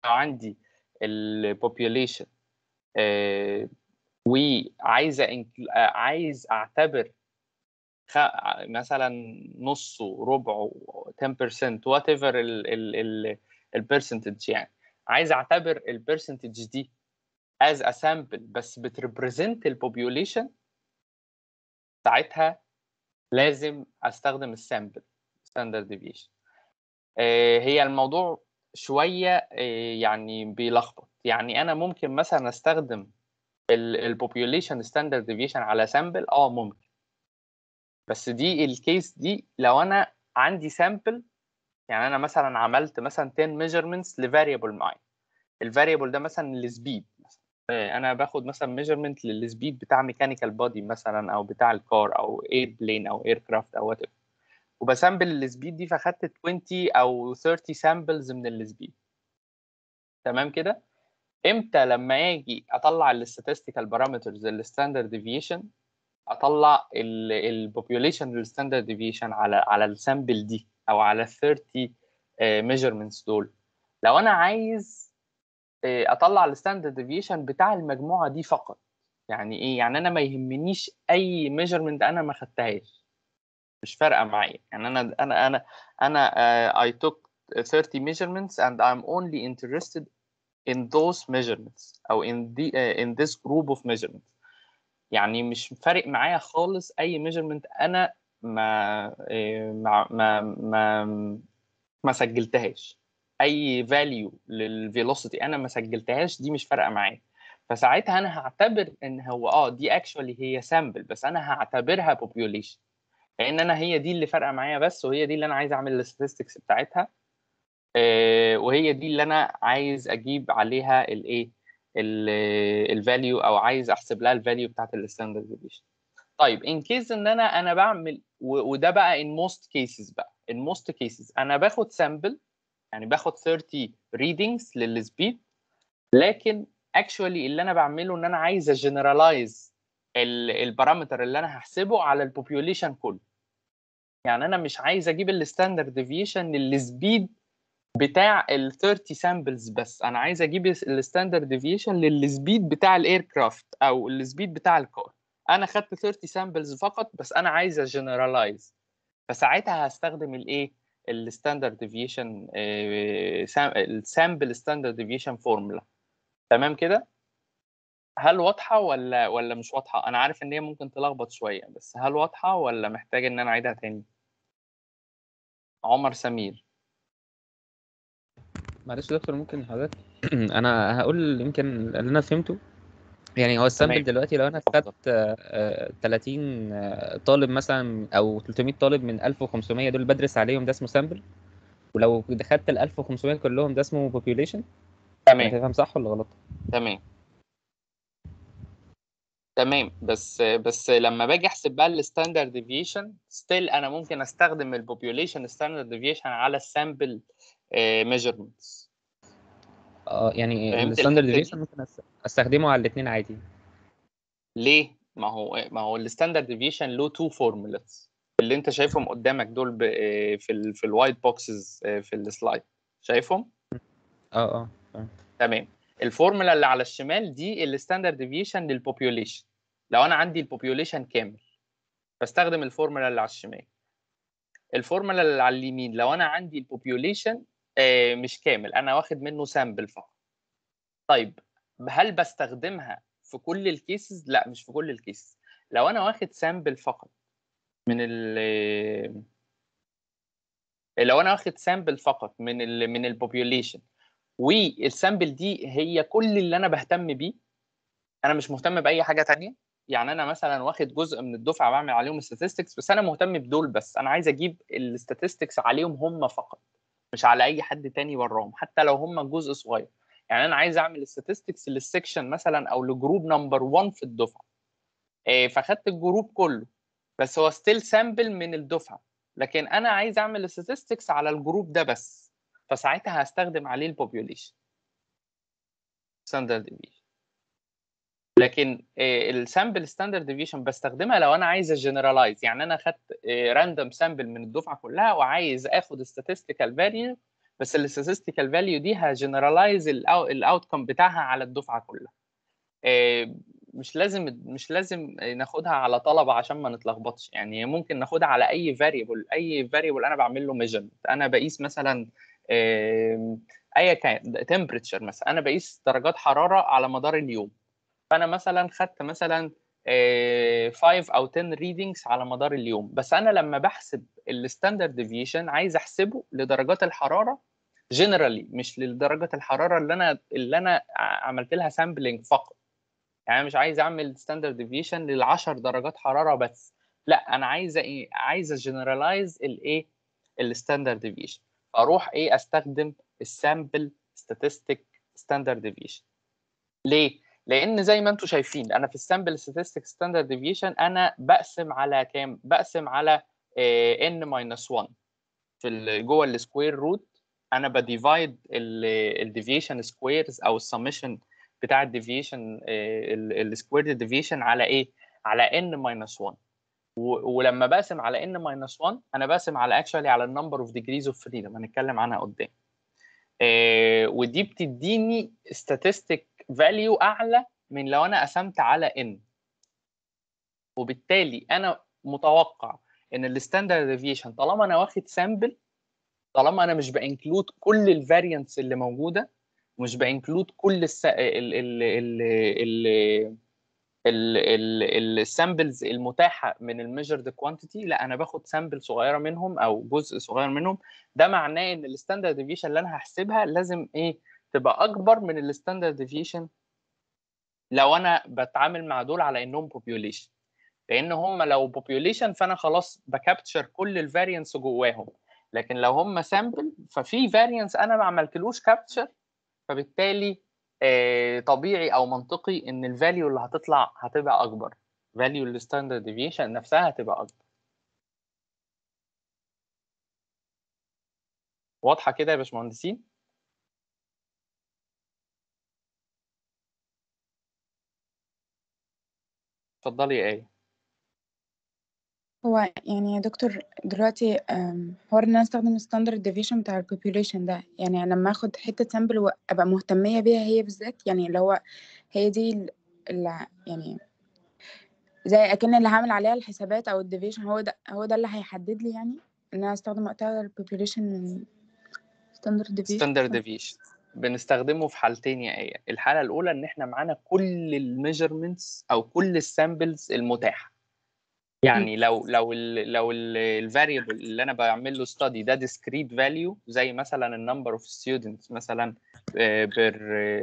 عندي البوبيوليشن وعايز عايز اعتبر مثلا نصه ربعه 10% وات ايفر البرسنتج يعني عايز اعتبر البرسنتج دي as a sample بس بتريبريزنت البوبيوليشن ساعتها لازم استخدم السامبل ستاندرد ديفيشن هي الموضوع شويه يعني بيلخبط يعني انا ممكن مثلا استخدم البوبيوليشن ستاندرد ديفيشن على سامبل اه ممكن بس دي الكيس دي لو انا عندي سامبل يعني انا مثلا عملت مثلا 10 ميجرمنتس لفاريبل معين الفاريبل ده مثلا السبيد انا باخد مثلا ميجرمنت للسبيد بتاع ميكانيكال بودي مثلا او بتاع الكار او اير بلين او اير كرافت او وات وبسامبل السبيد دي فاخدت 20 او 30 سامبلز من السبيد تمام كده امتى لما اجي اطلع الستاتستيكال بارامترز الستاندرد ديفيشن اطلع البوبيوليشن الستاندرد ديفيشن على على السامبل دي او على ال 30 ميجرمنتس دول لو انا عايز اطلع الستاندرد ديفيشن بتاع المجموعه دي فقط يعني ايه يعني انا ما يهمنيش اي ميجرمنت انا ما خدتهاش مش فارقه معايا يعني انا انا انا انا uh, I took 30 measurements and I'm only interested in those measurements او in the uh, in this group of measurements يعني مش فارق معايا خالص اي ميجرمنت انا ما ما ما ما, ما سجلتهاش اي فاليو للفيلوسيتي انا ما سجلتهاش دي مش فارقه معايا فساعتها انا هعتبر ان هو اه دي اكشولي هي سامبل بس انا هعتبرها بوبيوليشن لان انا هي دي اللي فارقه معايا بس وهي دي اللي انا عايز اعمل الستاتستكس بتاعتها آه وهي دي اللي انا عايز اجيب عليها الايه الفاليو او عايز احسب لها الفاليو بتاعت الستاندرد ديفيشن طيب ان كيس ان انا انا بعمل وده بقى ان موست كيسز بقى ان موست كيسز انا باخد سامبل يعني باخد 30 ريدنجز للسبيد لكن اكشولي اللي انا بعمله ان انا عايز اجنرالايز البارامتر اللي انا هحسبه على البوبيوليشن كله يعني انا مش عايز اجيب الستاندرد ديفيشن للسبيد بتاع ال 30 سامبلز بس انا عايز اجيب الستاندرد ديفيشن للسبيد بتاع الاير كرافت او السبيد بتاع الكار انا خدت 30 سامبلز فقط بس انا عايز اجنرالايز فساعتها هستخدم الايه الستاندرد ديفيشن السامبل ستاندرد ديفيشن فورمولا تمام كده هل واضحه ولا ولا مش واضحه انا عارف ان هي ممكن تلخبط شويه بس هل واضحه ولا محتاج ان انا اعيدها تاني عمر سمير معلش يا دكتور ممكن حضرتك انا هقول يمكن اللي انا فهمته يعني هو السامبل دلوقتي لو انا خدت 30 طالب مثلا او 300 طالب من 1500 دول بدرس عليهم ده اسمه سامبل ولو خدت ال 1500 كلهم ده اسمه بوبيوليشن تمام فاهم صح ولا غلط؟ تمام تمام بس بس لما باجي احسب بقى الستاندرد ديفيشن ستيل انا ممكن استخدم البوبيوليشن ستاندرد ديفيشن على السامبل ميجرمنتس اه يعني الستاندرد ديفيشن ممكن استخدمه على الاثنين عادي ليه ما هو ما هو الستاندرد ديفيشن له تو فورمولاز اللي انت شايفهم قدامك دول في ال في الوايت بوكسز في السلايد شايفهم اه اه تمام الفورمولا اللي على الشمال دي الستاندرد ديفيشن للبوبيوليشن لو انا عندي البوبيوليشن كامل بستخدم الفورمولا اللي على الشمال الفورمولا اللي على اليمين لو انا عندي البوبيوليشن آه مش كامل انا واخد منه سامبل فقط طيب هل بستخدمها في كل الكيسز لا مش في كل الكيسز لو انا واخد سامبل فقط من ال لو انا واخد سامبل فقط من ال من البوبيوليشن والسامبل دي هي كل اللي انا بهتم بيه انا مش مهتم باي حاجه تانية يعني انا مثلا واخد جزء من الدفعه بعمل عليهم statistics بس انا مهتم بدول بس انا عايز اجيب الستاتستكس عليهم هم فقط مش على اي حد تاني وراهم حتى لو هم جزء صغير يعني انا عايز اعمل statistics للسكشن مثلا او لجروب نمبر 1 في الدفعه فخدت الجروب كله بس هو ستيل سامبل من الدفعه لكن انا عايز اعمل statistics على الجروب ده بس فساعتها هستخدم عليه البوبيوليشن ستاندرد ديفيشن لكن السامبل ستاندرد ديفيشن بستخدمها لو انا عايز جنرالايز يعني انا خدت راندوم سامبل من الدفعه كلها وعايز اخد statistical value بس الستاتستيكال فاليو دي هجنرالايز الاوتكم بتاعها على الدفعه كلها آه، مش لازم مش لازم ناخدها على طلبه عشان ما نتلخبطش يعني ممكن ناخدها على اي فاريبل اي فاريبل انا بعمل له ميجرمنت انا بقيس مثلا آم، ايا كان تمبريتشر مثلا انا بقيس درجات حراره على مدار اليوم فانا مثلا خدت مثلا 5 او 10 ريدنجز على مدار اليوم بس انا لما بحسب الستاندرد ديفيشن عايز احسبه لدرجات الحراره جنرالي مش لدرجه الحراره اللي انا اللي انا عملت لها سامبلنج فقط يعني أنا مش عايز اعمل ستاندرد ديفيشن لل 10 درجات حراره بس لا انا عايز ايه عايز اجنرالايز الايه الستاندرد ديفيشن فاروح ايه استخدم السامبل ستاتستيك ستاندرد ديفيشن ليه لان زي ما انتم شايفين انا في السامبل ستاتستيك ستاندرد ديفيشن انا بقسم على كام بقسم على ان ماينس 1 في ال- جوه السكوير روت انا بديفايد الديفيشن سكويرز او السمشن بتاع الديفيشن السكوير ديفيشن على ايه على ان ماينس 1 و- ولما بقسم على ان ماينس 1 انا بقسم على اكشوالي على النمبر اوف ديجريز اوف فريدم هنتكلم عنها قدام آه، ودي بتديني statistic value اعلى من لو انا قسمت على n وبالتالي انا متوقع ان الستاندرد ديفيشن طالما انا واخد سامبل طالما انا مش بانكلود كل الفاريانتس اللي موجوده مش بانكلود كل الس... ال ال ال ال السامبلز المتاحه من الميجرد كوانتيتي لا انا باخد سامبل صغيره منهم او جزء صغير منهم ده معناه ان الستاندرد ديفيشن اللي انا هحسبها لازم ايه تبقى اكبر من الستاندرد ديفيشن لو انا بتعامل مع دول على انهم population لان هم لو population فانا خلاص بكابتشر كل الفاريانس جواهم لكن لو هم سامبل ففي فاريانس انا ما عملتلوش كابتشر فبالتالي آه، طبيعي او منطقي ان الفاليو اللي هتطلع هتبقى اكبر فاليو الستاندرد ديفيشن نفسها هتبقى اكبر واضحه كده يا باشمهندسين اتفضلي يا ايه هو يعني يا دكتور دلوقتي أم، حوار ان انا استخدم الستاندرد ديفيشن بتاع البوبوليشن ده يعني انا لما اخد حته سامبل وابقى مهتميه بيها هي بالذات يعني اللي هو هي دي ال- اللي يعني زي اكن اللي هعمل عليها الحسابات او الديفيشن هو ده هو ده اللي هيحدد لي يعني ان انا استخدم وقتها البوبوليشن ستاندرد ديفيشن ستاندرد ديفيشن بنستخدمه في حالتين يا ايه الحاله الاولى ان احنا معانا كل الميجرمنتس او كل السامبلز المتاحه يعني لو لو ال لو الفاريبل اللي انا بعمل له ستادي ده discrete value زي مثلا النمبر اوف ستودنتس مثلا بير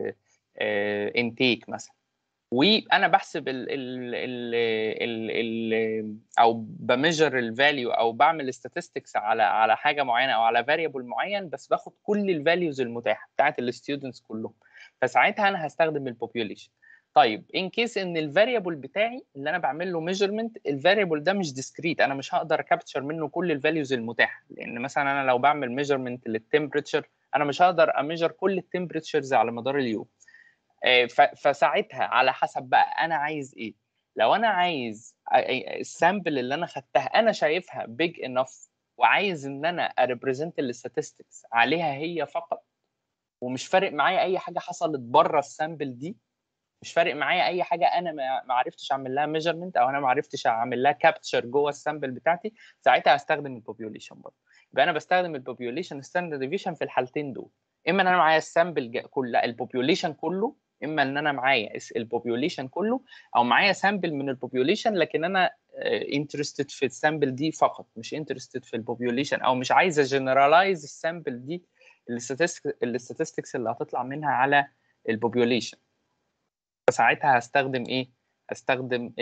انتيك مثلا وانا بحسب ال ال ال ال ال او بميجر الفاليو او بعمل statistics على على حاجه معينه او على فاريبل معين بس باخد كل الفاليوز المتاحه بتاعت الستودنتس كلهم فساعتها انا هستخدم البوبيوليشن طيب ان كيس ان الفاريبل بتاعي اللي انا بعمل له ميجرمنت الفاريبل ده مش ديسكريت انا مش هقدر اكابتشر منه كل الفاليوز المتاحه لان مثلا انا لو بعمل ميجرمنت للتمبريتشر انا مش هقدر اميجر كل التمبريتشرز على مدار اليوم آه، ف- فساعتها على حسب بقى انا عايز ايه لو انا عايز السامبل اللي انا خدتها انا شايفها بيج انف وعايز ان انا اريبريزنت الستاتستكس عليها هي فقط ومش فارق معايا اي حاجه حصلت بره السامبل دي مش فارق معايا اي حاجه انا ما ما عرفتش اعمل لها ميجرمنت او انا ما عرفتش اعمل لها كابتشر جوه السامبل بتاعتي ساعتها هستخدم البوبيوليشن برضه يبقى انا بستخدم البوبيوليشن ستاندرد ديفيشن في الحالتين دول اما ان انا معايا السامبل كله البوبيوليشن كله اما ان انا معايا البوبيوليشن كله او معايا سامبل من البوبيوليشن لكن انا انترستد في السامبل دي فقط مش انترستد في البوبيوليشن او مش عايز اجنرالايز السامبل دي الستاتستكس اللي هتطلع منها على البوبيوليشن فساعتها هستخدم ايه هستخدم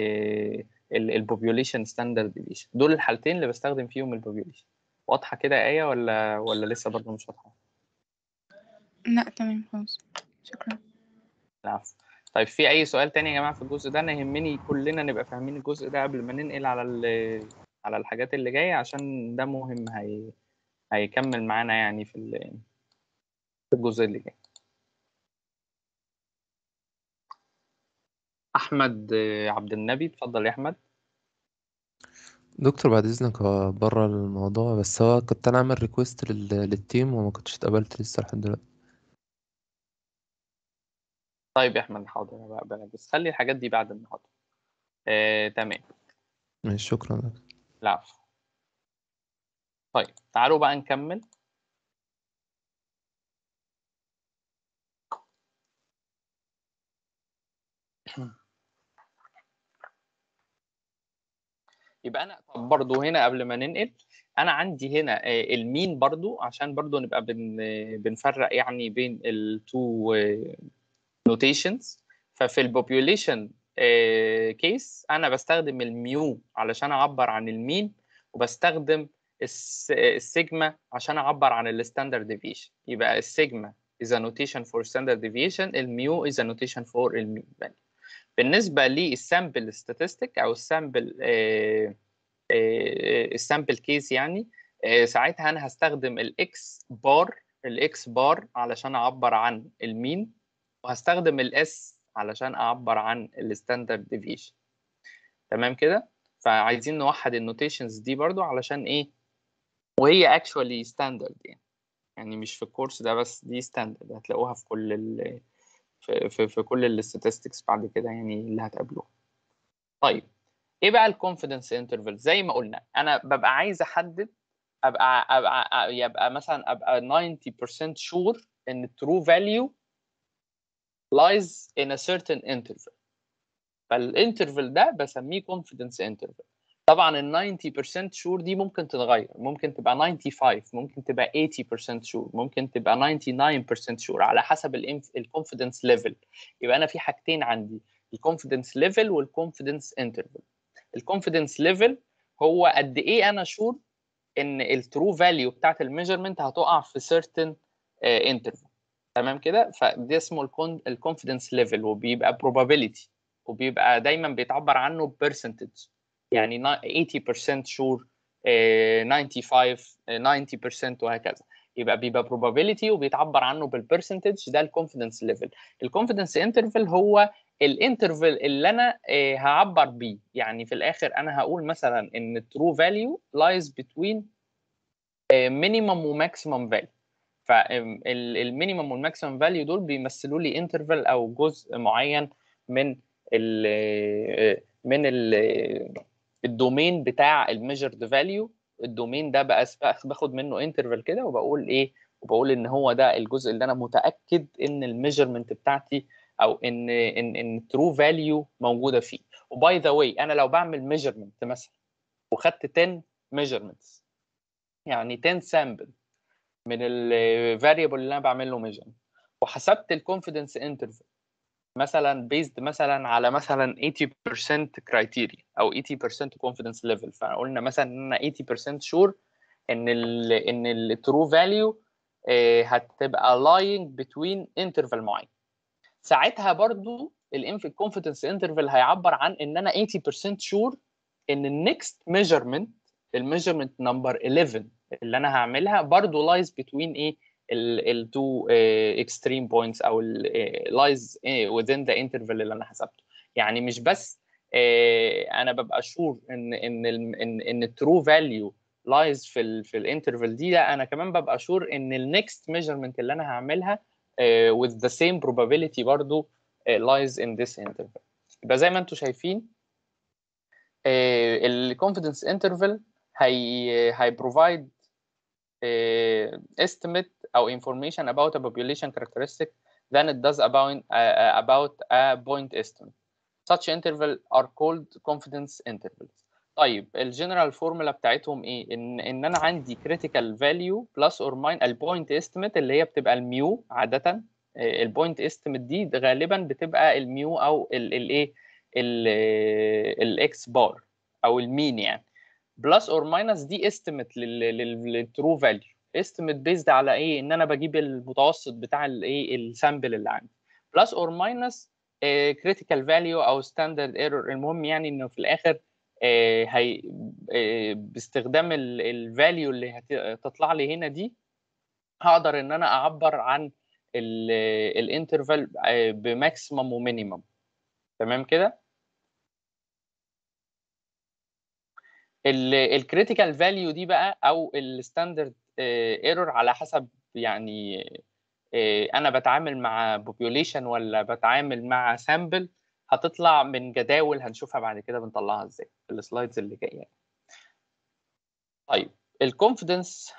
البوبيوليشن ستاندرد ديفيشن دول الحالتين اللي بستخدم فيهم البوبيوليشن واضحه كده يا ايه ولا ولا لسه برضه مش واضحه لا تمام خلاص شكرا العفو طيب في اي سؤال تاني يا جماعه في الجزء ده انا يهمني كلنا نبقى فاهمين الجزء ده قبل ما ننقل على ال- على الحاجات اللي جايه عشان ده مهم هي هيكمل معانا يعني في ال- في الجزء اللي جاي احمد آه، عبد النبي اتفضل يا احمد دكتور بعد إذنك هو بره الموضوع بس هو كنت أنا عامل ريكوست للتيم وما كنتش اتقبلت لسه لحد دلوقتي طيب يا احمد حاضر أنا بقبلك بس خلي الحاجات دي بعد النهارده آه، تمام ماشي شكرا دكتور العفو طيب تعالوا بقى نكمل يبقى انا طب برضو هنا قبل ما ننقل انا عندي هنا آه، المين برضو عشان برضو نبقى بن بنفرق يعني بين التو نوتيشنز ففي البوبيوليشن كيس انا بستخدم الميو علشان اعبر عن المين وبستخدم الس- السيجما عشان اعبر عن الستاندرد ديفيشن يبقى السيجما is a notation for standard deviation الميو is a notation for المين بالنسبه للسامبل statistic او السامبل السامبل كيس يعني آه، ساعتها انا هستخدم الاكس بار الاكس بار علشان اعبر عن المين وهستخدم الاس علشان اعبر عن الستاندرد ديفيشن تمام كده فعايزين نوحد النوتيشنز دي برضو علشان ايه وهي اكشوالي ستاندرد يعني يعني مش في الكورس ده بس دي ستاندرد هتلاقوها في كل ال في, في, في كل الستاتستكس بعد كده يعني اللي هتقابلوها طيب ايه بقى الكونفيدنس انترفال زي ما قلنا انا ببقى عايز احدد ابقى ابقى يبقى مثلا ابقى 90% sure ان الترو فاليو lies in a certain interval فالانترفال ده بسميه confidence interval طبعا ال 90% sure دي ممكن تتغير ممكن تبقى 95 ممكن تبقى 80% sure ممكن تبقى 99% sure على حسب الكونفيدنس ليفل يبقى انا في حاجتين عندي الكونفيدنس ليفل والكونفيدنس انترفال الكونفيدنس ليفل هو قد ايه انا شور ان الترو فاليو بتاعت الميجرمنت هتقع في certain انترفال تمام كده فده اسمه الكونفيدنس ليفل وبيبقى probability وبيبقى دايما بيتعبر عنه بيرسنتج يعني 80% شور 95 90% وهكذا يبقى بيبقى probability وبيتعبر عنه بالبرسنتج ده الكونفيدنس ليفل الكونفيدنس انترفال هو الانترفال اللي انا آه، هعبر بيه يعني في الاخر انا هقول مثلا ان الترو فاليو لايز بتوين مينيمم وماكسيمم فاليو فالمينيمم والماكسيمم فاليو دول بيمثلوا لي انترفال او جزء معين من ال من ال الدومين بتاع الميجرد فاليو الدومين ده بقى باخد منه انترفال كده وبقول ايه وبقول ان هو ده الجزء اللي انا متاكد ان الميجرمنت بتاعتي او ان ان ان ترو فاليو موجوده فيه وباي ذا واي انا لو بعمل ميجرمنت مثلا وخدت 10 ميجرمنتس يعني 10 سامبل من الفاريبل اللي انا بعمل له ميجرمنت وحسبت الكونفيدنس انترفال مثلا بيزد مثلا على مثلا 80% كرايتيريا او 80% confidence level فقلنا مثلا ان انا 80% شور ان ال ان الترو فاليو هتبقى lying between interval معين ساعتها برضو الكونفيدنس انترفال هيعبر عن ان انا 80% شور ان النكست ميجرمنت الميجرمنت نمبر 11 اللي انا هعملها برضو لايز بتوين ايه التو اكستريم بوينتس او لايز within the interval اللي انا حسبته يعني مش بس آه، انا ببقى شور ان ان ال- ان ان الترو فاليو لايز في ال في الانترفال دي لا انا كمان ببقى شور ان النكست ميجرمنت اللي انا هعملها آه، with the same probability برضو آه، lies in this interval يبقى زي ما انتم شايفين الكونفيدنس انترفال هي هي provide uh, estimate او information about a population characteristic than it does about uh, about a point estimate. Such interval are called confidence intervals. طيب الجنرال فورمولا بتاعتهم ايه؟ ان ان انا عندي critical value plus or minus البوينت estimate اللي هي بتبقى الميو عادة البوينت estimate دي غالبا بتبقى الميو او الايه الاكس بار او المين يعني بلس اور ماينس دي استيميت للترو فاليو استيميت بيزد على ايه ان انا بجيب المتوسط بتاع الايه السامبل اللي عندي بلس اور ماينس كريتيكال فاليو او ستاندرد ايرور المهم يعني انه في الاخر آه، هي آه، باستخدام الفاليو اللي هتطلع لي هنا دي هقدر ان انا اعبر عن الانترفال بماكسيمم ومينيمم تمام كده الكريتيكال فاليو دي بقى او الستاندرد ايرور على حسب يعني آه، انا بتعامل مع population ولا بتعامل مع سامبل هتطلع من جداول هنشوفها بعد كده بنطلعها ازاي في السلايدز اللي جايه طيب الكونفيدنس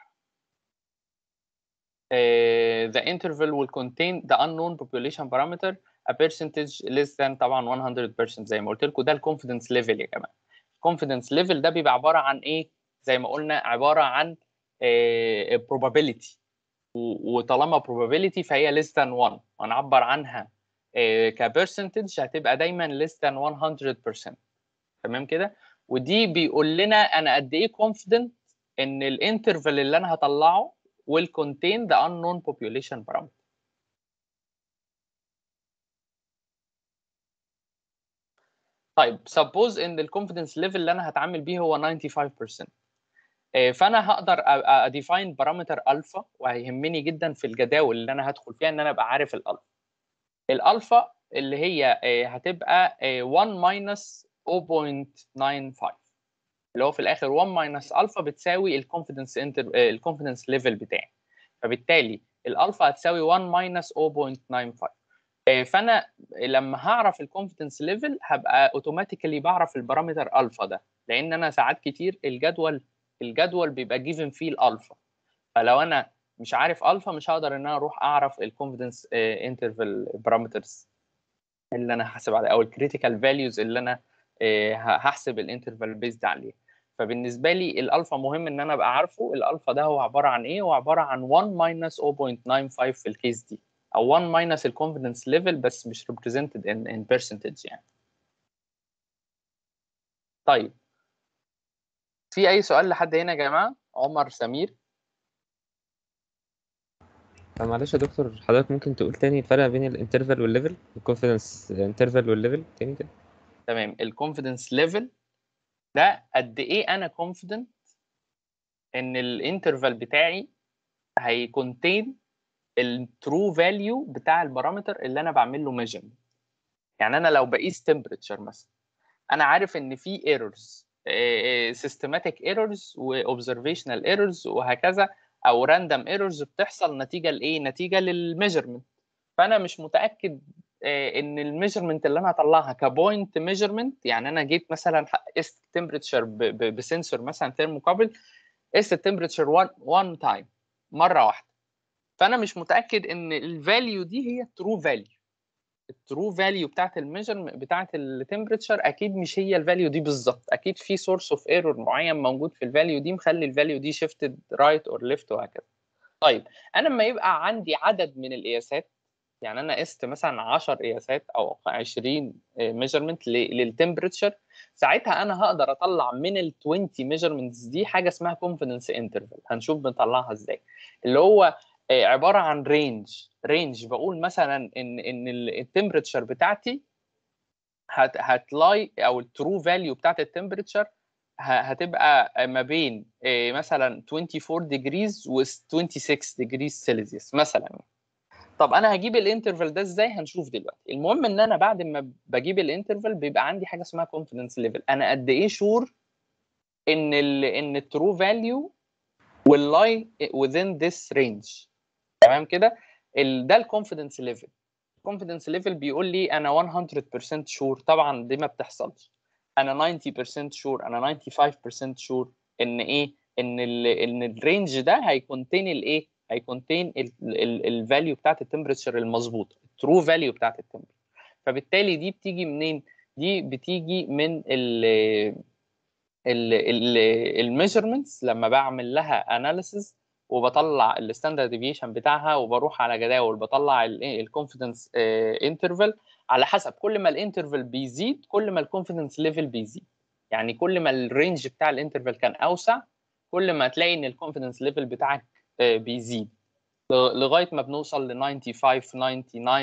the interval will contain the unknown population parameter a percentage less than طبعا 100% زي ما قلت لكم ده الكونفيدنس ليفل يا جماعه الكونفيدنس ليفل ده بيبقى عباره عن ايه زي ما قلنا عباره عن آه، probability و- وطالما probability فهي less than 1 هنعبر عنها آه، كبرسنتج هتبقى دايما less than 100% تمام كده ودي بيقول لنا انا قد ايه confident ان الانترفال اللي انا هطلعه will contain the unknown population parameter طيب suppose ان الكونفيدنس ليفل اللي انا هتعامل بيه هو 95% آه، فانا هقدر اديفاين بارامتر الفا وهيهمني جدا في الجداول اللي انا هدخل فيها ان انا ابقى عارف الالفا الالفا اللي هي آه، هتبقى آه، 1 ماينس 0.95 اللي هو في الاخر 1 ماينس الفا بتساوي الكونفيدنس انتر الكونفيدنس ليفل بتاعي فبالتالي الالفا هتساوي 1 ماينس 0.95 آه، فانا لما هعرف الكونفيدنس ليفل هبقى اوتوماتيكالي بعرف البارامتر الفا ده لان انا ساعات كتير الجدول الجدول بيبقى جيفن فيه الالفا فلو انا مش عارف الفا مش هقدر ان انا اروح اعرف الكونفيدنس انترفال بارامترز اللي انا هحسب عليها او الكريتيكال فاليوز اللي انا آه، ه- هحسب الانترفال بيزد عليه فبالنسبه لي الالفا مهم ان انا ابقى عارفه الالفا ده هو عباره عن ايه هو عباره عن 1 ماينس 0.95 في الكيس دي او 1 ماينس الكونفيدنس ليفل بس مش represented in in percentage يعني طيب في اي سؤال لحد هنا يا جماعه عمر سمير طب معلش يا دكتور حضرتك ممكن تقول تاني الفرق بين الانترفال والليفل الكونفيدنس انترفال والليفل تاني كده تمام الكونفيدنس ليفل ده قد ايه انا كونفيدنت ان الانترفال بتاعي هيكونتين الترو فاليو بتاع البارامتر اللي انا بعمل له ميجرمنت يعني انا لو بقيس تمبريتشر مثلا انا عارف ان في ايرورز سيستماتيك ايرورز واوبزرفيشنال ايرورز وهكذا او راندوم ايرورز بتحصل نتيجه لايه نتيجه للميجرمنت فانا مش متاكد آه، ان الميجرمنت اللي انا هطلعها كبوينت ميجرمنت يعني انا جيت مثلا قست التمبريتشر بسنسور مثلا ثيرموكابل قست التمبريتشر 1 تايم مره واحده فانا مش متاكد ان الفاليو دي هي الترو فاليو الترو فاليو بتاعت الميجر بتاعت التمبريتشر اكيد مش هي الفاليو دي بالظبط اكيد في سورس اوف ايرور معين موجود في الفاليو دي مخلي الفاليو دي شيفتد رايت اور ليفت وهكذا طيب انا لما يبقى عندي عدد من القياسات يعني انا قست مثلا 10 قياسات او 20 ميجرمنت للتمبريتشر ساعتها انا هقدر اطلع من ال 20 ميجرمنتس دي حاجه اسمها كونفيدنس انترفال هنشوف بنطلعها ازاي اللي هو آه، عباره عن رينج رينج بقول مثلا ان ان التمبريتشر بتاعتي هت هتلاي او الترو فاليو بتاعت التمبريتشر هتبقى ما بين آه، مثلا 24 ديجريز و 26 ديجريز سيلسيوس مثلا طب انا هجيب الانترفال ده ازاي هنشوف دلوقتي المهم ان انا بعد ما بجيب الانترفال بيبقى عندي حاجه اسمها كونفيدنس ليفل انا قد ايه شور ان ال ان الترو فاليو will lie within this range تمام كده ال- ده الكونفيدنس ليفل الكونفيدنس ليفل بيقول لي انا 100% شور طبعا دي ما بتحصلش انا 90% شور انا 95% شور ان ايه ان ال ان الرينج ده هيكونتين الايه هيكونتين الفاليو بتاعت التمبريتشر المظبوط الترو فاليو بتاعت التمبريتشر فبالتالي دي بتيجي منين دي بتيجي من ال الميجرمنتس لما بعمل لها اناليسيز وبطلع الستاندرد ديفيشن بتاعها وبروح على جداول بطلع الكونفيدنس انترفال على حسب كل ما الانترفال بيزيد كل ما الكونفيدنس ليفل بيزيد يعني كل ما الرينج بتاع الانترفال كان اوسع كل ما تلاقي ان الكونفيدنس ليفل بتاعك آه، بيزيد ل- لغايه ما بنوصل ل 95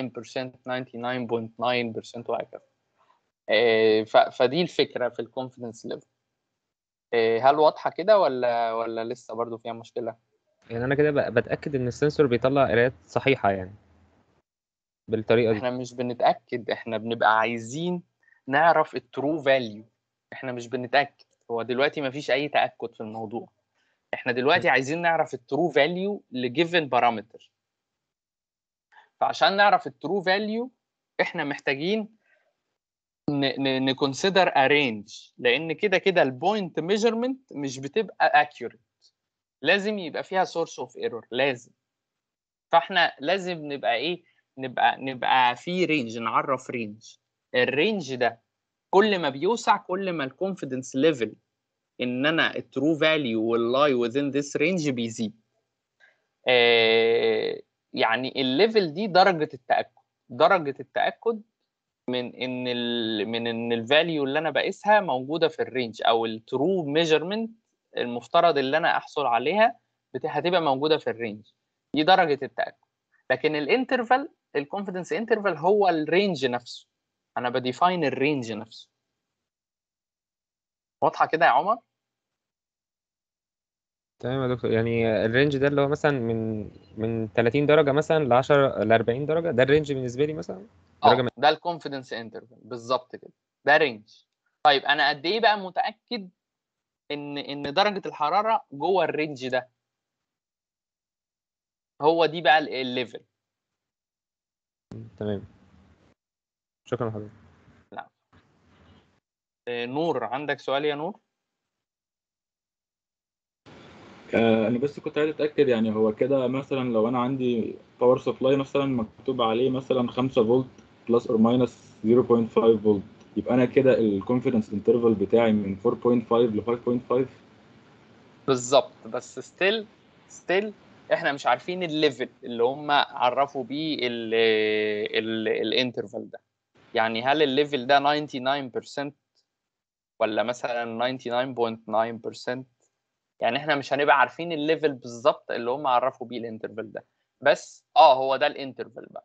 99% 99.9% وهكذا آه، ف- فدي الفكره في الكونفيدنس ليفل هل واضحه كده ولا ولا لسه برضو فيها مشكله يعني انا كده ب- بتاكد ان السنسور بيطلع قراءات صحيحه يعني بالطريقه دي احنا مش بنتاكد احنا بنبقى عايزين نعرف الترو فاليو احنا مش بنتاكد هو دلوقتي ما فيش اي تاكد في الموضوع احنا دلوقتي عايزين نعرف الترو فاليو لجيفن بارامتر فعشان نعرف الترو فاليو احنا محتاجين نكونسيدر ا رينج لان كده كده البوينت ميجرمنت مش بتبقى اكيوريت لازم يبقى فيها سورس اوف ايرور لازم فاحنا لازم نبقى ايه نبقى نبقى في رينج نعرف رينج الرينج ده كل ما بيوسع كل ما الكونفيدنس ليفل ان انا الترو فاليو واللاي within this range بيزيد آه يعني الليفل دي درجه التاكد درجه التاكد من ان ال من ان الفاليو اللي انا بقيسها موجوده في الرينج او الترو ميجرمنت المفترض اللي انا احصل عليها بت- هتبقى موجوده في الرينج دي درجه التاكد لكن الانترفال الكونفيدنس انترفال هو الرينج نفسه انا بديفاين الرينج نفسه واضحه كده يا عمر تمام يا دكتور يعني الرينج ده اللي هو مثلا من من 30 درجة مثلا ل 10 ل 40 درجة ده الرينج بالنسبة لي مثلا درجة اه من ده الكونفيدنس انترفال بالظبط كده ده رينج طيب انا قد ايه بقى متاكد ان ان درجه الحراره جوه الرينج ده هو دي بقى ال- الليفل تمام شكرا لحضرتك آه، نور عندك سؤال يا نور آه، انا بس كنت عايز اتاكد يعني هو كده مثلا لو انا عندي باور سبلاي مثلا مكتوب عليه مثلا 5 فولت بلس اور ماينس 0.5 فولت يبقى انا كده الكونفيدنس انترفال بتاعي من 4.5 ل 5.5 بالظبط بس ستيل ستيل احنا مش عارفين الليفل اللي هم عرفوا بيه الانترفال ده يعني هل الليفل ده 99% ولا مثلا 99.9% يعني احنا مش هنبقى عارفين الليفل بالظبط اللي هم عرفوا بيه الانترفال ده بس اه هو ده الانترفال بقى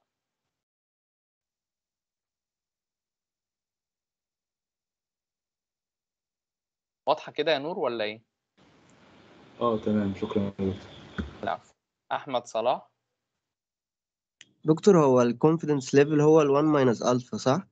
واضحه كده يا نور ولا ايه؟ اه تمام شكرا يا دكتور العفو احمد صلاح دكتور هو الكونفيدنس ليفل هو ال 1 ماينس الفا صح؟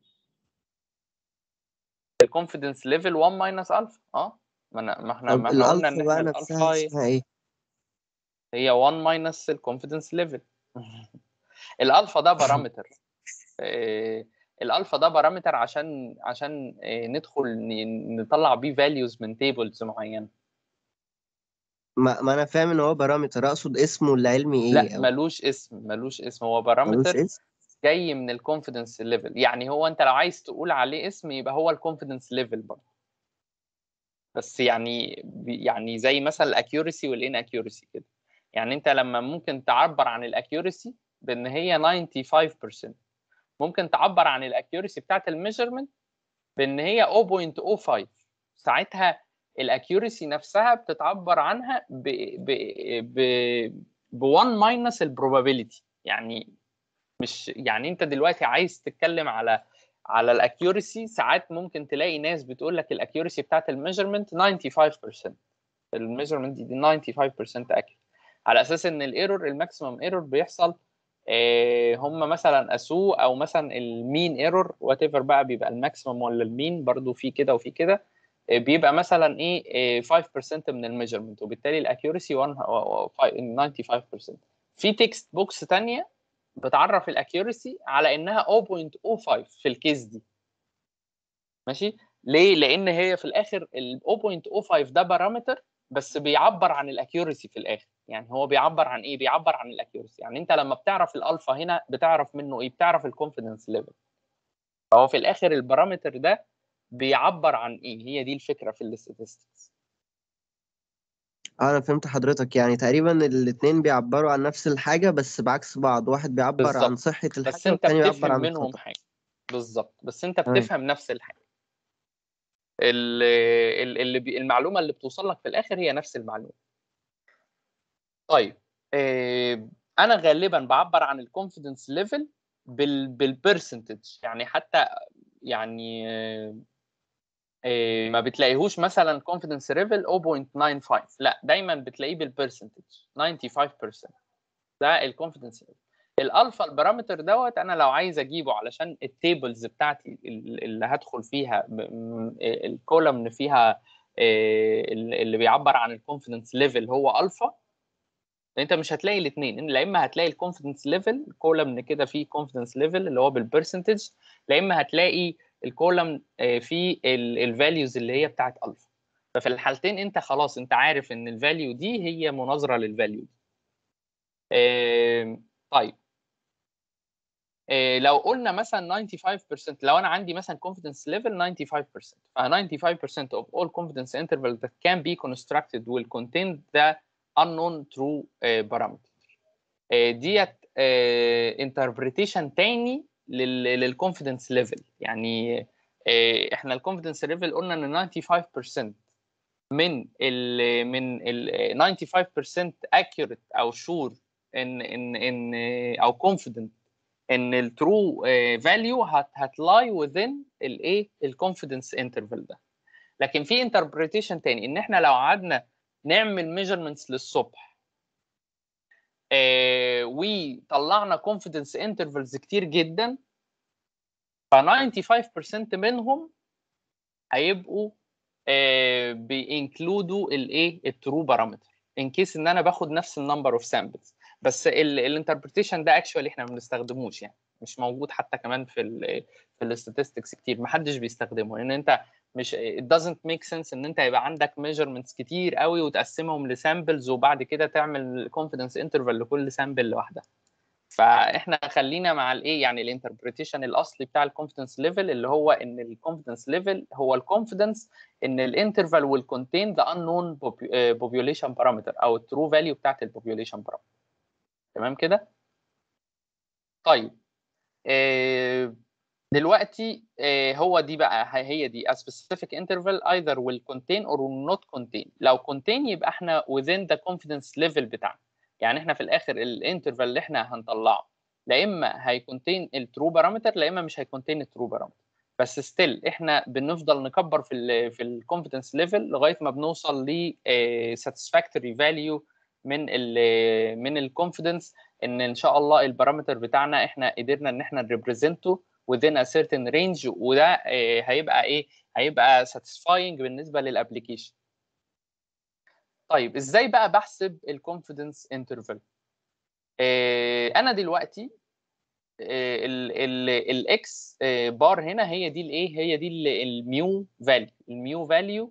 الكونفيدنس ليفل 1 ماينس الفا اه ما أنا- ما احنا طب ما احنا قلنا الالفا ان بقى احنا نفسها الالفا اسمها ايه؟ هي 1 ماينس الكونفيدنس ليفل الالفا ده بارامتر آه، الالفا ده بارامتر عشان عشان آه، ندخل ن- نطلع بيه فاليوز من تيبلز معينه ما, ما انا فاهم ان هو بارامتر اقصد اسمه العلمي ايه لا او ملوش اسم ملوش اسم هو ملوش بارامتر اسم جاي من الكونفيدنس ليفل يعني هو انت لو عايز تقول عليه اسم يبقى هو الكونفيدنس ليفل برضه بس يعني يعني زي مثلا الاكيورسي والان اكيورسي كده يعني انت لما ممكن تعبر عن الاكيورسي بان هي 95% ممكن تعبر عن الاكيورسي بتاعت الميجرمنت بان هي 0.05 ساعتها الاكيورسي نفسها بتتعبر عنها ب ب ب ب 1 ماينس البروبابيلتي يعني مش يعني انت دلوقتي عايز تتكلم على على الاكيورسي ساعات ممكن تلاقي ناس بتقول لك الاكيورسي بتاعت الميجرمنت 95% الميجرمنت دي 95% اكيوري على اساس ان الايرور الماكسيمم ايرور بيحصل آه، هم مثلا قاسوه او مثلا المين ايرور وات ايفر بقى بيبقى الماكسيمم ولا المين برضو في كده وفي كده آه، بيبقى مثلا ايه آه، 5% من الميجرمنت وبالتالي الاكيورسي 95% في تكست بوكس تانية بتعرف الاكيورسي على انها 0.05 في الكيس دي ماشي ليه لان هي في الاخر ال 0.05 ده بارامتر بس بيعبر عن الاكيورسي في الاخر يعني هو بيعبر عن ايه بيعبر عن الاكيورسي يعني انت لما بتعرف الالفا هنا بتعرف منه ايه بتعرف الكونفيدنس ليفل فهو في الاخر البارامتر ده بيعبر عن ايه هي دي الفكره في الاستاتستكس اه انا فهمت حضرتك يعني تقريبا الاتنين بيعبروا عن نفس الحاجة بس بعكس بعض واحد بيعبر عن بالظبط صحة بس الحاجة انت والتاني بيعبر بتفهم عن منهم الخطأ حاجه بالظبط بس انت تمام. بتفهم نفس الحاجه ال- ال- اللي بي- المعلومه اللي بتوصل لك في الاخر هي نفس المعلومه طيب آه، انا غالبا بعبر عن الكونفيدنس ليفل بالبرسنتج يعني حتى يعني آه، آه، ما بتلاقيهوش مثلا confidence level 0.95 لا دايما بتلاقيه بالبرسنتج 95% ده الكونفيدنس ليفل الالفا البارامتر دوت انا لو عايز اجيبه علشان التيبلز بتاعتي ال- اللي هدخل فيها ب- م- الكولمن فيها اللي بيعبر عن الكونفيدنس ليفل هو الفا انت مش هتلاقي الاثنين لا اما هتلاقي الكونفيدنس ليفل كولم كده فيه كونفيدنس ليفل اللي هو بالبرسنتج لا اما هتلاقي الكولم فيه الفاليوز اللي هي بتاعت الفا ففي الحالتين انت خلاص انت عارف ان الفاليو دي هي مناظره للفاليو دي طيب لو قلنا مثلا 95% لو انا عندي مثلا confidence level 95% ف 95% of all confidence intervals that can be constructed will contain the unknown true parameter ديت interpretation تاني للconfidence level يعني احنا الكونفدنس ليفل قلنا ان 95% من ال من ال 95% accurate او sure ان ان ان او confident ان الترو فاليو هتلاي within الايه الكونفدنس انترفال ده لكن في انتربريتيشن تاني ان احنا لو قعدنا نعمل ميجرمنتس للصبح آه وطلعنا كونفدنس انترفالز كتير جدا ف 95% منهم هيبقوا آه بينكلودوا الايه الترو بارامتر ان كيس ان انا باخد نفس النمبر اوف سامبلز بس الانتربريتيشن ده اكشوالي احنا ما بنستخدموش يعني مش موجود حتى كمان في ال في الاستاتستكس كتير ما حدش بيستخدمه لان انت مش it doesn't make sense ان انت يبقى عندك measurements كتير قوي وتقسمهم لسامبلز وبعد كده تعمل confidence interval لكل سامبل لوحدها فاحنا خلينا مع الايه يعني الانتربريتيشن الاصلي بتاع الكونفدنس ليفل اللي هو ان الكونفدنس ليفل هو الكونفدنس ان الانترفال will contain the unknown population parameter او الترو فاليو بتاعت البوبيوليشن بارامتر تمام كده طيب آه دلوقتي آه هو دي بقى هي دي a specific interval either will contain or will not contain لو contain يبقى احنا within the confidence level بتاعنا يعني احنا في الاخر الانترفال اللي احنا هنطلعه لا اما هيكونتين الترو بارامتر لا اما مش هيكونتين الترو بارامتر بس ستيل احنا بنفضل نكبر في ال في الكونفدنس ليفل لغايه ما بنوصل ل satisfactory value من ال من الكونفدنس ان ان شاء الله البارامتر بتاعنا احنا قدرنا ان احنا نريبريزنته within a certain range وده هيبقى ايه هيبقى satisfying بالنسبه للابلكيشن طيب ازاي بقى بحسب الكونفدنس انترفال انا دلوقتي الاكس بار هنا هي دي الايه هي دي الميو فاليو الميو فاليو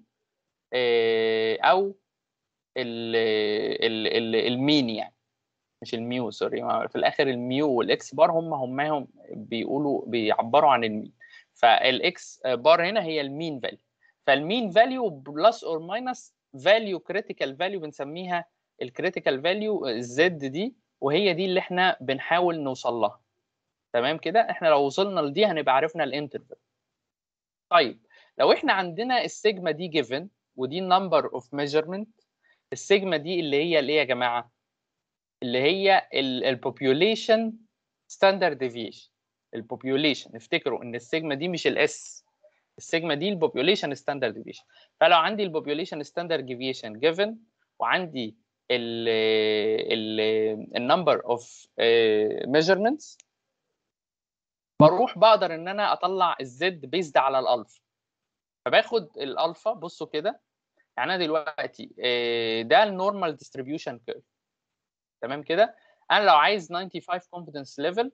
او ال ال ال المين يعني مش الميو سوري في الاخر الميو والاكس بار هم هم بيقولوا بيعبروا عن المين فالاكس بار هنا هي المين فاليو فالمين فاليو بلس اور ماينس فاليو كريتيكال فاليو بنسميها الكريتيكال فاليو الزد دي وهي دي اللي احنا بنحاول نوصل لها تمام كده احنا لو وصلنا لدي هنبقى عرفنا الانترفال طيب لو احنا عندنا السيجما دي جيفن ودي نمبر اوف ميجرمنت السيجما دي اللي هي الايه يا جماعه اللي هي البوبيوليشن ستاندرد ديفيشن البوبيوليشن افتكروا ان السيجما دي مش الاس السيجما دي البوبيوليشن ستاندرد ديفيشن فلو عندي البوبيوليشن ستاندرد ديفيشن جيفن وعندي ال ال النمبر اوف ميجرمنتس بروح بقدر ان انا اطلع الزد بيزد على الالفا فباخد الالفا بصوا كده يعني انا دلوقتي ده النورمال ديستريبيوشن كيرف تمام كده انا لو عايز 95 confidence level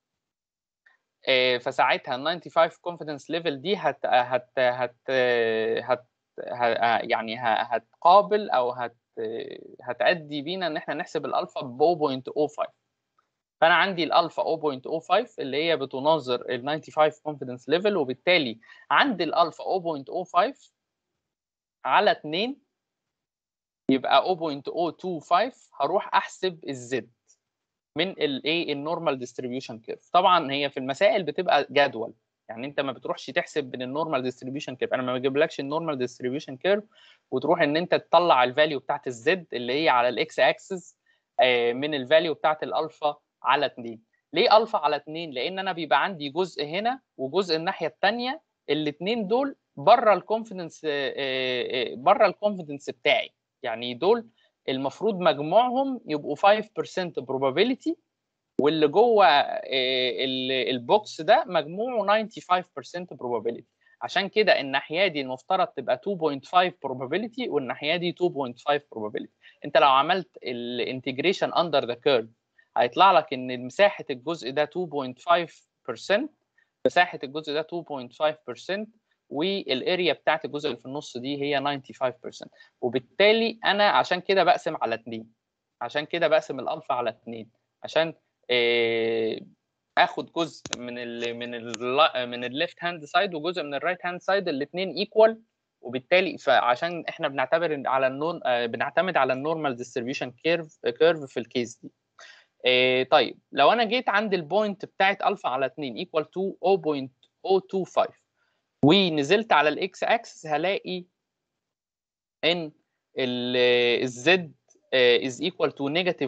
فساعتها ال 95 confidence level دي هت هت هت, هت يعني هتقابل او هت هتأدي بينا ان احنا نحسب الالفا ب 0.05 فانا عندي الالفا 0.05 اللي هي بتناظر ال 95 confidence level وبالتالي عندي الالفا 0.05 على 2 يبقى 0.025 هروح احسب الزد من الايه النورمال ديستريبيوشن كيرف طبعا هي في المسائل بتبقى جدول يعني انت ما بتروحش تحسب من النورمال ديستريبيوشن كيرف انا ما بجيبلكش النورمال ديستريبيوشن كيرف وتروح ان انت تطلع الفاليو بتاعت الزد اللي هي على الاكس اكسس من الفاليو بتاعت الالفا على 2 ليه الفا على 2 لان انا بيبقى عندي جزء هنا وجزء الناحيه الثانيه الاثنين دول بره الكونفيدنس بره الكونفيدنس بتاعي يعني دول المفروض مجموعهم يبقوا 5% probability واللي جوه البوكس ده مجموعه 95% probability عشان كده الناحيه دي المفترض تبقى 2.5 probability والناحيه دي 2.5 probability انت لو عملت الانتجريشن اندر ذا كيرف هيطلع لك ان مساحه الجزء ده 2.5% مساحه الجزء ده 2.5% والاريا بتاعت الجزء اللي في النص دي هي 95% وبالتالي انا عشان كده بقسم على 2 عشان كده بقسم الالفا على 2 عشان آه، اخد جزء من ال من ال من الليفت هاند سايد وجزء من الرايت هاند سايد الاثنين ايكوال وبالتالي فعشان احنا بنعتبر إن على النون آه، بنعتمد على النورمال ديستريبيوشن كيرف كيرف في الكيس دي آه، طيب لو انا جيت عند البوينت بتاعت الفا على 2 ايكوال تو 0.025 ونزلت على الاكس اكسس هلاقي ان الزد is equal to negative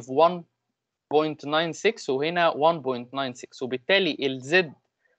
1.96 وهنا 1.96 وبالتالي الزد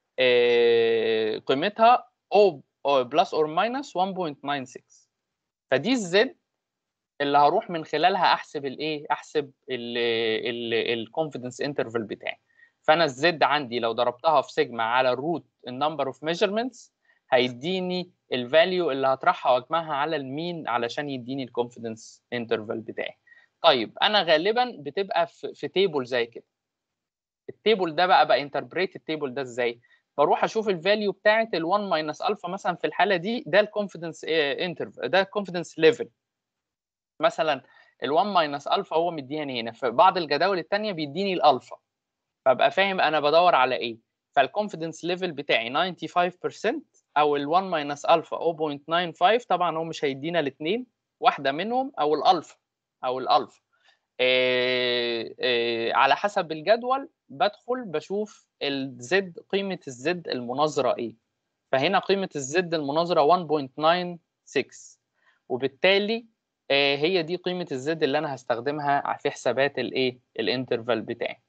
قيمتها او بلس اور ماينس 1.96 فدي الزد اللي هروح من خلالها احسب الايه احسب الكونفيدنس انترفال بتاعي فانا الزد عندي لو ضربتها في سيجما على الروت النمبر اوف ميجرمنتس هيديني الفاليو اللي هطرحها واجمعها على المين علشان يديني الكونفيدنس انترفال بتاعي طيب انا غالبا بتبقى في, في تيبل زي كده التيبل ده بقى بقى انتربريت التيبل ده ازاي بروح اشوف الفاليو بتاعت ال1 ماينس الفا مثلا في الحاله دي ده الكونفيدنس انترفال ده الكونفيدنس ليفل مثلا ال1 ماينس الفا هو مديني هنا في بعض الجداول الثانيه بيديني الالفا فابقى فاهم انا بدور على ايه فالكونفيدنس ليفل بتاعي 95% او ال1 ماينس الفا 0.95 طبعا هو مش هيدينا الاثنين واحده منهم او الالفا او الالفا إيه إيه على حسب الجدول بدخل بشوف الزد قيمه الزد المناظره ايه فهنا قيمه الزد المناظره 1.96 وبالتالي إيه هي دي قيمه الزد اللي انا هستخدمها في حسابات الايه الانترفال بتاعي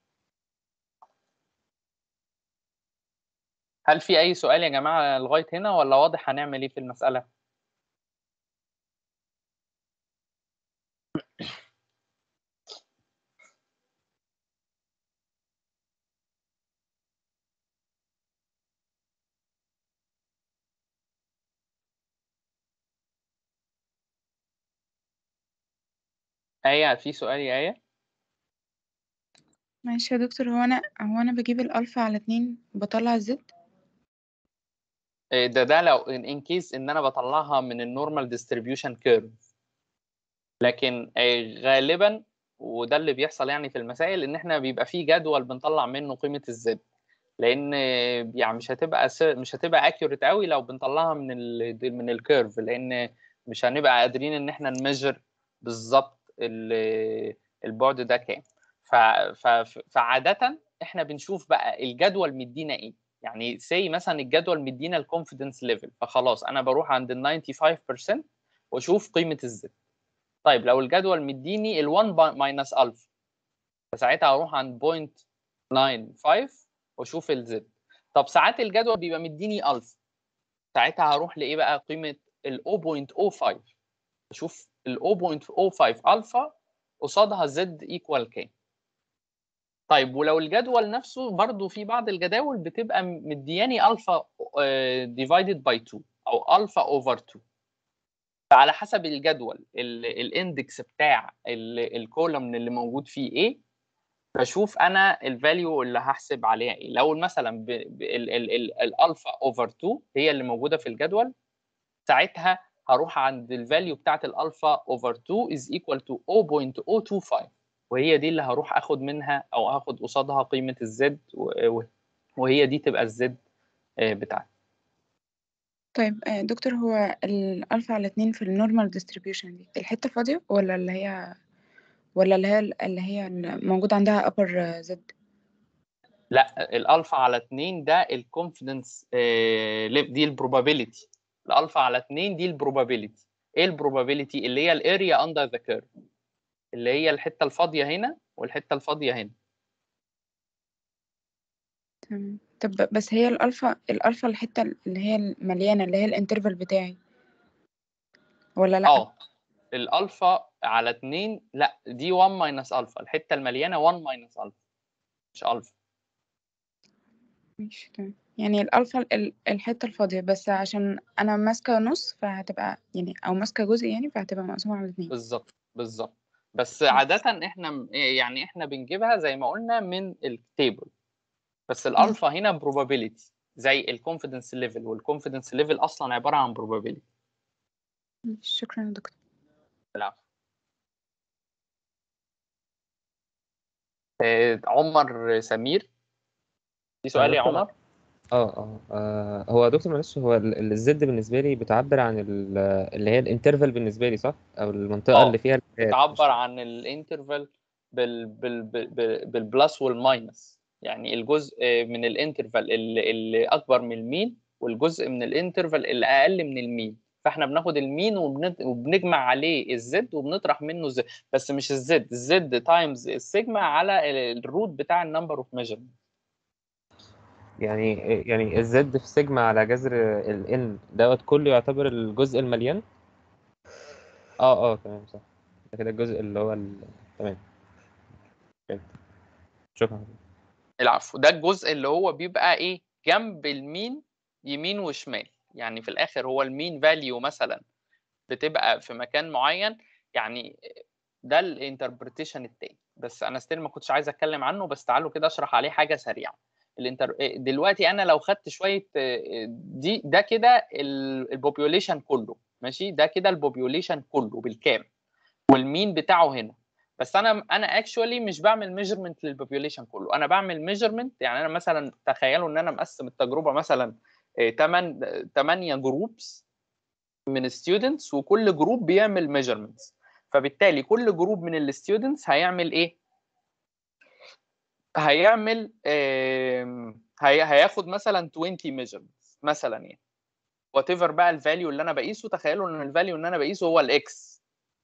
هل في اي سؤال يا جماعه لغايه هنا ولا واضح هنعمل ايه في المساله آية في سؤال يا آية معلش يا دكتور هو انا هو انا بجيب الالفا على اتنين بطلع الزد إيه ده ده لو ان كيس ان انا بطلعها من النورمال ديستريبيوشن كيرف لكن إيه غالبا وده اللي بيحصل يعني في المسائل ان احنا بيبقى في جدول بنطلع منه قيمه الزد لان يعني مش هتبقى مش هتبقى اكيوريت قوي لو بنطلعها من ال من الكيرف لان مش هنبقى قادرين ان احنا نميجر بالظبط البعد ده كام فعاده احنا بنشوف بقى الجدول مدينا ايه يعني سي مثلا الجدول مدينا الكونفيدنس ليفل فخلاص انا بروح عند ال 95% واشوف قيمه الزد طيب لو الجدول مديني ال1 ماينس الفا فساعتها هروح عند 0.95 واشوف الزد طب ساعات الجدول بيبقى مديني الفا ساعتها هروح لايه بقى قيمه ال 0.05 اشوف ال 0.05 الفا قصادها زد ايكوال كام طيب ولو الجدول نفسه برضو في بعض الجداول بتبقى مدياني الفا ديفايدد باي 2 او الفا اوفر 2 فعلى حسب الجدول الاندكس بتاع الكولوم اللي موجود فيه ايه بشوف انا الفاليو اللي هحسب عليها ايه لو مثلا الالفا اوفر 2 هي اللي موجوده في الجدول ساعتها هروح عند الفاليو بتاعت الالفا اوفر 2 is equal to 0.025 وهي دي اللي هروح اخد منها او هاخد قصادها قيمه الزد وهي دي تبقى الزد بتاعتي طيب دكتور هو الالفا على اتنين في النورمال ديستريبيوشن دي الحته فاضيه ولا اللي هي ولا اللي هي اللي هي موجود عندها upper زد لا الالفا على 2 ده الكونفيدنس دي البروبابيلتي الالفا على 2 دي البروبابيلتي ايه البروبابيلتي اللي هي الاريا اندر ذا كيرف اللي هي الحته الفاضيه هنا والحته الفاضيه هنا تمام طب بس هي الالفا الالفا الحته اللي هي المليانه اللي هي الانترفال بتاعي ولا لا اه الالفا على 2 لا دي 1 ماينس الفا الحته المليانه 1 ماينس الفا مش الفا ماشي تمام يعني الألفا ال- الحتة الفاضية بس عشان أنا ماسكة نص فهتبقى يعني أو ماسكة جزء يعني فهتبقى مقسومة على اتنين بالظبط بالظبط بس عادة احنا م- يعني احنا بنجيبها زي ما قلنا من التيبل بس الالفا هنا probability زي الكونفيدنس ليفل والكونفيدنس ليفل اصلا عبارة عن probability شكرا يا دكتور العفو آه، عمر سمير في سؤال يا دكتور، عمر اه اه آه، هو يا دكتور معلش هو الزد بالنسبه لي بتعبر عن ال- اللي هي الانترفال بالنسبه لي صح او المنطقه آه، اللي فيها الحاجات، بتعبر مش- عن الانترفال بال بال بال بال- بالبلس والماينس يعني الجزء من الانترفال اللي, اللي اكبر من المين والجزء من الانترفال اللي اقل من المين فاحنا بناخد المين وبن- وبنجمع عليه الزد وبنطرح منه الزد بس مش الزد الزد تايمز السيجما على ال- الروت بتاع النمبر اوف ميجرمنت يعني يعني الزد في سيجما على جذر الان دوت كله يعتبر الجزء المليان اه اه تمام صح ده كده الجزء اللي هو ال... تمام فهمت. شكرا العفو ده الجزء اللي هو بيبقى ايه جنب المين يمين وشمال يعني في الاخر هو المين فاليو مثلا بتبقى في مكان معين يعني ده الانتربريتيشن التاني بس انا ستيل ما كنتش عايز اتكلم عنه بس تعالوا كده اشرح عليه حاجه سريعه الانتر دلوقتي انا لو خدت شويه دي ده كده البوبيوليشن كله ماشي ده كده البوبيوليشن كله بالكامل والمين بتاعه هنا بس انا انا اكشولي مش بعمل ميجرمنت للبوبيوليشن كله انا بعمل ميجرمنت يعني انا مثلا تخيلوا ان انا مقسم التجربه مثلا 8 8 جروبس من ستودنتس وكل جروب بيعمل ميجرمنتس فبالتالي كل جروب من الستودنتس هيعمل ايه هيعمل آم، هي هياخد مثلا 20 ميجرمنتس مثلا يعني وات ايفر بقى الفاليو اللي انا بقيسه تخيلوا ان الفاليو اللي انا بقيسه هو الاكس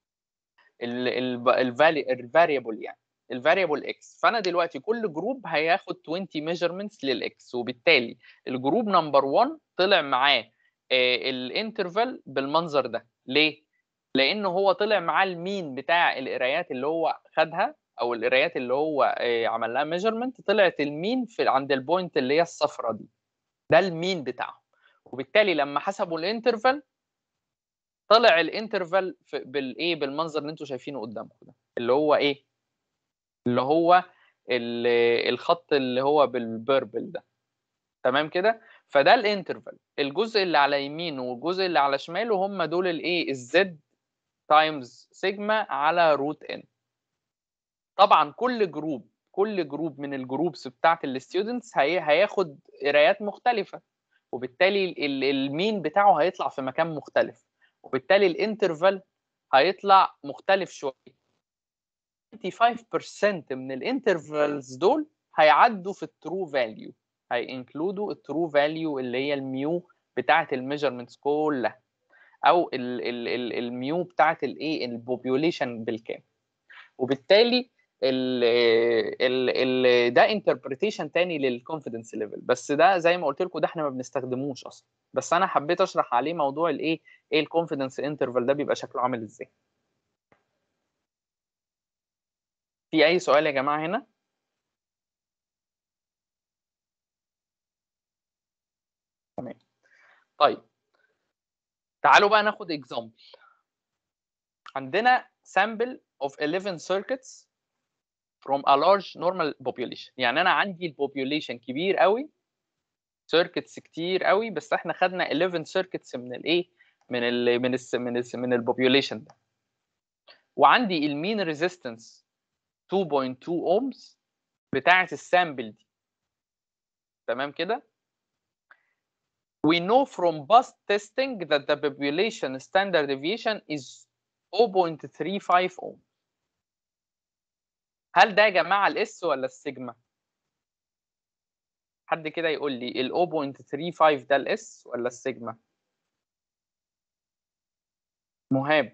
الفاريبل يعني الفاريبل اكس فانا دلوقتي كل جروب هياخد 20 ميجرمنتس للاكس وبالتالي الجروب نمبر 1 طلع معاه الانترفال بالمنظر ده ليه لان هو طلع معاه المين بتاع القرايات اللي هو خدها او القرايات اللي هو آه، عمل لها ميجرمنت طلعت المين في عند البوينت اللي هي الصفرة دي ده المين بتاعهم وبالتالي لما حسبوا الانترفال طلع الانترفال في- بالايه بالمنظر اللي انتم شايفينه قدامكم ده اللي هو ايه اللي هو ال- الخط اللي هو بالبيربل ده تمام كده فده الانترفال الجزء اللي على يمينه والجزء اللي على شماله هم دول الايه الزد تايمز سيجما على روت ان طبعا كل جروب كل جروب من الجروبس بتاعت الستودنتس هي هياخد قرايات مختلفه وبالتالي ال- ال- المين بتاعه هيطلع في مكان مختلف وبالتالي الانترفال هيطلع مختلف شويه 95% من الانترفالز دول هيعدوا في الترو فاليو هينكلودوا الترو فاليو اللي هي الميو بتاعه الميجرمنتس كلها او ال ال ال الميو بتاعه الايه البوبيوليشن بالكامل وبالتالي ال ال ال ده انتربريتيشن تاني للكونفيدنس ليفل بس ده زي ما قلت لكم ده احنا ما بنستخدموش اصلا بس انا حبيت اشرح عليه موضوع الايه ايه الكونفيدنس انترفال ده بيبقى شكله عامل ازاي في اي سؤال يا جماعه هنا تمام طيب تعالوا بقى ناخد اكزامبل عندنا sample of 11 circuits from a large normal population يعني انا عندي البوبيوليشن كبير قوي circuits كتير قوي بس احنا خدنا 11 circuits من الايه من ال من ال من ال من البوبيوليشن ده وعندي المين ريزيستنس 2.2 ohms بتاعه السامبل دي تمام كده we know from past testing that the population standard deviation is 0.35 ohm هل ده يا جماعه الاس ولا السيجما حد كده يقول لي ال 0.35 ده الاس ولا السيجما مهاب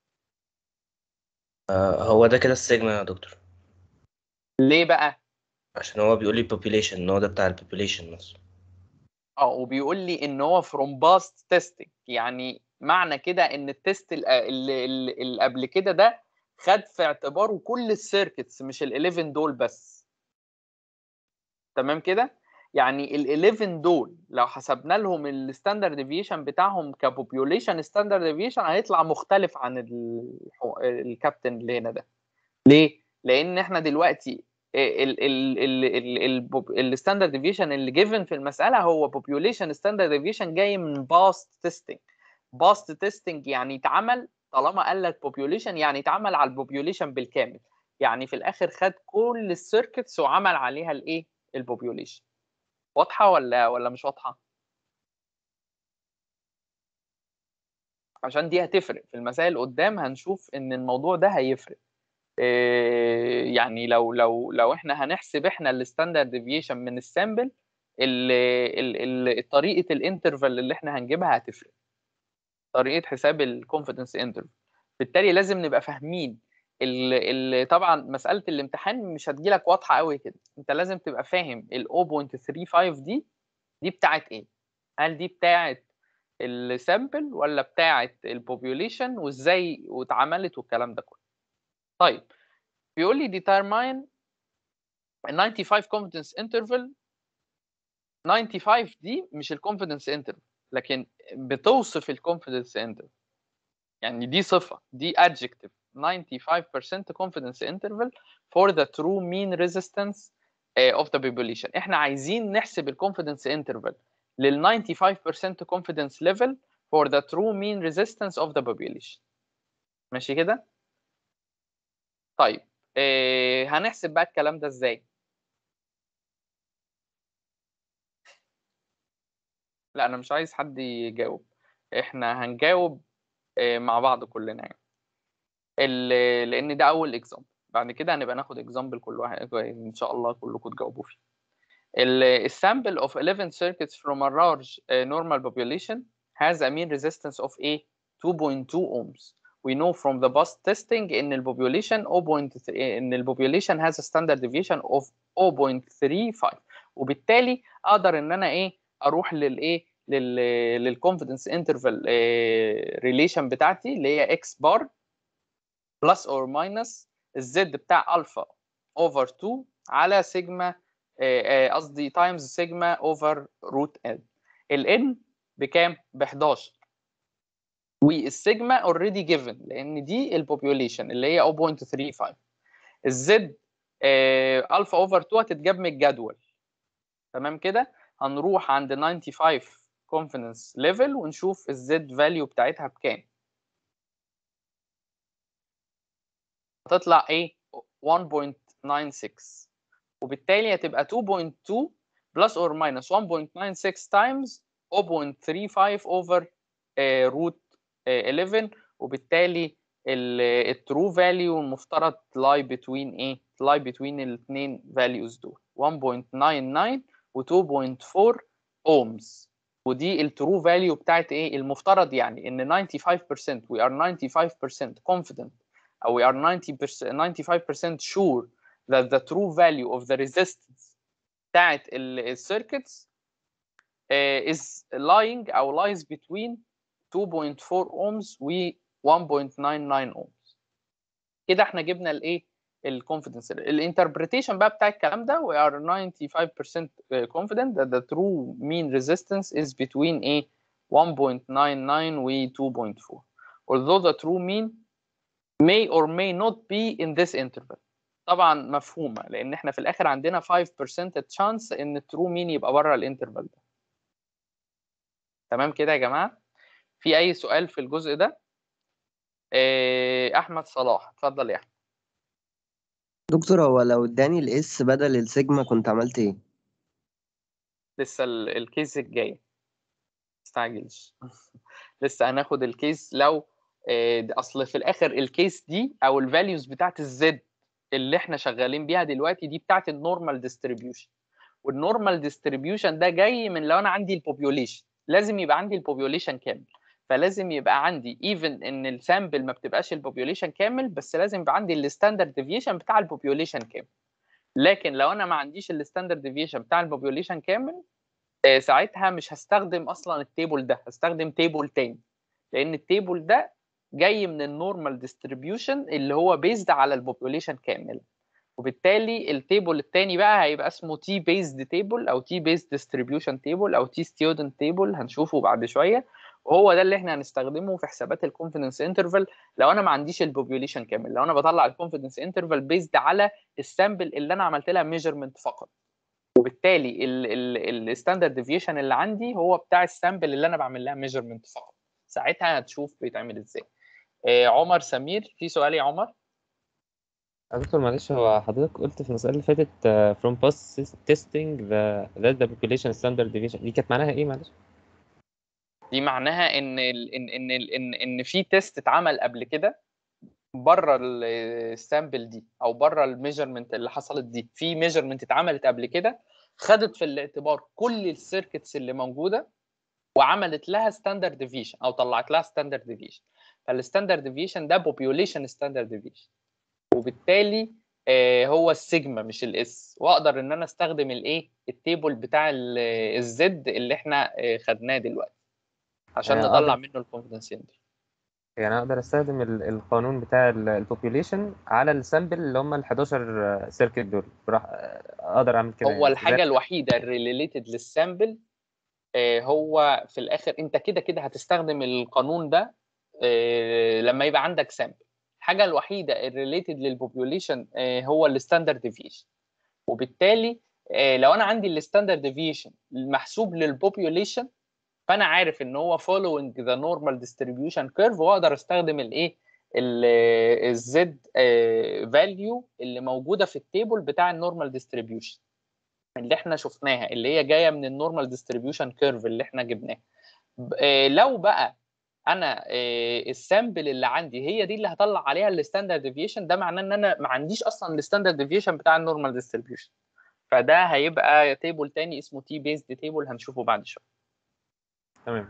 آه، هو ده كده السيجما يا دكتور ليه بقى عشان هو بيقول لي population ان هو ده بتاع ال population نفسه اه وبيقول لي ان هو from past testing يعني معنى كده ان التست ال- اللي, اللي اللي قبل كده ده خد في اعتباره كل السيركتس مش ال 11 دول بس تمام كده يعني ال 11 دول لو حسبنا لهم الستاندرد ديفيشن بتاعهم كبوبيوليشن ستاندرد ديفيشن هيطلع مختلف عن الحو- الكابتن اللي هنا ده ليه؟ لان احنا دلوقتي الستاندرد ديفيشن اللي جيفن في المساله هو population ستاندرد ديفيشن جاي من باست تيستنج باست تيستنج يعني اتعمل طالما قال لك population يعني اتعمل على البوبيوليشن بالكامل يعني في الاخر خد كل السيركتس وعمل عليها الايه البوبيوليشن واضحه ولا ولا مش واضحه عشان دي هتفرق في المسائل قدام هنشوف ان الموضوع ده هيفرق إيه، يعني لو لو لو احنا هنحسب احنا الستاندرد ديفيشن من السامبل ال- ال- ال- طريقه الانترفال اللي احنا هنجيبها هتفرق طريقه حساب الكونفيدنس انترفال بالتالي لازم نبقى فاهمين ال ال طبعا مساله الامتحان مش هتجيلك واضحه قوي كده انت لازم تبقى فاهم ال 0.35 دي دي بتاعت ايه هل دي بتاعت السامبل ولا بتاعت البوبيوليشن وازاي واتعملت والكلام ده كله طيب بيقول لي determine ال 95 confidence interval 95 دي مش الكونفيدنس انترفال لكن بتوصف الكونفيدنس انترفال يعني دي صفه دي adjective 95% confidence interval for the true mean resistance uh, of the population احنا عايزين نحسب الكونفيدنس انترفال لل 95% confidence level for the true mean resistance of the population ماشي كده طيب آه هنحسب بقى الكلام ده ازاي لا انا مش عايز حد يجاوب احنا هنجاوب آه مع بعض كلنا يعني ال- لان ده اول اكزامبل بعد كده هنبقى ناخد اكزامبل كل واحد ان شاء الله كلكم تجاوبوا فيه السامبل of 11 circuits from a large uh, normal population has a mean resistance of a 2.2 ohms we know from the past testing ان ال population 0.3 ان ال population has a standard deviation of 0.35 وبالتالي اقدر ان انا ايه اروح للايه لل للكونفدنس انترفال ريليشن بتاعتي اللي هي اكس بار بلس اور ماينس الزد بتاع الفا اوفر 2 على سيجما آه، آه، قصدي تايمز سيجما اوفر روت ال الان بكام ب 11 والسيجما اوريدي جيفن لان دي البوبيوليشن اللي هي 0.35 الزد الفا اوفر 2 هتتجاب من الجدول تمام كده هنروح عند 95 confidence level ونشوف الزد فاليو بتاعتها بكام هتطلع ايه 1.96 وبالتالي هتبقى 2.2 بلس اور ماينس 1.96 تايمز 0.35 اوفر روت 11 وبالتالي الترو فاليو المفترض لاي بتوين ايه لاي بتوين الاثنين فاليوز دول 1.99 و 2.4 اومز ودي الترو فاليو بتاعت ايه المفترض يعني ان 95% we are 95% confident او we are 90% 95% sure that the true value of the resistance بتاعت السيركتس uh, is lying او lies between 2.4 ohms و 1.99 ohms كده احنا جبنا الايه الكونفيدنس الانتربريتيشن بقى بتاع الكلام ده we are 95% confident that the true mean resistance is between a 1.99 و 2.4 although the true mean may or may not be in this interval طبعا مفهومه لان احنا في الاخر عندنا 5% chance ان الترو مين يبقى بره الانترفال ده تمام كده يا جماعه في اي سؤال في الجزء ده إيه احمد صلاح اتفضل يا احمد دكتور هو لو اداني الاس بدل السيجما كنت عملت ايه لسه ال- الكيس الجاي مستعجلش لسه هناخد الكيس لو آه، ده اصل في الاخر الكيس دي او الفاليوز بتاعت الزد اللي احنا شغالين بيها دلوقتي دي بتاعت النورمال ديستريبيوشن والنورمال ديستريبيوشن ده جاي من لو انا عندي البوبيوليشن لازم يبقى عندي البوبيوليشن كامل فلازم يبقى عندي ايفن ان السامبل ما بتبقاش البوبيوليشن كامل بس لازم يبقى عندي الستاندرد ديفيشن بتاع البوبيوليشن كامل لكن لو انا ما عنديش الستاندرد ديفيشن بتاع البوبيوليشن كامل آه، ساعتها مش هستخدم اصلا التيبل ده هستخدم تيبل تاني لان التيبل ده جاي من النورمال ديستريبيوشن اللي هو بيزد على البوبوليشن كامل وبالتالي التيبل التاني بقى هيبقى اسمه تي بيزد تيبل او تي بيزد ديستريبيوشن تيبل او تي ستودنت تيبل هنشوفه بعد شويه وهو ده اللي احنا هنستخدمه في حسابات الكونفيدنس انترفال لو انا ما عنديش البوبيوليشن كامل لو انا بطلع الكونفيدنس انترفال بيزد على السامبل اللي انا عملت لها ميجرمنت فقط وبالتالي الستاندرد ديفيشن اللي عندي هو بتاع السامبل اللي انا بعمل لها ميجرمنت فقط ساعتها هتشوف بيتعمل ازاي آه، عمر سمير في سؤال يا عمر يا دكتور معلش هو حضرتك قلت في المسألة اللي فاتت uh, from past testing the that the population standard deviation دي كانت معناها ايه معلش؟ دي معناها ان ال ان ان ال ان ان في تيست اتعمل قبل كده بره السامبل دي او بره الميجرمنت اللي حصلت دي في ميجرمنت اتعملت قبل كده خدت في الاعتبار كل السيركتس اللي موجوده وعملت لها ستاندرد ديفيشن او طلعت لها ستاندرد ديفيشن فالستاندرد ديفيشن ده بوبيوليشن ستاندرد ديفيشن وبالتالي آه، هو السيجما مش الاس واقدر ان انا استخدم الايه التيبل بتاع الزد اللي احنا آه، خدناه دلوقتي عشان يعني نطلع أقدر- منه الكونفدنس انترفال يعني اقدر استخدم ال- القانون بتاع البوبيوليشن على السامبل اللي هم ال 11 سيركت دول براح اقدر اعمل كده هو يعني. الحاجه الوحيده الريليتد للسامبل آه، هو في الاخر انت كده كده هتستخدم القانون ده آه، لما يبقى عندك سامبل الحاجه الوحيده الريليتد للبوبيوليشن هو الستاندرد ديفيشن وبالتالي آه، لو انا عندي الستاندرد ديفيشن المحسوب للبوبيوليشن فانا عارف ان هو following the normal distribution curve واقدر استخدم الايه الزد فاليو اللي موجوده في التيبل بتاع النورمال ديستريبيوشن اللي احنا شفناها اللي هي جايه من النورمال ديستريبيوشن كيرف اللي احنا جبناه ب- آه، لو بقى انا آه، السامبل اللي عندي هي دي اللي هطلع عليها الستاندرد ديفيشن ده معناه ان انا ما عنديش اصلا الستاندرد ديفيشن بتاع النورمال ديستريبيوشن فده هيبقى تيبل تاني اسمه تي بيزد تيبل هنشوفه بعد شويه تمام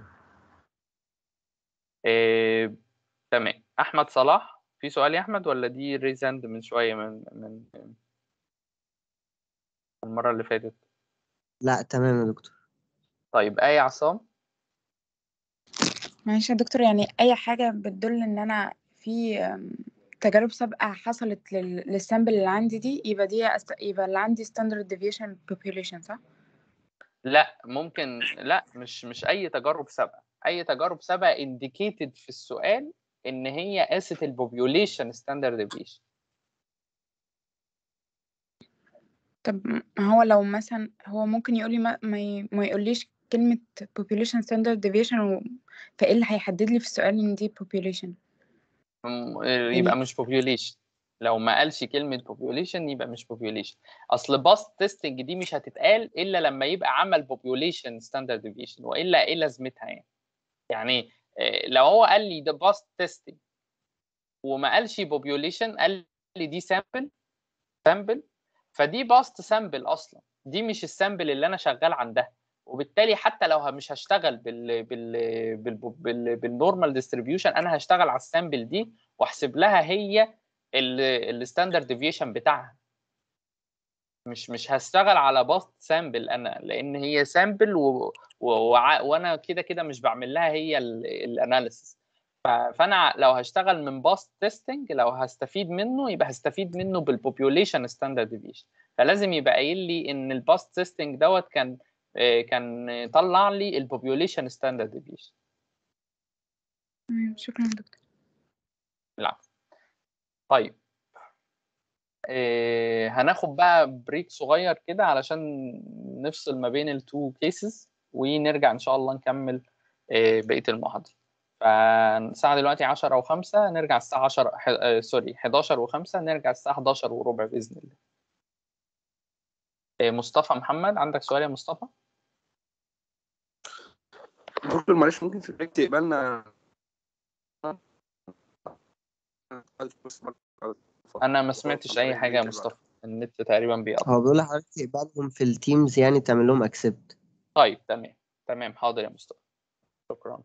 آه، تمام احمد صلاح في سؤال يا احمد ولا دي ريزند من شويه من من من المره اللي فاتت لا تمام يا دكتور طيب ايه عصام معلش يا دكتور يعني اي حاجه بتدل ان انا في أم، تجارب سابقه حصلت لل- للسامبل اللي عندي دي يبقى دي أست... يبقى اللي عندي standard deviation population صح لا ممكن لا مش مش اي تجارب سابقه اي تجارب سابقه indicated في السؤال ان هي قاست البوبيوليشن ستاندرد ديفيشن طب ما هو لو مثلا هو ممكن يقول لي ما, ما, ي... ما يقوليش كلمه population standard deviation و... فايه اللي هيحدد لي في السؤال ان دي population يبقى مش population لو ما قالش كلمه population يبقى مش population اصل باست تيستنج دي مش هتتقال الا لما يبقى عمل population standard deviation والا ايه لازمتها يعني يعني آه، لو هو قال لي ده باست تيستنج وما قالش population قال لي دي سامبل سامبل فدي باست سامبل اصلا دي مش السامبل اللي انا شغال عندها وبالتالي حتى لو مش هشتغل بال بال بال بال بالنورمال ديستريبيوشن انا هشتغل على السامبل دي واحسب لها هي الستاندرد ديفيشن بتاعها مش مش هشتغل على باست سامبل انا لان هي سامبل و... و... وع- وانا كده كده مش بعمل لها هي الاناليسيس فانا لو هشتغل من باست تيستنج لو هستفيد منه يبقى هستفيد منه بالبوبيوليشن ستاندرد ديفيشن فلازم يبقى قايل لي ان الباست تيستنج دوت كان آه، كان طلع لي البوبيوليشن ستاندرد ديفيشن تمام شكرا يا دكتور العفو طيب آه، هناخد بقى بريك صغير كده علشان نفصل ما بين التو كيسز ونرجع ان شاء الله نكمل آه، بقية المحاضرة فالساعة دلوقتي 10 و5 نرجع الساعة 10 ح- آه، سوري 11 و5 نرجع الساعة 11 وربع بإذن الله آه، مصطفى محمد عندك سؤال يا مصطفى؟ دكتور معلش ممكن في البريك تقبلنا أنا ما سمعتش أي حاجة يا مصطفى النت تقريبا بيقطع هو بيقول لحضرتك تقبلهم في التيمز يعني تعمل لهم اكسبت طيب تمام تمام حاضر يا مصطفى شكرا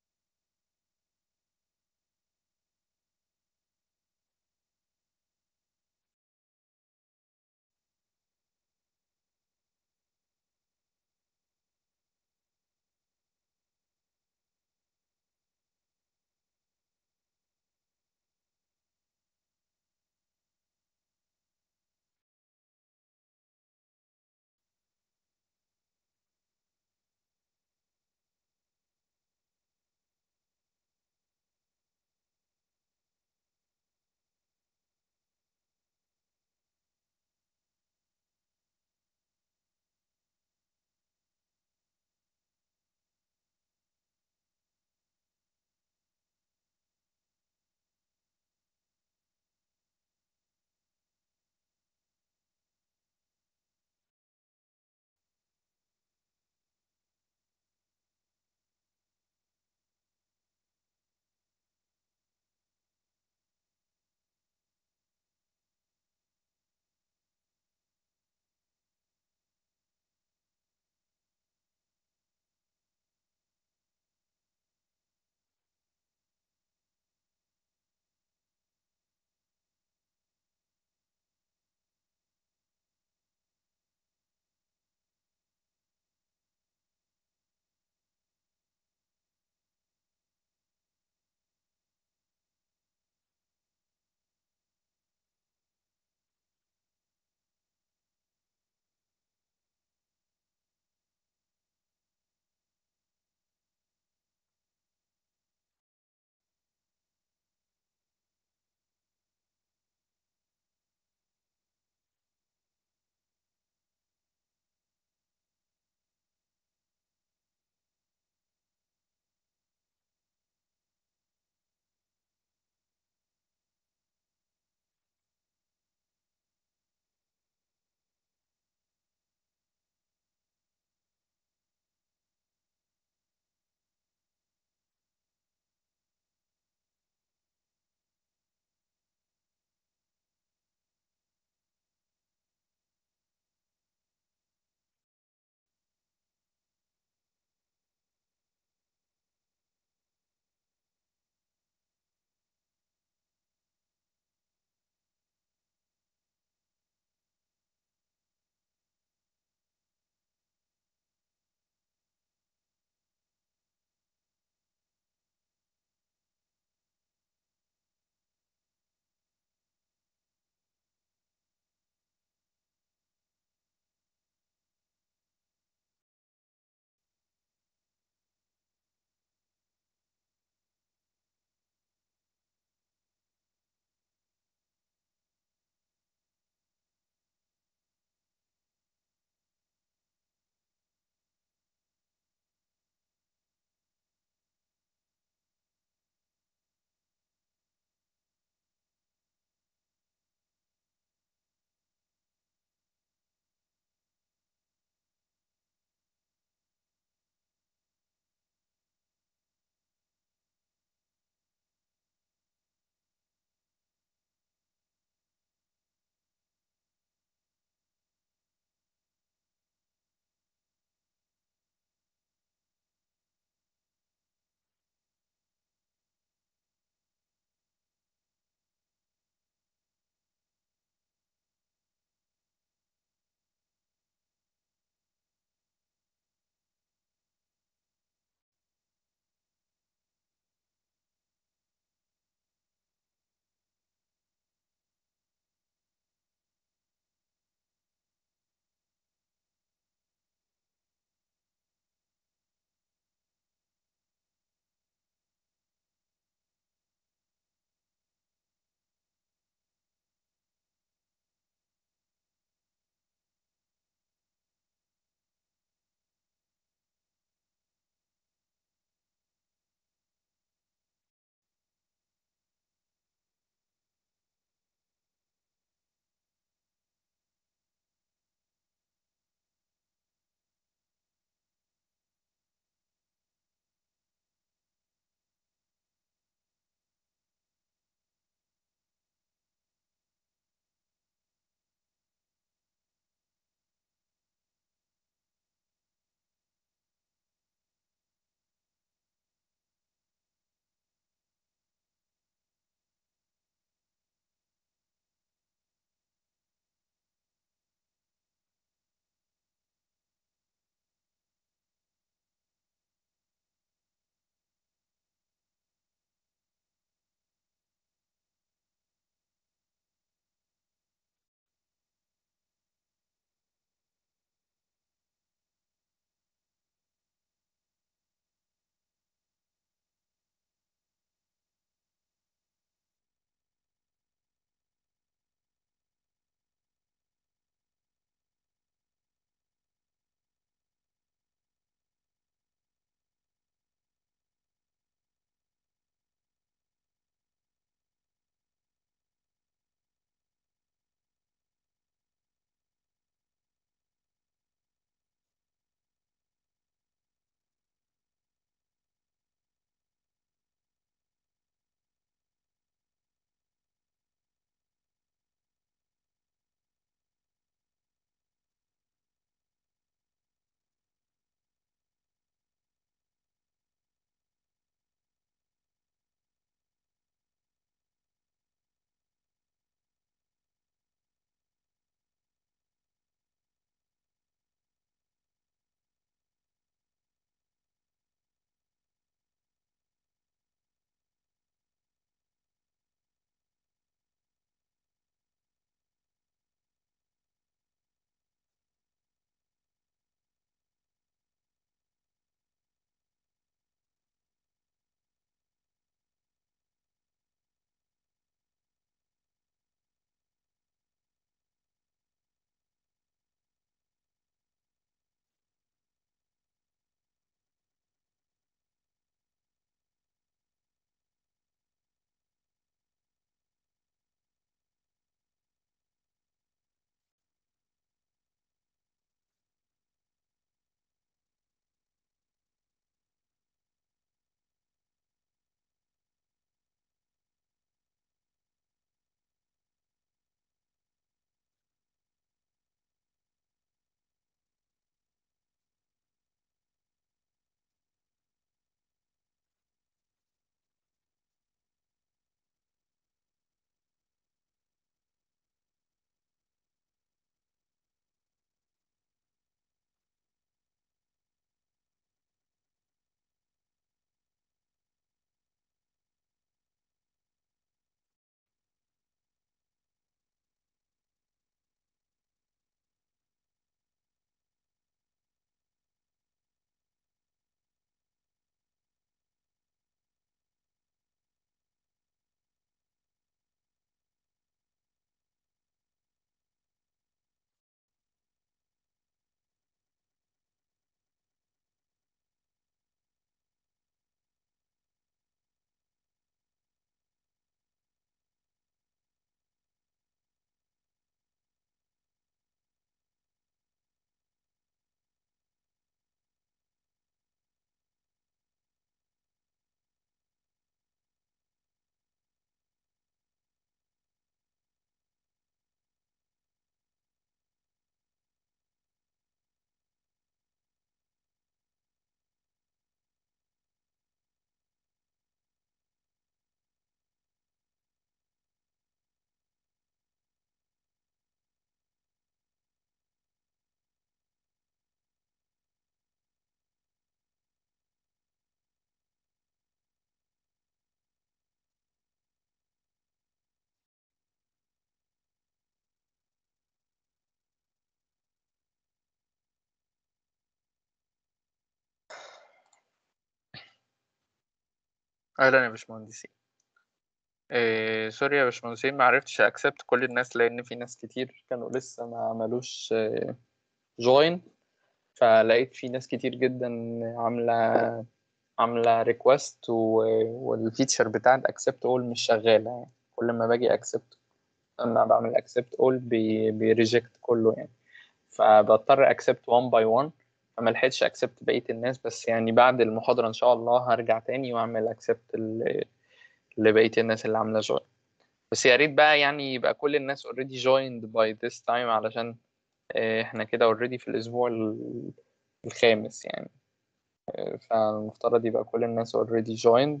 اهلا يا باشمهندسين إيه سوري يا باشمهندسين ما عرفتش اكسبت كل الناس لان في ناس كتير كانوا لسه ما عملوش جوين فلقيت في ناس كتير جدا عامله عامله ريكوست والفيتشر بتاعت اكسبت اول مش شغاله يعني كل ما باجي اكسبت اما بعمل اكسبت اول بيريجكت كله يعني فبضطر اكسبت 1 باي 1 فما لحقتش اكسبت بقيه الناس بس يعني بعد المحاضره ان شاء الله هرجع تاني واعمل اكسبت لبقيه الناس اللي عامله جوين بس يا ريت بقى يعني يبقى كل الناس اوريدي جويند باي ذس تايم علشان آه، احنا كده اوريدي في الاسبوع ال- الخامس يعني آه، فالمفترض يبقى كل الناس اوريدي جويند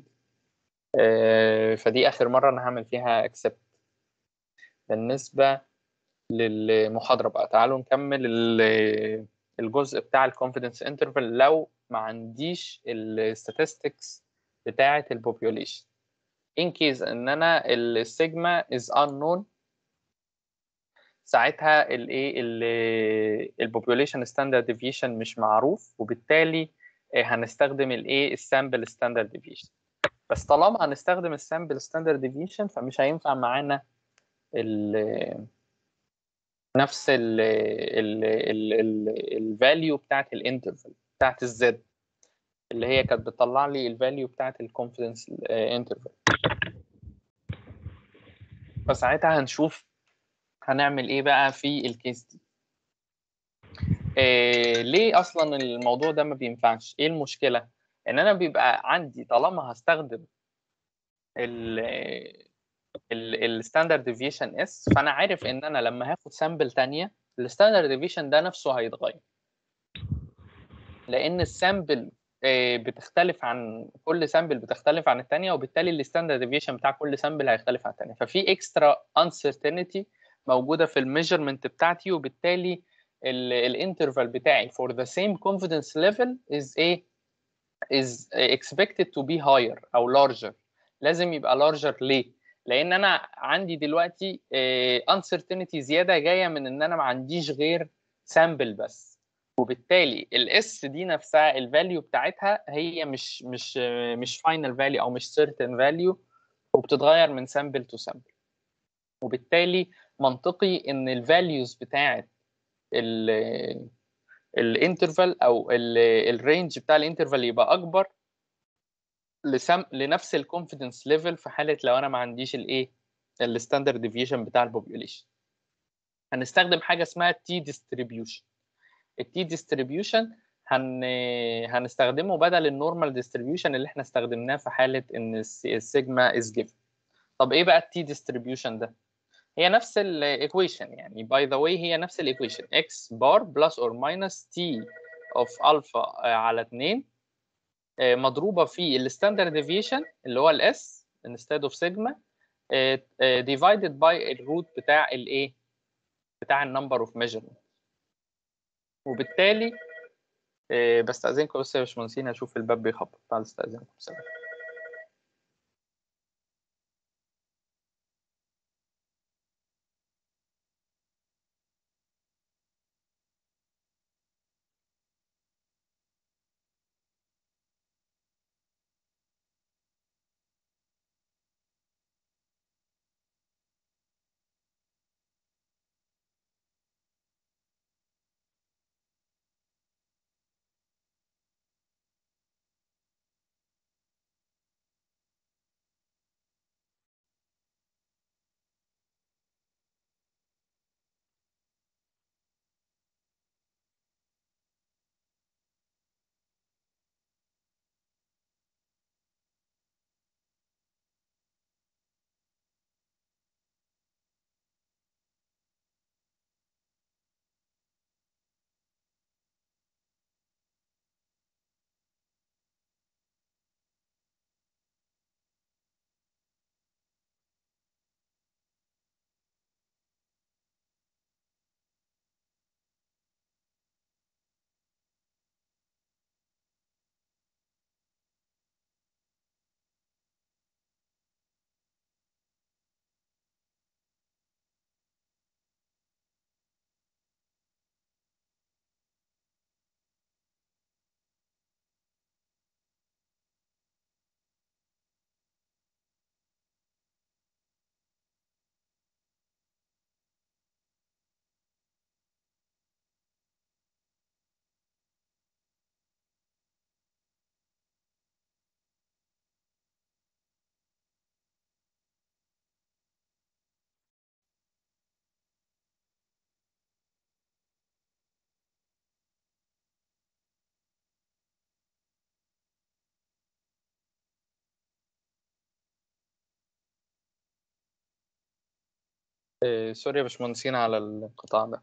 فدي اخر مره انا هعمل فيها اكسبت بالنسبه للمحاضره بقى تعالوا نكمل ال- الجزء بتاع الكونفيدنس انترفال لو ما عنديش الستاتستكس بتاعه البوبيوليشن in case ان انا السيجما is unknown ساعتها الايه البوبوليشن ستاندرد ديفيشن مش معروف وبالتالي آه، هنستخدم الايه السامبل ستاندرد ديفيشن بس طالما هنستخدم السامبل ستاندرد ديفيشن فمش هينفع معانا ال نفس ال الفاليو بتاعت الانترفال بتاعت الزد اللي هي كانت بتطلع لي الفاليو بتاعت الكونفيدنس انترفال فساعتها هنشوف هنعمل ايه بقى في الكيس دي إيه ليه اصلا الموضوع ده ما بينفعش ايه المشكله ان انا بيبقى عندي طالما هستخدم ال الستاندرد ديفيشن اس فانا عارف ان انا لما هاخد سامبل تانية الستاندرد ديفيشن ده نفسه هيتغير لان السامبل بتختلف عن كل سامبل بتختلف عن الثانيه وبالتالي الستاندرد ديفيشن بتاع كل سامبل هيختلف عن الثانيه ففي اكسترا uncertainty موجوده في الميجرمنت بتاعتي وبالتالي الانترفال بتاعي for the same confidence level is a is expected to be higher او larger لازم يبقى larger ليه؟ لان انا عندي دلوقتي آه، uncertainty زياده جايه من ان انا ما عنديش غير سامبل بس وبالتالي الاس دي نفسها الفاليو بتاعتها هي مش مش آه، مش فاينل فاليو او مش certain فاليو وبتتغير من سامبل تو سامبل وبالتالي منطقي ان الفاليوز بتاعت الانترفال او الرينج بتاع الانترفال يبقى اكبر لسم لنفس الكونفيدنس ليفل في حاله لو انا ما عنديش الايه الستاندرد ديفيشن بتاع البوبيوليشن هنستخدم حاجه اسمها تي ديستريبيوشن التي ديستريبيوشن هن هنستخدمه بدل النورمال ديستريبيوشن اللي احنا استخدمناه في حاله ان الس- السيجما از جيفن طب ايه بقى التي ديستريبيوشن ده هي نفس الايكويشن يعني باي ذا واي هي نفس الايكويشن x بار بلس اور ماينس t اوف الفا على 2 آه، مضروبه في الستاندرد ديفيشن اللي هو الاس instead of sigma آه، آه، divided by الروت بتاع الايه بتاع النمبر اوف measurement وبالتالي آه، بستأذنكم بس يا باشمهندسين اشوف الباب بيخبط بعد استأذنكم سلام آه، سوري يا باشمهندسين على الانقطاع ده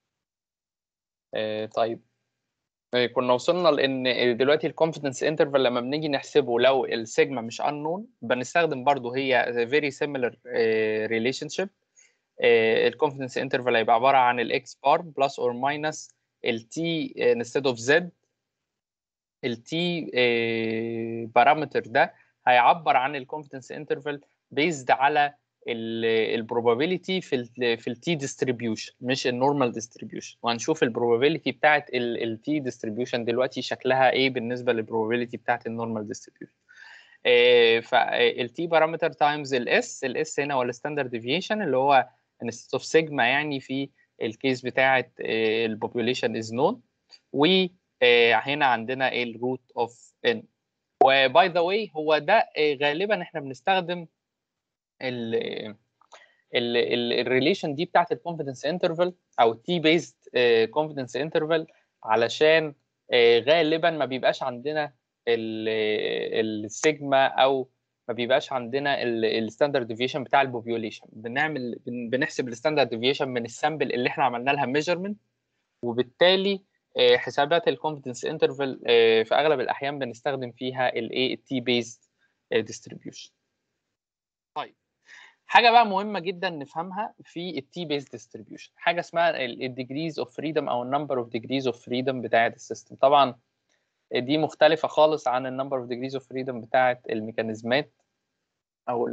آه، طيب آه، كنا وصلنا لان دلوقتي الكونفدنس انترفال لما بنيجي نحسبه لو السيجما مش unknown بنستخدم برضو هي very similar ريليشن شيب الكونفدنس انترفال هيبقى عباره عن الاكس بار بلس اور ماينس التي انستيد اوف زد التي بارامتر ده هيعبر عن الكونفدنس انترفال بيزد على البروبابيلتي في ال في التي ديستريبيوشن مش النورمال ديستريبيوشن وهنشوف البروبابيلتي بتاعت التي ديستريبيوشن دلوقتي شكلها ايه بالنسبه للبروبابيلتي بتاعت النورمال ديستريبيوشن فالتي بارامتر تايمز الاس الاس هنا هو الستاندرد ديفيشن اللي هو انستيت اوف سيجما يعني في الكيس بتاعت البوبوليشن از نون وهنا عندنا الروت اوف ان وباي ذا واي هو ده آه، غالبا احنا بنستخدم ال الريليشن دي بتاعت الكونفدنس انترفال او التي بيزد كونفدنس انترفال علشان آه، غالبا ما بيبقاش عندنا السيجما او ما بيبقاش عندنا الستاندرد ديفيشن بتاع البوبيوليشن بنعمل بن- بنحسب الستاندرد ديفيشن من السامبل اللي احنا عملنا لها ميجرمنت وبالتالي آه، حسابات الكونفدنس انترفال في اغلب الاحيان بنستخدم فيها الايه التي بيزد ديستريبيوشن طيب حاجه بقى مهمه جدا نفهمها في التي بيز ديستريبيوشن حاجه اسمها الديجريز اوف فريدم او النمبر اوف ديجريز اوف فريدم بتاعه السيستم طبعا دي مختلفه خالص عن النمبر اوف ديجريز اوف فريدم بتاعه الميكانيزمات او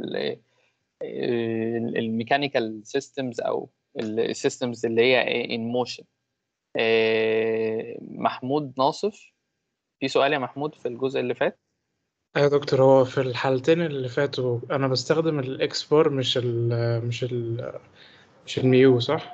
الميكانيكال سيستمز او السيستمز اللي هي ان موشن محمود ناصف في سؤال يا محمود في الجزء اللي فات ايوه يا دكتور هو في الحالتين اللي فاتوا انا بستخدم الاكس بار مش ال مش ال مش الميو صح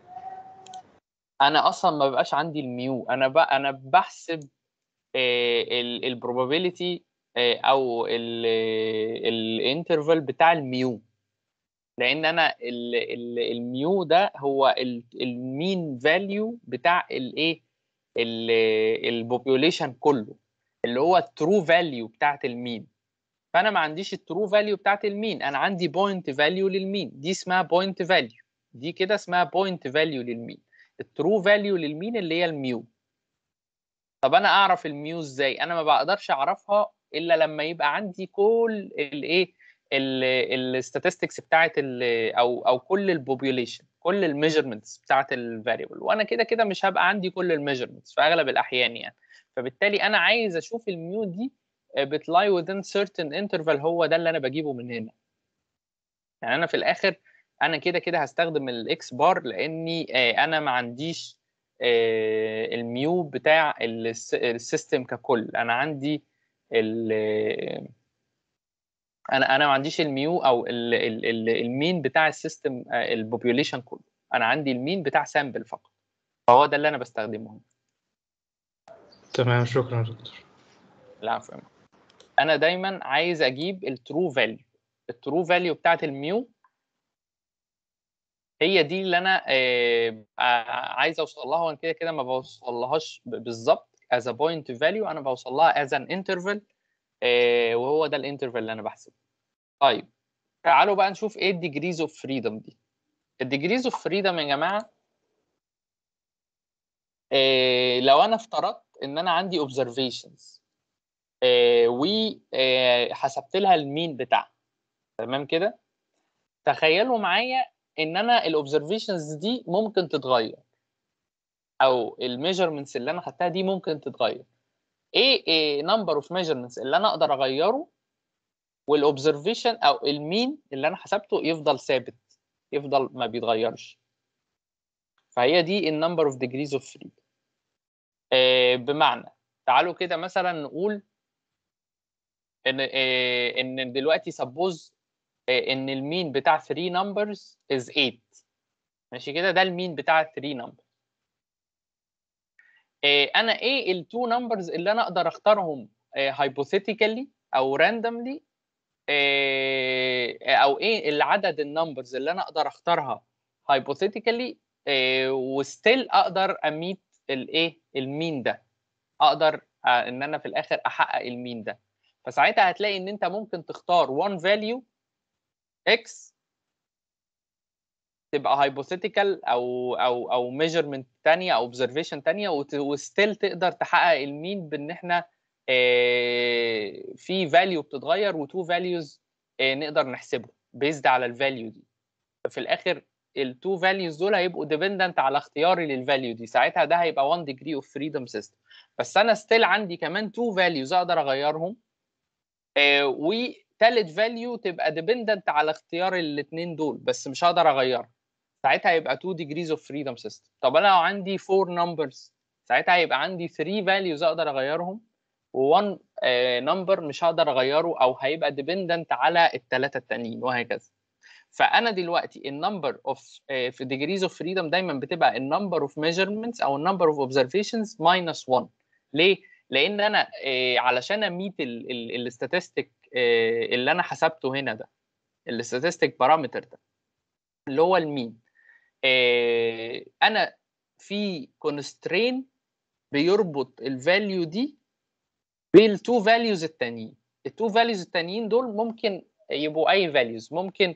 انا اصلا ما بقاش عندي الميو انا بقى انا بحسب البروبابيلتي او الانترفال بتاع الميو لان انا ال- ال- الميو ده هو المين فاليو بتاع الايه البوبوليشن كله اللي هو الترو فاليو بتاعت المين فانا ما عنديش الترو فاليو بتاعت المين انا عندي بوينت فاليو للمين دي اسمها بوينت فاليو دي كده اسمها بوينت فاليو للمين الترو فاليو للمين اللي هي الميو طب انا اعرف الميو ازاي انا ما بقدرش اعرفها الا لما يبقى عندي كل الايه الستاتستكس بتاعت ال- او او كل البوبوليشن كل الميجرمنتس بتاعت الفاريبل وانا كده كده مش هبقى عندي كل الميجرمنتس في اغلب الاحيان يعني فبالتالي انا عايز اشوف الميو دي بتلاي within certain interval هو ده اللي انا بجيبه من هنا يعني انا في الاخر انا كده كده هستخدم الاكس بار لاني آه، انا ما عنديش آه، الميو بتاع الس- السيستم ككل انا عندي ال انا انا ما عنديش الميو او ال- ال- ال- المين بتاع السيستم البوبوليشن كله انا عندي المين بتاع سامبل فقط فهو ده اللي انا بستخدمه هنا تمام شكرا يا دكتور العفو يا محمد. انا دايما عايز اجيب الترو فاليو الترو فاليو بتاعت الميو هي دي اللي انا آه، آه، عايز اوصل لها وانا كده كده ما بوصل لهاش ب- بالظبط as a point value انا بوصل لها as an interval آه، وهو ده الانترفال اللي انا بحسبه طيب تعالوا بقى نشوف ايه الديجريز اوف فريدم دي الديجريز اوف فريدم يا جماعه آه، لو انا افترضت ان انا عندي observations وحسبت لها المين بتاعها تمام كده تخيلوا معايا ان انا الاوبزرفيشنز دي ممكن تتغير او الميجرمنتس اللي انا خدتها دي ممكن تتغير ايه ايه نمبر اوف ميجرمنتس اللي انا اقدر اغيره والاوبزرفيشن او المين اللي انا حسبته يفضل ثابت يفضل ما بيتغيرش فهي دي النمبر اوف ديجريز اوف فريدم بمعنى تعالوا كده مثلا نقول ان آه، ان دلوقتي سبوز ان المين بتاع 3 نمبرز از 8 ماشي كده ده المين بتاع 3 نمبر انا ايه التو نمبرز اللي انا اقدر اختارهم هايبوثيتيكالي او راندوملي او ايه العدد النمبرز اللي انا اقدر اختارها هايبوثيتيكالي وستيل اقدر اميت الايه المين ده اقدر آه، ان انا في الاخر احقق المين ده فساعتها هتلاقي ان انت ممكن تختار one value x تبقى هايبوثيتيكال او او او ميجرمنت تانية او اوبزرفيشن تانية وستيل تقدر تحقق المين بان احنا آه، في فاليو بتتغير وتو فاليوز نقدر نحسبه بيزد على الفاليو دي ففي الاخر التو فاليوز دول هيبقوا ديبندنت على اختياري للفاليو دي ساعتها ده هيبقى 1 degree of freedom system بس انا ستيل عندي كمان تو فاليوز اقدر اغيرهم آه، وتالت فاليو تبقى ديبندنت على اختيار الاثنين دول بس مش هقدر اغيرها ساعتها هيبقى 2 degrees of freedom system طب انا لو عندي 4 numbers ساعتها هيبقى عندي 3 values اقدر اغيرهم و1 نمبر مش هقدر اغيره او هيبقى ديبندنت على الثلاثه التانيين وهكذا فانا دلوقتي النمبر اوف في degrees of freedom دايما بتبقى النمبر اوف measurements او النمبر اوف observations minus 1 ليه؟ لان انا آه، علشان اميت الاستاتستيك اللي انا حسبته هنا ده الاستاتستيك بارامتر ده اللي هو المين آه، انا في كونسترين بيربط الفاليو دي بالتو فاليوز التانيين التو فاليوز التانيين دول ممكن يبقوا اي فاليوز ممكن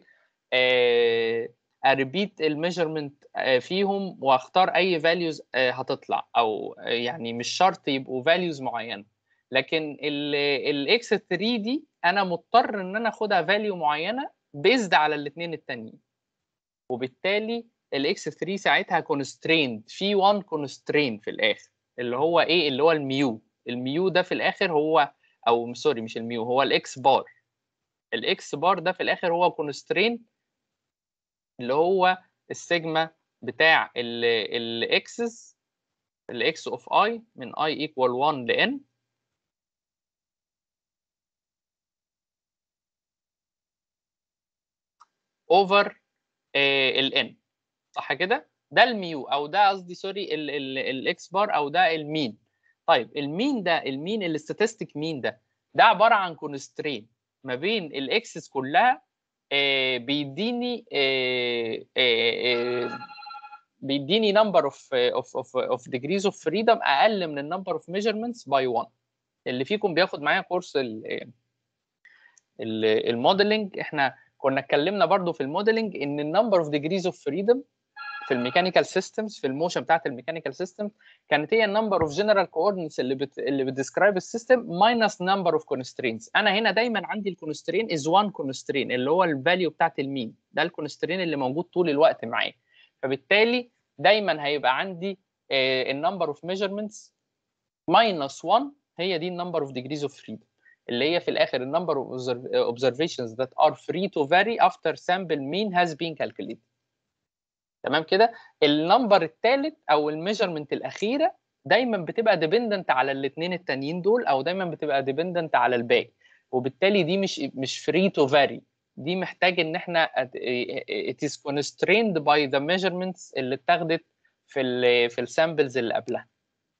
اريبيت الميجرمنت فيهم واختار اي فاليوز هتطلع او آه، يعني مش شرط يبقوا فاليوز معينه لكن الاكس 3 دي انا مضطر ان انا اخدها فاليو معينه بيزد على الاثنين التانيين وبالتالي الاكس 3 ساعتها كونستريند في 1 كونسترين في الاخر اللي هو ايه اللي هو الميو الميو ده في الاخر هو او سوري مش الميو هو الاكس بار الاكس بار ده في الاخر هو كونسترين اللي هو السيجما بتاع الاكسس الاكس اوف اي من اي ايكوال 1 لان اوفر الان صح كده ده الميو او ده قصدي سوري الاكس بار او ده المين طيب المين ده المين الاستاتستيك مين ده ده عباره عن كونسترين ما بين الاكسس كلها آه، بيديني آه، آه، بيديني نمبر اوف اوف اوف اوف ديجريز اوف فريدم اقل من النمبر اوف ميجرمنتس باي 1 اللي فيكم بياخد معايا كورس الموديلنج احنا كنا اتكلمنا برضو في الموديلنج ان النمبر اوف ديجريز اوف فريدم في الميكانيكال سيستمز في الموشن بتاعت الميكانيكال سيستم كانت هي النمبر اوف جنرال كوردينتس اللي بت اللي بتديسكرايب السيستم ماينس نمبر اوف كونسترينز انا هنا دايما عندي الكونسترين از 1 كونسترين اللي هو الفاليو بتاعت المين ده الكونسترين اللي موجود طول الوقت معايا فبالتالي دايما هيبقى عندي النمبر اوف ميجرمنتس ماينس 1 هي دي النمبر اوف ديجريز اوف فريدم اللي هي في الاخر النمبر اوف observations that are free to vary after sample mean has been calculated تمام كده النمبر الثالث او الميجرمنت الاخيره دايما بتبقى ديبندنت على الاثنين التانيين دول او دايما بتبقى ديبندنت على الباقي وبالتالي دي مش مش فري تو فاري دي محتاج ان احنا it is constrained by the measurements اللي اتاخدت في ال في السامبلز اللي قبلها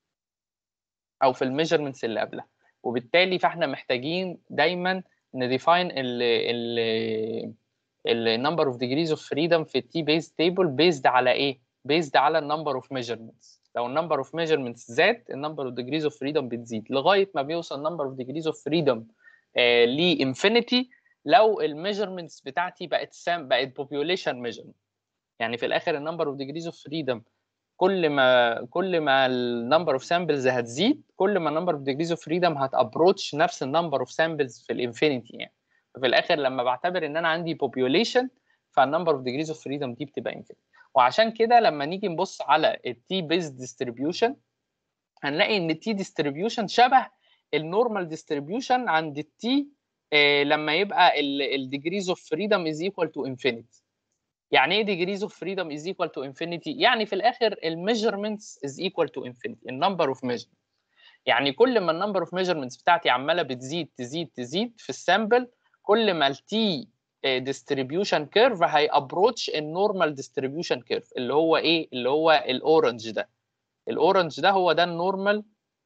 او في الميجرمنتس اللي قبلها وبالتالي فاحنا محتاجين دايما نديفاين ال ال النمبر اوف ديجريز اوف فريدم في التي بيز تيبل بيزد على ايه؟ بيزد على النمبر اوف ميجرمنتس لو النمبر اوف ميجرمنتس زاد النمبر اوف ديجريز اوف فريدم بتزيد لغايه ما بيوصل النمبر اوف ديجريز اوف فريدم لانفينيتي لو الميجرمنتس بتاعتي بقت سام بقت بوبيوليشن ميجرمنت يعني في الاخر النمبر اوف ديجريز اوف فريدم كل ما كل ما النمبر اوف سامبلز هتزيد كل ما النمبر اوف ديجريز اوف فريدم هتابروتش نفس النمبر اوف سامبلز في الانفينيتي يعني في الاخر لما بعتبر ان انا عندي population فالنمبر اوف ديجريز اوف فريدم دي بتبقى انفينيتي وعشان كده لما نيجي نبص على التي بيز ديستريبيوشن هنلاقي ان التي ديستريبيوشن شبه النورمال ديستريبيوشن عند التي لما يبقى الديجريز اوف فريدم از ايكوال تو انفينيتي يعني ايه ديجريز اوف فريدم از ايكوال تو انفينيتي يعني في الاخر الميجرمنتس از ايكوال تو انفينيتي النمبر اوف ميجرمنتس يعني كل ما النمبر اوف ميجرمنتس بتاعتي عماله بتزيد تزيد تزيد في السامبل كل ما التي ديستريبيوشن كيرف هيابروتش النورمال ديستريبيوشن كيرف اللي هو ايه اللي هو الاورنج ده الاورنج ده هو ده النورمال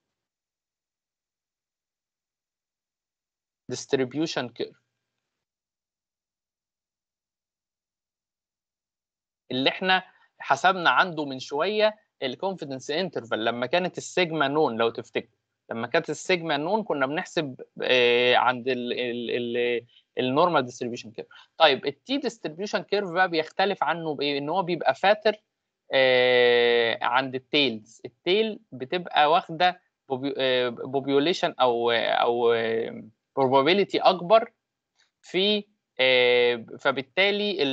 ديستريبيوشن كيرف اللي احنا حسبنا عنده من شويه الكونفيدنس انترفال لما كانت السيجما نون لو تفتكر لما كانت السيجما نون كنا بنحسب آه، عند النورمال ديستريبيوشن كيرف طيب التي ديستريبيوشن كيرف بقى بيختلف عنه بايه ان هو بيبقى فاتر آه، عند التيلز التيل بتبقى واخده بوبيوليشن او او probability اكبر في آه، فبالتالي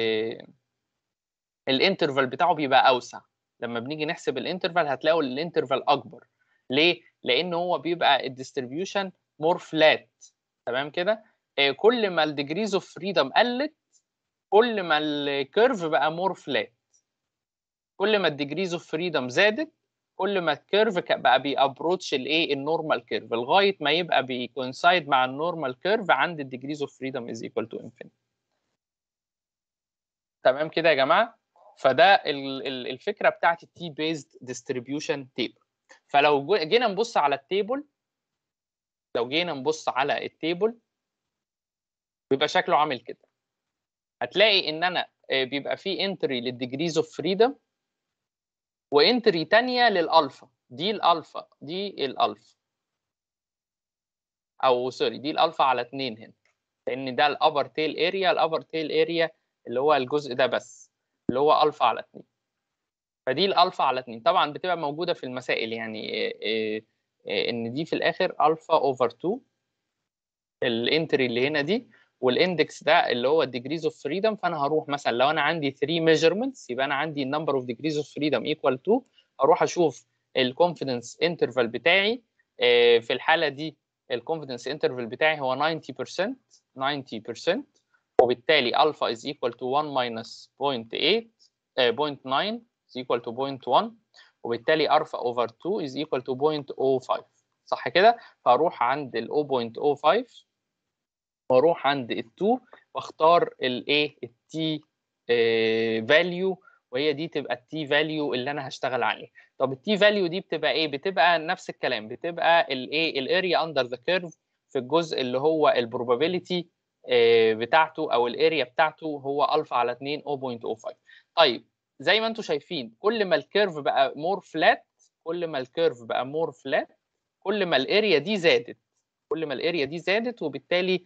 الانترفال بتاعه بيبقى اوسع لما بنيجي نحسب الانترفال هتلاقوا الانترفال اكبر ليه لان هو بيبقى الديستريبيوشن مور فلات تمام كده آه، كل ما الديجريز اوف فريدم قلت كل ما الكيرف بقى مور فلات كل ما الديجريز اوف فريدم زادت كل ما الكيرف ك- بقى بيابروتش الايه النورمال كيرف لغايه ما يبقى بيكونسايد مع النورمال كيرف عند الديجريز اوف فريدم از ايكوال تو انفينيتي تمام كده يا جماعه فده ال- ال- الفكره بتاعت التي بيزد ديستريبيوشن تيبل فلو جو- جينا نبص على التيبل لو جينا نبص على التيبل بيبقى شكله عامل كده هتلاقي ان انا آه، بيبقى فيه انتري للديجريز اوف فريدم وانتري تانية للالفا دي الالفا دي الالفا او سوري دي الالفا على اتنين هنا لان ده الابر تيل اريا الابر تيل اريا اللي هو الجزء ده بس اللي هو الفا على اتنين فدي الالفا على اتنين طبعا بتبقى موجوده في المسائل يعني إيه إيه إيه ان دي في الاخر الفا اوفر 2 الانتري اللي هنا دي والاندكس ده اللي هو الديجريز اوف فريدم فانا هروح مثلا لو انا عندي 3 ميجرمنتس يبقى انا عندي النمبر اوف ديجريز اوف فريدم ايكوال 2 اروح اشوف الكونفيدنس انترفال بتاعي آه، في الحاله دي الكونفيدنس انترفال بتاعي هو 90% 90% وبالتالي الفا is equal to 1 minus 0.8 آه، 0.9 is equal to 0.1 وبالتالي الفا اوفر 2 is equal to 0.05 صح كده فاروح عند ال 0.05 واروح عند ال 2 واختار الايه التي فاليو وهي دي تبقى التي فاليو اللي انا هشتغل عليه طب التي فاليو دي بتبقى ايه بتبقى نفس الكلام بتبقى الايه الاريا اندر ذا كيرف في الجزء اللي هو البروبابيلتي بتاعته او الاريا بتاعته هو الفا على 2 0.05 طيب زي ما انتم شايفين كل ما الكيرف بقى مور فلات كل ما الكيرف بقى مور فلات كل ما الاريا دي زادت كل ما الاريا دي زادت وبالتالي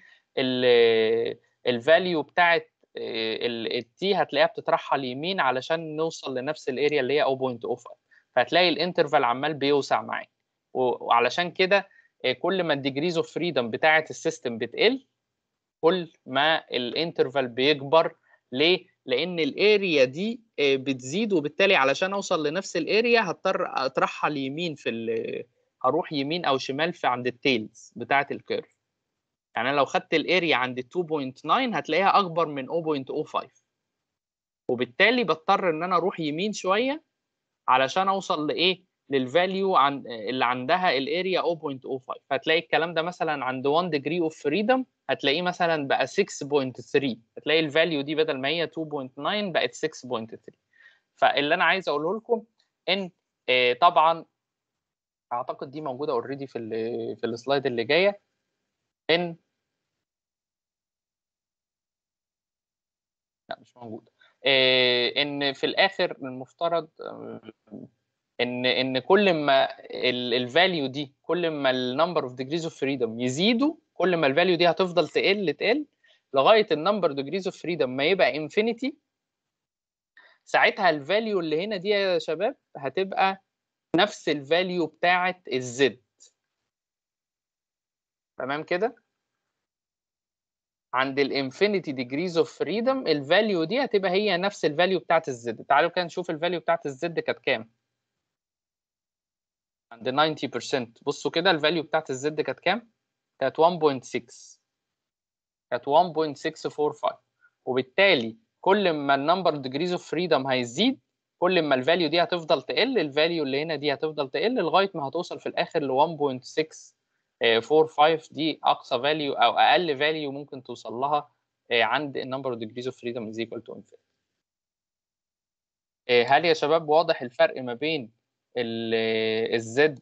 الفاليو بتاعت التي هتلاقيها بتترحل يمين علشان نوصل لنفس الاريا اللي هي 0.05 فهتلاقي الانترفال عمال بيوسع معاك و- وعلشان كده آه، كل ما الديجريز اوف فريدم بتاعت السيستم بتقل كل ما الانترفال بيكبر ليه؟ لان الاريا دي آه، بتزيد وبالتالي علشان اوصل لنفس الاريا هضطر اترحل يمين في ال- هروح يمين او شمال في عند التيلز بتاعت الكيرف يعني انا لو خدت الاريا عند 2.9 هتلاقيها اكبر من 0.05 وبالتالي بضطر ان انا اروح يمين شويه علشان اوصل لايه للفاليو عن اللي عندها الاريا 0.05 فهتلاقي الكلام ده مثلا عند 1 degree اوف فريدم هتلاقيه مثلا بقى 6.3 هتلاقي الفاليو دي بدل ما هي 2.9 بقت 6.3 فاللي انا عايز اقوله لكم ان آه، طبعا اعتقد دي موجوده اوريدي في ال في السلايد اللي جايه ان لا مش موجود آه، ان في الاخر المفترض آه، ان ان كل ما الفاليو دي كل ما النمبر اوف ديجريز اوف فريدم يزيدوا كل ما الفاليو دي هتفضل تقل تقل لغايه النمبر ديجريز اوف فريدم ما يبقى انفينيتي ساعتها الفاليو اللي هنا دي يا شباب هتبقى نفس الفاليو بتاعه الزد تمام كده عند الانفينيتي ديجريز اوف فريدم الفاليو دي هتبقى هي نفس الفاليو بتاعت الزد تعالوا كده نشوف الفاليو بتاعت الزد كانت كام عند 90% بصوا كده الفاليو بتاعت الزد كانت كام كانت 1.6 كانت 1.645 وبالتالي كل ما النمبر ديجريز اوف فريدم هيزيد كل ما الفاليو دي هتفضل تقل الفاليو اللي هنا دي هتفضل تقل لغايه ما هتوصل في الاخر ل 1.645 دي اقصى فاليو او اقل فاليو ممكن توصل لها آه، عند النمبر اوف ديجريز اوف فريدم از ايكوال تو انفينيتي هل يا شباب واضح الفرق ما بين الزد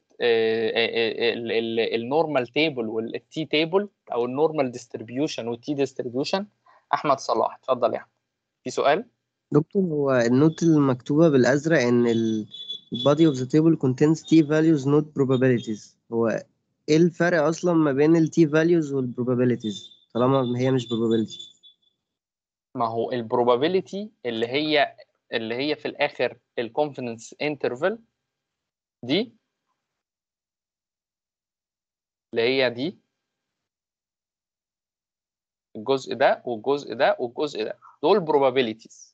النورمال تيبل والتي تيبل او النورمال ديستريبيوشن والتي ديستريبيوشن احمد صلاح اتفضل يا احمد في سؤال دكتور هو النوت المكتوبة بالأزرق إن ال body of the table contains t values not probabilities هو ايه الفرق اصلا ما بين ال t values وال probabilities طالما هي مش probability ما هو البروبابيلتي اللي هي اللي هي في الاخر الكونفيدنس انترفال دي اللي هي دي الجزء ده والجزء ده والجزء ده دول probabilities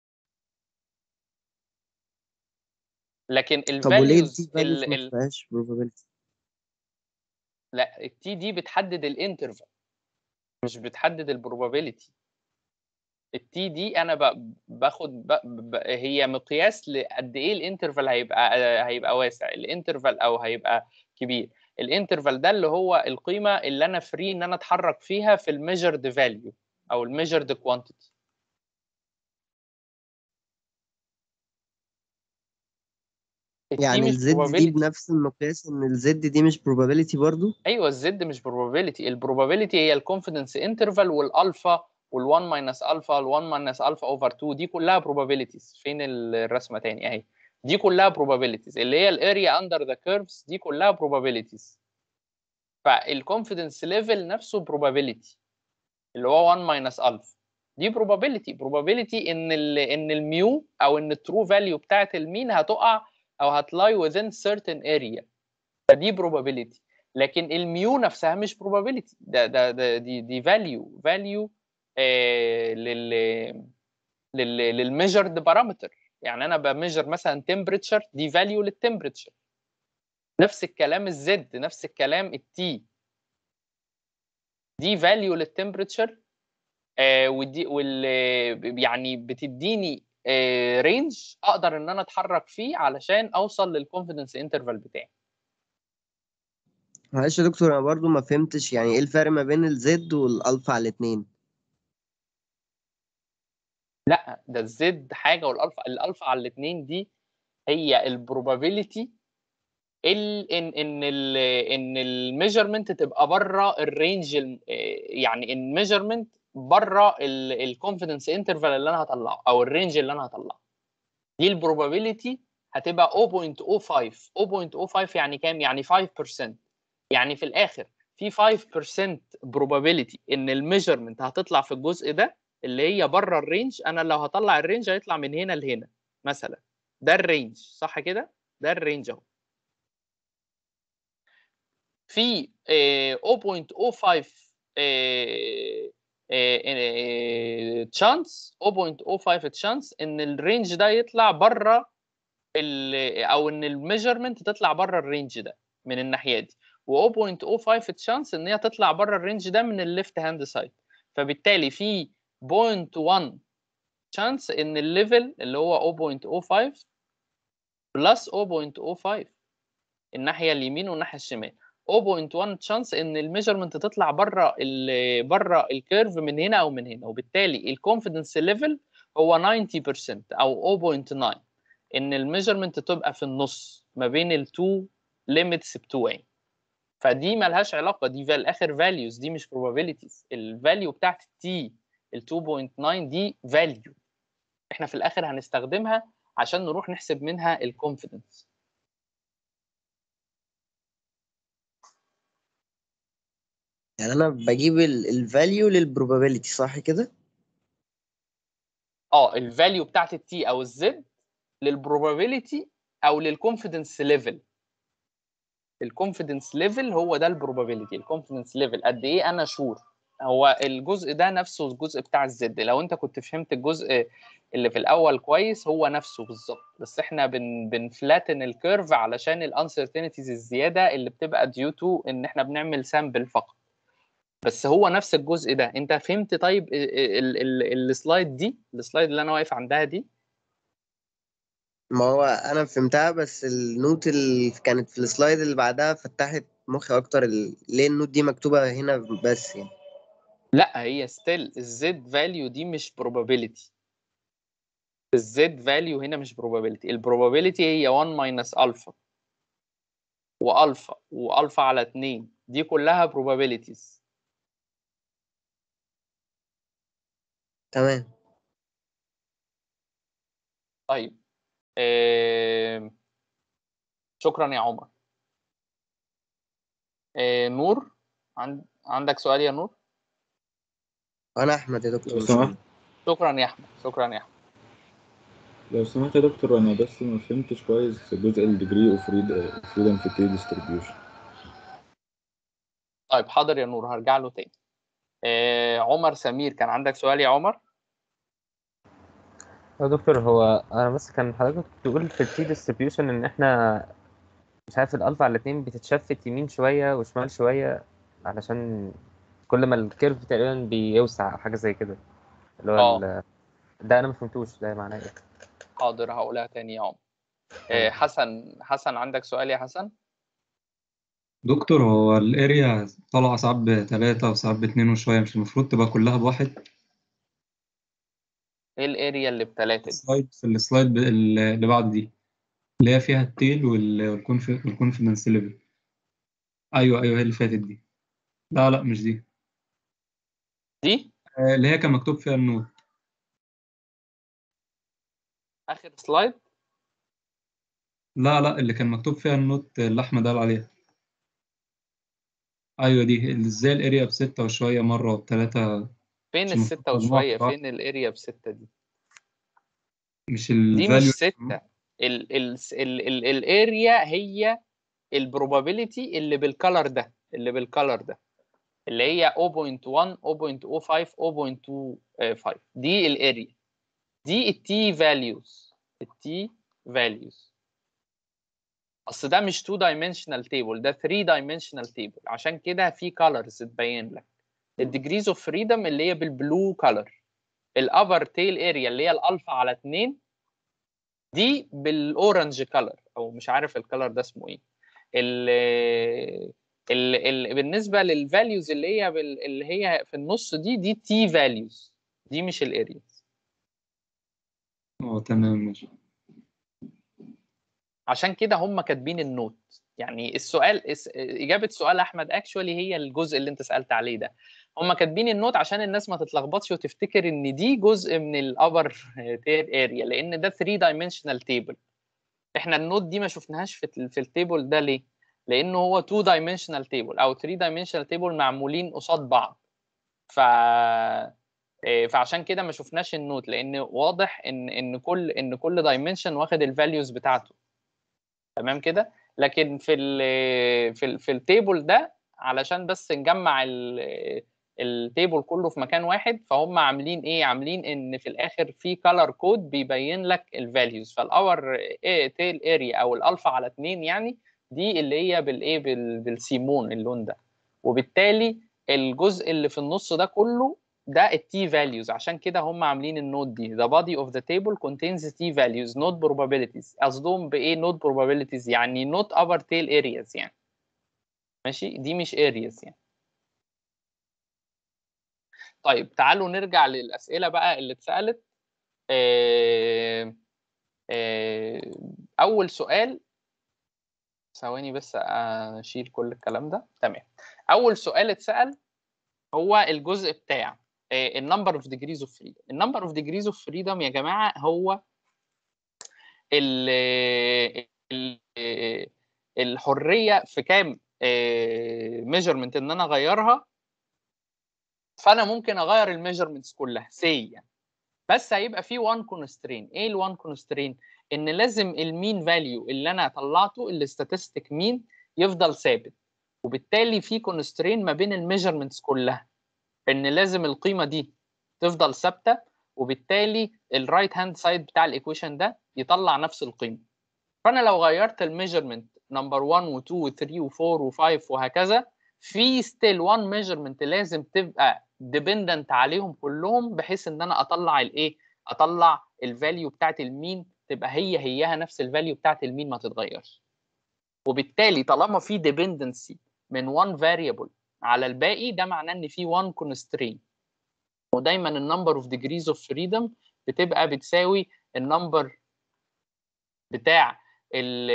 لكن طب وليه ال t الفاليوز values ما فيهاش probability لا التي دي بتحدد الانترفال مش بتحدد البروبابيلتي التي دي انا ب- باخد ب... ب... هي مقياس لقد ايه الانترفال هيبقى هيبقى واسع الانترفال او هيبقى كبير الانترفال ده اللي هو القيمه اللي انا فري ان انا اتحرك فيها في الميجرد فاليو او الميجرد كوانتيتي يعني ال مش z دي probability. بنفس المقياس ان ال z دي مش probability برضو ايوه الزد مش probability البروبابيلتي هي الكونفيدنس انترفال والالفا وال1 ماينس الفا ال1 ماينس الفا اوفر 2 دي كلها probabilities فين الرسمه تاني اهي دي كلها probabilities اللي هي الاريا اندر ذا كيرفز دي كلها probabilities فالكونفيدنس ليفل نفسه probability اللي هو 1 ماينس الفا دي probability probability ان ال ان الميو او ان الترو فاليو بتاعت المين هتقع او هتلاي within certain area فدي probability لكن الميو نفسها مش probability ده ده, ده دي دي value value آه لل لل للميجرد بارامتر يعني انا بميجر مثلا temperature دي value للتمبريتشر نفس الكلام الزد نفس الكلام التي دي value للتمبريتشر آه ودي وال يعني بتديني رينج اقدر ان انا اتحرك فيه علشان اوصل للكونفيدنس انترفال بتاعي معلش يا دكتور انا برضو ما فهمتش يعني ايه الفرق ما بين ال z والالفا على الاتنين لا ده الزد حاجه والالفا الالفا على الاثنين دي هي البروبابيلتي ال ان ان ال ان الميجرمنت تبقى بره الرينج ال- يعني الميجرمنت بره الكونفيدنس انترفال اللي انا هطلعه او الرينج اللي انا هطلعه دي البروبابيلتي هتبقى 0.05 0.05 يعني كام يعني 5% يعني في الاخر في 5% probability ان الميجرمنت هتطلع في الجزء ده اللي هي بره الرينج انا لو هطلع الرينج هيطلع من هنا لهنا مثلا ده الرينج صح كده ده الرينج اهو في آه، 0.05 تشانس 0.05 تشانس ان الرينج ده يطلع بره او ان الميجرمنت تطلع بره الرينج ده من الناحيه دي و0.05 تشانس ان هي تطلع بره الرينج ده من الليفت هاند سايد فبالتالي في 0.1 تشانس ان الليفل اللي هو 0.05 بلس 0.05 الناحيه اليمين والناحيه الشمال 0.1 تشانس ان الميجرمنت تطلع بره ال بره الكيرف من هنا او من هنا وبالتالي الكونفيدنس ليفل هو 90% او 0.9 ان الميجرمنت تبقى في النص ما بين التو ليميتس بتوعي فدي ملهاش علاقه دي في الاخر فاليوز دي مش probabilities الفاليو بتاعت التي ال 2.9 دي فاليو احنا في الاخر هنستخدمها عشان نروح نحسب منها الكونفيدنس يعني انا بجيب الفاليو للبروبابيلتي صح كده اه الفاليو بتاعت التي او الزد للبروبابيلتي او للكونفيدنس ليفل الكونفيدنس ليفل هو ده البروبابيلتي الكونفيدنس ليفل قد ايه انا شور هو الجزء ده نفسه الجزء بتاع الزد لو انت كنت فهمت الجزء اللي في الاول كويس هو نفسه بالظبط بس احنا بن بنفلاتن الكيرف علشان الانسرتينتيز الزياده اللي بتبقى ديو تو ان احنا بنعمل سامبل فقط بس هو نفس الجزء ده انت فهمت طيب ال- ال- السلايد دي السلايد اللي انا واقف عندها دي ما هو انا فهمتها بس النوت اللي كانت في السلايد اللي بعدها فتحت مخي اكتر ال- ليه النوت دي مكتوبة هنا بس يعني لا هي ستيل الزد فاليو دي مش probability الزد فاليو هنا مش probability البروبابيلتي هي 1 ماينس الفا والفا والفا على 2 دي كلها probabilities تمام طيب آم، شكرا يا عمر آه نور عند... عندك سؤال يا نور انا احمد يا دكتور لو مش سمحت عمر. شكرا يا احمد شكرا يا احمد لو سمحت يا دكتور انا بس ما فهمتش كويس جزء الديجري اوف فريدم في التي ديستريبيوشن طيب حاضر يا نور هرجع له تاني آه عمر سمير كان عندك سؤال يا عمر يا دكتور هو انا بس كان حضرتك بتقول في التي ديستريبيوشن ان احنا مش عارف الالفا على الاتنين بتتشفت يمين شويه وشمال شويه علشان كل ما الكيرف تقريبا بيوسع او حاجه زي كده اللي هو اه ال- ده انا ما فهمتوش ده معناه ايه حاضر هقولها تاني يا عمر آه حسن حسن عندك سؤال يا حسن دكتور هو الاريا طالعة ساعات بتلاتة وساعات باتنين وشوية مش المفروض تبقى كلها بواحد ايه الاريا اللي بتلاتة دي السلايد في السلايد ب- اللي بعد دي اللي هي فيها التيل وال- والكونف- والكونفدنس ليفل أيوه أيوه هي اللي فاتت دي لا لا مش دي دي آه، اللي هي كان مكتوب فيها النوت اخر سلايد لا لا اللي كان مكتوب فيها النوت اللي أحمد قال عليها أيوه دي اللي ازاي الاريا بستة وشوية مرة وبتلاتة فين مش المفروض الستة مجموعة وشوية واحدة. فين الاريا بستة دي مش دي الفاليو مش ستة ال ال ال ال الاريا هي البروبابيليتي اللي بالكلر ده اللي بالكلر ده اللي هي 0.1 0.05 0.25 دي الاريا دي التي فاليوز التي فاليوز اصل ده مش 2 dimensional تيبل ده 3 dimensional تيبل عشان كده في colors تبين لك الديجريز اوف فريدم اللي هي بالبلو كلر الابر تيل اريا اللي هي الالفا على 2 دي بالاورنج كلر او مش عارف الكلر ده اسمه ايه ال ال ال بالنسبه للفاليوز اللي هي بال اللي هي في النص دي دي تي فاليوز دي مش الارياز اه تمام ماشي عشان كده هم كاتبين النوت يعني السؤال اس- اجابه سؤال احمد اكشولي هي الجزء اللي انت سالت عليه ده هم كاتبين النوت عشان الناس ما تتلخبطش وتفتكر ان دي جزء من الابر تير اريا لان ده 3 دايمنشنال تيبل احنا النوت دي ما شفناهاش في ال- في التيبل ده ليه لانه هو 2 دايمنشنال تيبل او 3 دايمنشنال تيبل معمولين قصاد بعض ف إيه، فعشان كده ما شفناش النوت لان واضح ان ان كل ان كل دايمنشن واخد الفاليوز بتاعته تمام كده لكن في ال في ال في التيبل ده علشان بس نجمع ال- التيبل كله في مكان واحد فهم عاملين ايه عاملين ان في الاخر في كلر كود بيبين لك الفاليوز فالاور تيل اريا او الالفا على 2 يعني دي اللي هي بالايه بال- بالسيمون اللون ده وبالتالي الجزء اللي في النص ده كله ده التي values عشان كده هم عاملين النوت دي the body of the table contains t values not probabilities قصدهم بايه not probabilities يعني not upper tail areas يعني ماشي دي مش areas يعني طيب تعالوا نرجع للأسئلة بقى اللي اتسألت آه، آه، أول سؤال ثواني بس أشيل كل الكلام ده تمام أول سؤال اتسأل هو الجزء بتاع النمبر اوف ديجريز اوف فريدم النمبر اوف ديجريز اوف فريدم يا جماعه هو ال ال الحريه في كام ميجرمنت ان انا اغيرها فانا ممكن اغير الميجرمنتس كلها سي يعني بس هيبقى في 1 كونسترين ايه ال 1 كونسترين ان لازم المين فاليو اللي انا طلعته الاستاتستيك مين يفضل ثابت وبالتالي في كونسترين ما بين الميجرمنتس كلها ان لازم القيمه دي تفضل ثابته وبالتالي الرايت هاند سايد بتاع الايكويشن ده يطلع نفس القيمه فانا لو غيرت الميجرمنت نمبر 1 و2 و3 و4 و5 وهكذا في ستيل 1 ميجرمنت لازم تبقى ديبندنت عليهم كلهم بحيث ان انا اطلع الايه اطلع الفاليو بتاعت المين تبقى هي هيها نفس الفاليو بتاعت المين ما تتغيرش وبالتالي طالما في ديبندنسي من 1 variable على الباقي ده معناه ان في 1 constraint ودايما النمبر اوف degrees اوف فريدم بتبقى بتساوي النمبر بتاع ال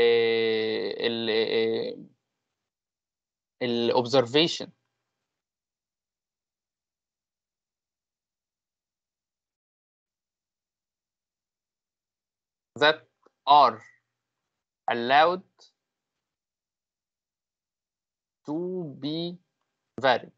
ال الاوبزرفيشن that are allowed to be varied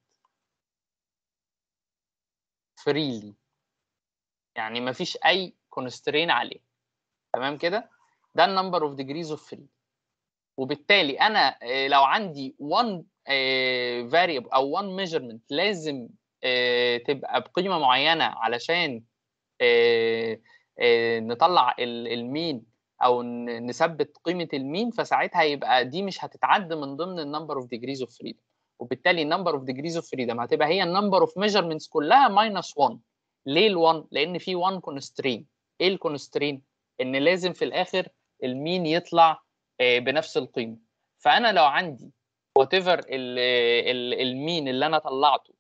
freely يعني ما فيش اي constraint عليه تمام كده ده النمبر اوف degrees of freedom وبالتالي انا آه، لو عندي one آه، variable او one measurement لازم آه، تبقى بقيمه معينه علشان آه، آه، نطلع ال- المين او ن- نثبت قيمه المين فساعتها يبقى دي مش هتتعد من ضمن النمبر اوف ديجريز اوف فريدم وبالتالي النمبر اوف ديجريز اوف فريدم هتبقى هي النمبر اوف ميجرمنتس كلها ماينس 1 ليه ال1 لان في 1 كونسترين ايه الكونسترين ان لازم في الاخر المين يطلع آه، بنفس القيمه فانا لو عندي وات ايفر المين اللي انا طلعته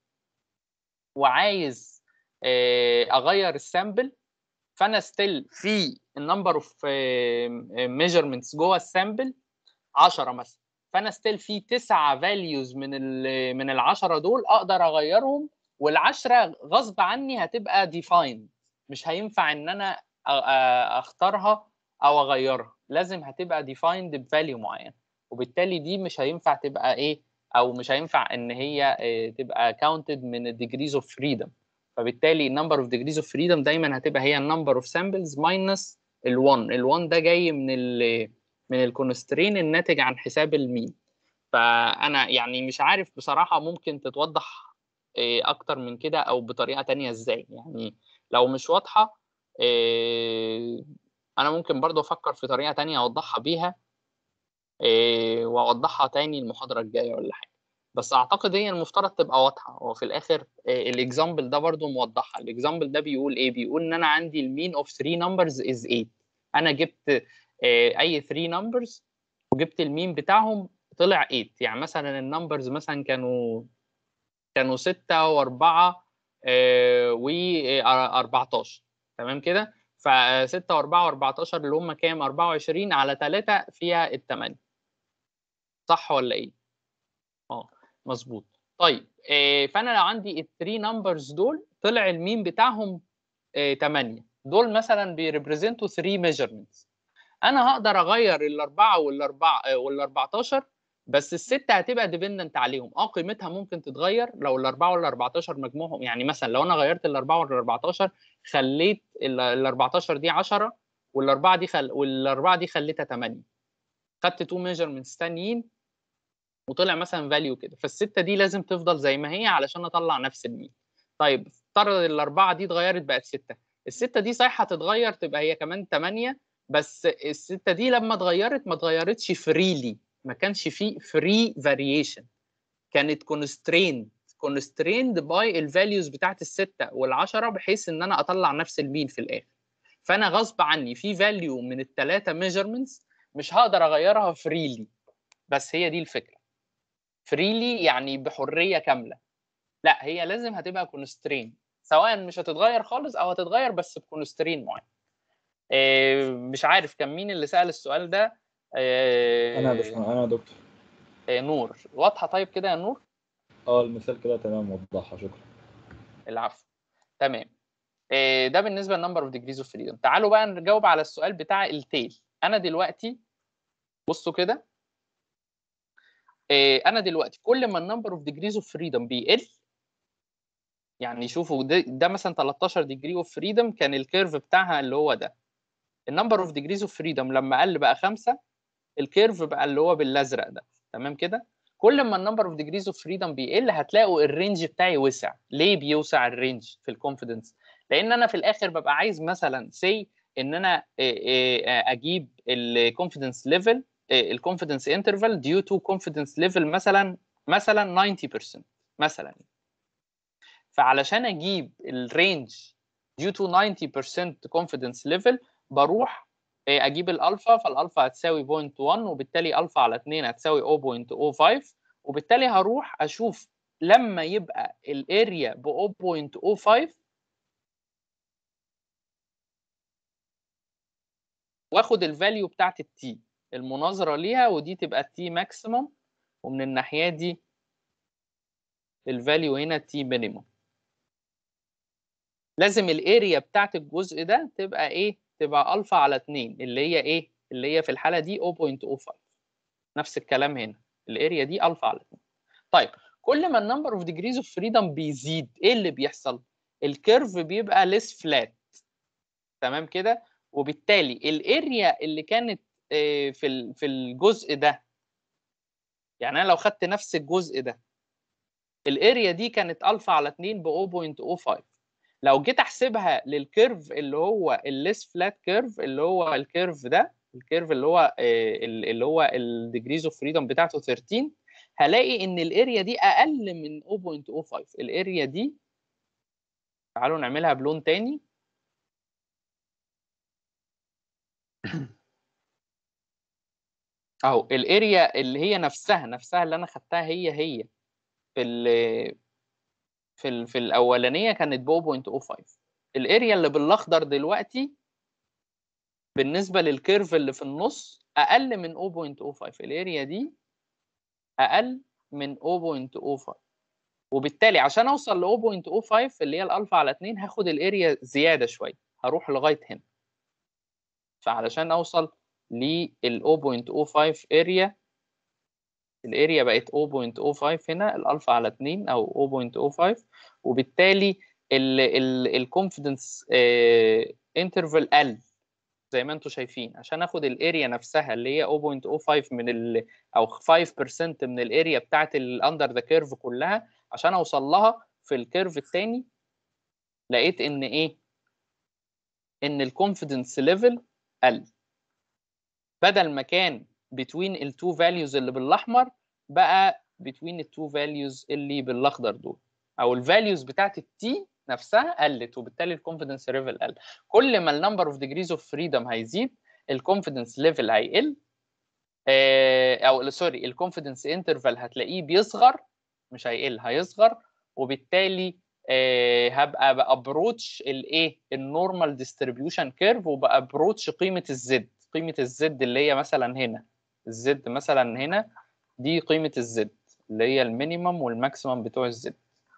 وعايز آه، اغير السامبل فانا ستيل في النمبر اوف ميجرمنتس جوه السامبل 10 مثلا فانا ستيل في 9 فاليوز من ال من ال 10 دول اقدر اغيرهم والعشرة غصب عني هتبقى ديفايند مش هينفع ان انا أ- أ- اختارها او اغيرها لازم هتبقى ديفايند بفاليو معين وبالتالي دي مش هينفع تبقى ايه او مش هينفع ان هي آه، تبقى كاونتد من الديجريز اوف فريدم فبالتالي النمبر اوف ديجريز اوف فريدم دايما هتبقى هي النمبر اوف سامبلز ماينس ال1 ال1 ده جاي من ال من الكونسترين الناتج عن حساب المين فانا يعني مش عارف بصراحه ممكن تتوضح إيه، اكتر من كده او بطريقه تانية ازاي يعني لو مش واضحه إيه، انا ممكن برضو افكر في طريقه تانية اوضحها بيها إيه، واوضحها تاني المحاضره الجايه ولا حاجه بس اعتقد هي المفترض تبقى واضحه هو في الاخر الاكزامبل ده برضو موضحها الاكزامبل ده بيقول ايه بيقول ان انا عندي المين اوف 3 نمبرز از 8 انا جبت آه، اي 3 نمبرز وجبت المين بتاعهم طلع 8 يعني مثلا النمبرز مثلا كانوا كانوا 6 و4 و14 تمام كده ف 6 و4 و14 اللي هم كام 24 على 3 فيها الثمانية صح ولا ايه اه مظبوط طيب آه، فانا لو عندي الثري نمبرز دول طلع المين بتاعهم 8 دول مثلا بيريبريزنتوا 3 ميجرمنتس انا هقدر اغير الاربعه والاربعه وال14 بس السته هتبقى ديبندنت عليهم اه قيمتها ممكن تتغير لو الاربعه وال14 مجموعهم يعني مثلا لو انا غيرت الاربعه وال14 خليت ال14 دي 10 والاربعه دي خل... والاربعه دي خليتها 8 خدت 2 ميجرمنتس تانيين وطلع مثلا فاليو كده فالسته دي لازم تفضل زي ما هي علشان اطلع نفس المين طيب افترض الاربعه دي اتغيرت بقت سته السته دي صحيح هتتغير تبقى هي كمان 8 بس السته دي لما اتغيرت ما اتغيرتش فريلي ما كانش فيه فري فاريشن كانت كونستريند كونستريند باي الفاليوز بتاعت السته والعشره بحيث ان انا اطلع نفس المين في الاخر فانا غصب عني في فاليو من الثلاثه ميجرمنتس مش هقدر اغيرها فريلي بس هي دي الفكره فريلي يعني بحريه كامله لا هي لازم هتبقى كونسترين سواء مش هتتغير خالص او هتتغير بس بكونسترين معين إيه، مش عارف كان مين اللي سأل السؤال ده إيه، انا يا باشمهندس انا يا دكتور إيه، نور واضحه طيب كده يا نور اه المثال كده تمام وضحها شكرا العفو تمام إيه، ده بالنسبه للنمبر اوف ديجريز اوف فريدم تعالوا بقى نجاوب على السؤال بتاع التيل انا دلوقتي بصوا كده إيه، انا دلوقتي كل ما النمبر اوف ديجريز اوف فريدم بيقل يعني شوفوا ده, ده مثلا 13 ديجري اوف فريدم كان الكيرف بتاعها اللي هو ده النمبر اوف ديجريز اوف فريدم لما قل بقى خمسة الكيرف بقى اللي هو بالازرق ده تمام كده كل ما النمبر اوف ديجريز اوف فريدم بيقل هتلاقوا الرينج بتاعي وسع ليه بيوسع الرينج في الكونفيدنس لان انا في الاخر ببقى عايز مثلا سي ان انا اجيب الكونفيدنس ليفل الكونفيدنس انترفال ديو تو كونفيدنس ليفل مثلا مثلا 90% مثلا فعلشان اجيب الرينج due to 90% confidence level بروح اجيب الالفا فالالفا هتساوي 0.1 وبالتالي الفا على 2 هتساوي 0.05 وبالتالي هروح اشوف لما يبقى الاريا ب 0.05 واخد الفاليو بتاعت التي المناظره ليها ودي تبقى التي ماكسيموم ومن الناحيه دي الفاليو هنا تي مينيموم لازم الاريا بتاعت الجزء ده تبقى ايه تبقى الفا على 2 اللي هي ايه اللي هي في الحاله دي 0.05 نفس الكلام هنا الاريا دي الفا على 2 طيب كل ما النمبر اوف ديجريز اوف فريدم بيزيد ايه اللي بيحصل الكيرف بيبقى ليس فلات تمام كده وبالتالي الاريا اللي كانت آه، في ال- في الجزء ده يعني انا لو خدت نفس الجزء ده الاريا دي كانت الفا على 2 ب 0.05 لو جيت احسبها للكيرف اللي هو الليس فلات كيرف اللي هو الكيرف ده الكيرف اللي هو آه، ال- اللي هو الديجريز اوف فريدم بتاعته 13 هلاقي ان الاريا دي اقل من 0.05 الاريا دي تعالوا نعملها بلون تاني اهو الاريا اللي هي نفسها نفسها اللي انا خدتها هي هي في ال في ال في الاولانيه كانت ب 0.05 الاريا اللي بالاخضر دلوقتي بالنسبه للكيرف اللي في النص اقل من 0.05 الاريا دي اقل من 0.05 وبالتالي عشان اوصل ل 0.05 اللي هي الالفا على 2 هاخد الاريا زياده شويه هروح لغايه هنا فعلشان اوصل لل 0.05 اريا الاريا بقت 0.05 هنا الالفا على 2 او 0.05 وبالتالي الكونفدنس انترفال قل زي ما انتم شايفين عشان اخد الاريا نفسها اللي هي 0.05 من ال او 5% من الاريا بتاعت الاندر ذا كيرف كلها عشان اوصل لها في الكيرف الثاني لقيت ان ايه ان الكونفدنس ليفل قل بدل ما كان between التو values اللي بالاحمر بقى between التو values اللي بالاخضر دول او الفاليوز بتاعت التي نفسها قلت وبالتالي الكونفدنس ليفل قل كل ما النمبر اوف ديجريز اوف فريدم هيزيد الكونفدنس ليفل هيقل آه، او سوري الكونفدنس انترفال هتلاقيه بيصغر مش هيقل هيصغر وبالتالي آه، هبقى بابروتش الايه النورمال ديستريبيوشن كيرف وبابروتش قيمه الزد قيمه الزد اللي هي مثلا هنا الزد مثلا هنا دي قيمه الزد اللي هي المينيمم والماكسيمم بتوع الزد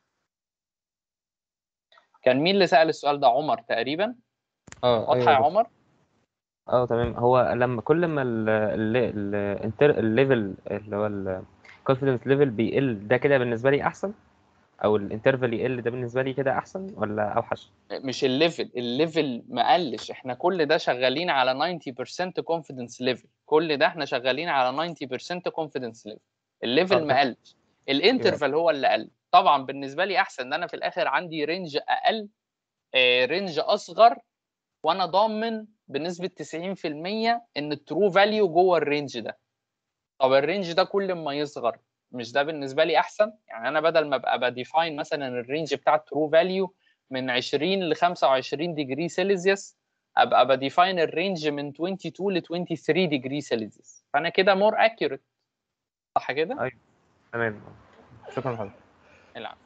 كان مين اللي سأل السؤال ده عمر تقريبا اه واضحه يا ايوه عمر اه تمام هو لما كل ما ال ال ال الانتر- الليفل اللي هو الكونفدنس ليفل بيقل ده كده بالنسبه لي احسن او الانترفال يقل ده بالنسبه لي كده احسن ولا اوحش مش الليفل الليفل ما قلش احنا كل ده شغالين على 90% confidence level كل ده احنا شغالين على 90% confidence level الليفل اه ما ده قلش الانترفال هو اللي قل طبعا بالنسبه لي احسن ان انا في الاخر عندي رينج اقل آه، رينج اصغر وانا ضامن بنسبه 90% ان الترو فاليو جوه الرينج ده طب الرينج ده كل ما يصغر مش ده بالنسبه لي احسن يعني انا بدل ما ابقى بديفاين مثلا الرينج بتاع الترو فاليو من 20 ل 25 ديجري سيليزيوس ابقى بديفاين الرينج من 22 ل 23 ديجري سيليزيوس فانا كده مور اكيوريت صح كده؟ ايوه تمام شكرا لحضرتك العب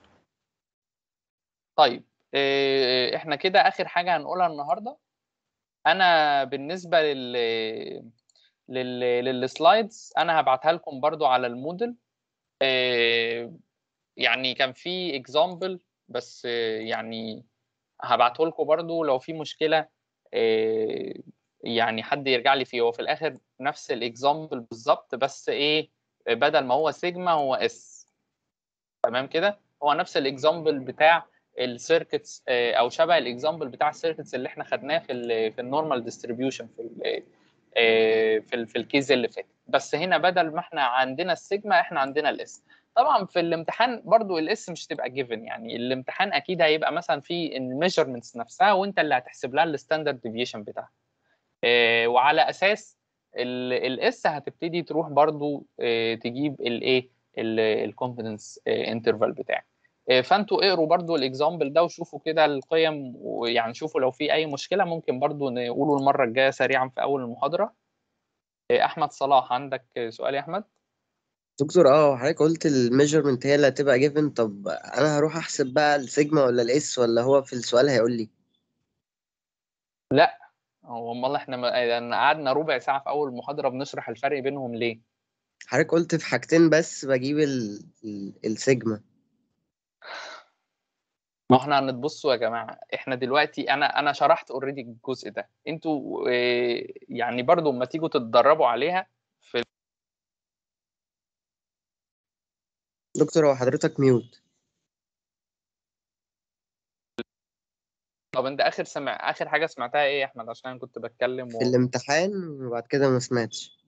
طيب إيه، احنا كده اخر حاجه هنقولها النهارده انا بالنسبه لل لل للسلايدز انا هبعتها لكم برضو على المودل إيه، يعني كان في اكزامبل بس إيه، يعني هبعته لكم برضو لو في مشكله إيه، يعني حد يرجع لي فيه هو في الاخر نفس الاكزامبل بالظبط بس ايه بدل ما هو سيجما هو اس تمام كده هو نفس الاكزامبل بتاع السيركتس او شبه الاكزامبل بتاع السيركتس اللي احنا خدناه في ال في النورمال ديستريبيوشن في ال آه، في ال في الكيز اللي فات بس هنا بدل ما احنا عندنا السيجما احنا عندنا الاس طبعا في الامتحان برضو الاس مش تبقى جيفن يعني الامتحان اكيد هيبقى مثلا في الميجرمنتس نفسها وانت اللي هتحسب لها الستاندرد ديفيشن بتاعها آه، وعلى اساس الاس هتبتدي تروح برضو آه، تجيب الايه الكونفيدنس انترفال بتاعك آه، فانتوا اقروا برضو الاكزامبل ده وشوفوا كده القيم ويعني شوفوا لو في اي مشكله ممكن برضو نقوله المره الجايه سريعا في اول المحاضره آه، احمد صلاح عندك سؤال يا احمد دكتور اه حضرتك قلت الميجرمنت هي اللي هتبقى جيفن طب انا هروح احسب بقى السيجما ولا الاس ولا هو في السؤال هيقول لي لا هو امال احنا ما- أنا قعدنا ربع ساعه في اول محاضره بنشرح الفرق بينهم ليه حضرتك قلت في حاجتين بس بجيب ال... ال... السيجما ما احنا هنتبصوا يا جماعه احنا دلوقتي انا انا شرحت اوريدي الجزء ده انتوا آه، يعني برضو اما تيجوا تتدربوا عليها في دكتور هو حضرتك ميوت طب انت اخر سمع اخر حاجه سمعتها ايه يا احمد عشان انا كنت بتكلم في و... الامتحان وبعد كده ما سمعتش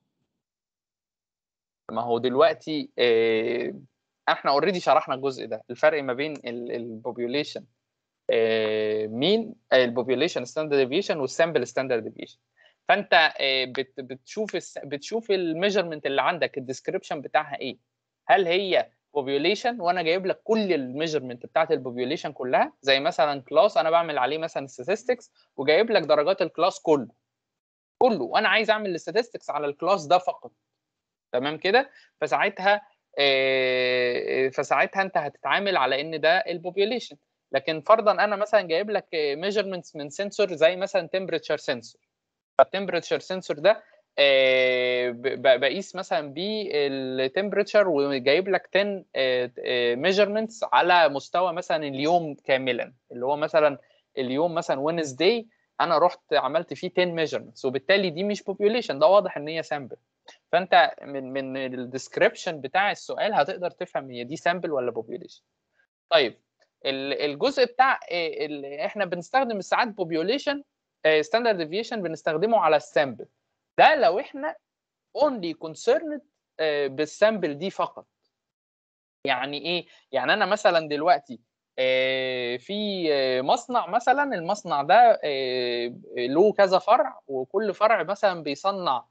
ما هو دلوقتي اه... احنا اوريدي شرحنا الجزء ده الفرق ما بين البوبيوليشن مين البوبيوليشن ستاندرد ديفيشن والسامبل ستاندرد ديفيشن فانت اه، بت... بتشوف الس... بتشوف الميجرمنت اللي عندك الديسكريبشن بتاعها ايه هل هي population وانا جايب لك كل الميجرمنت بتاعت البوبيوليشن كلها زي مثلا كلاس انا بعمل عليه مثلا statistics وجايب لك درجات الكلاس كله كله وانا عايز اعمل statistics على الكلاس ده فقط تمام كده فساعتها آه، فساعتها انت هتتعامل على ان ده البوبيوليشن لكن فرضا انا مثلا جايب لك ميجرمنتس من سنسور زي مثلا temperature sensor فالتمبريتشر سنسور ده آه، ب- ب- بقيس مثلا بيه التمبريتشر وجايب لك 10 ميجرمنتس على مستوى مثلا اليوم كاملا اللي هو مثلا اليوم مثلا وينزداي انا رحت عملت فيه 10 ميجرمنتس وبالتالي دي مش بوبيوليشن ده واضح ان هي سامبل فانت من من الديسكريبشن بتاع السؤال هتقدر تفهم هي دي سامبل ولا بوبيوليشن طيب ال- الجزء بتاع آه، ال- احنا بنستخدم ساعات بوبيوليشن ستاندرد ديفيشن بنستخدمه على السامبل ده لو احنا only concerned آه، بالسامبل دي فقط يعني ايه يعني انا مثلا دلوقتي آه، في آه، مصنع مثلا المصنع ده آه، له كذا فرع وكل فرع مثلا بيصنع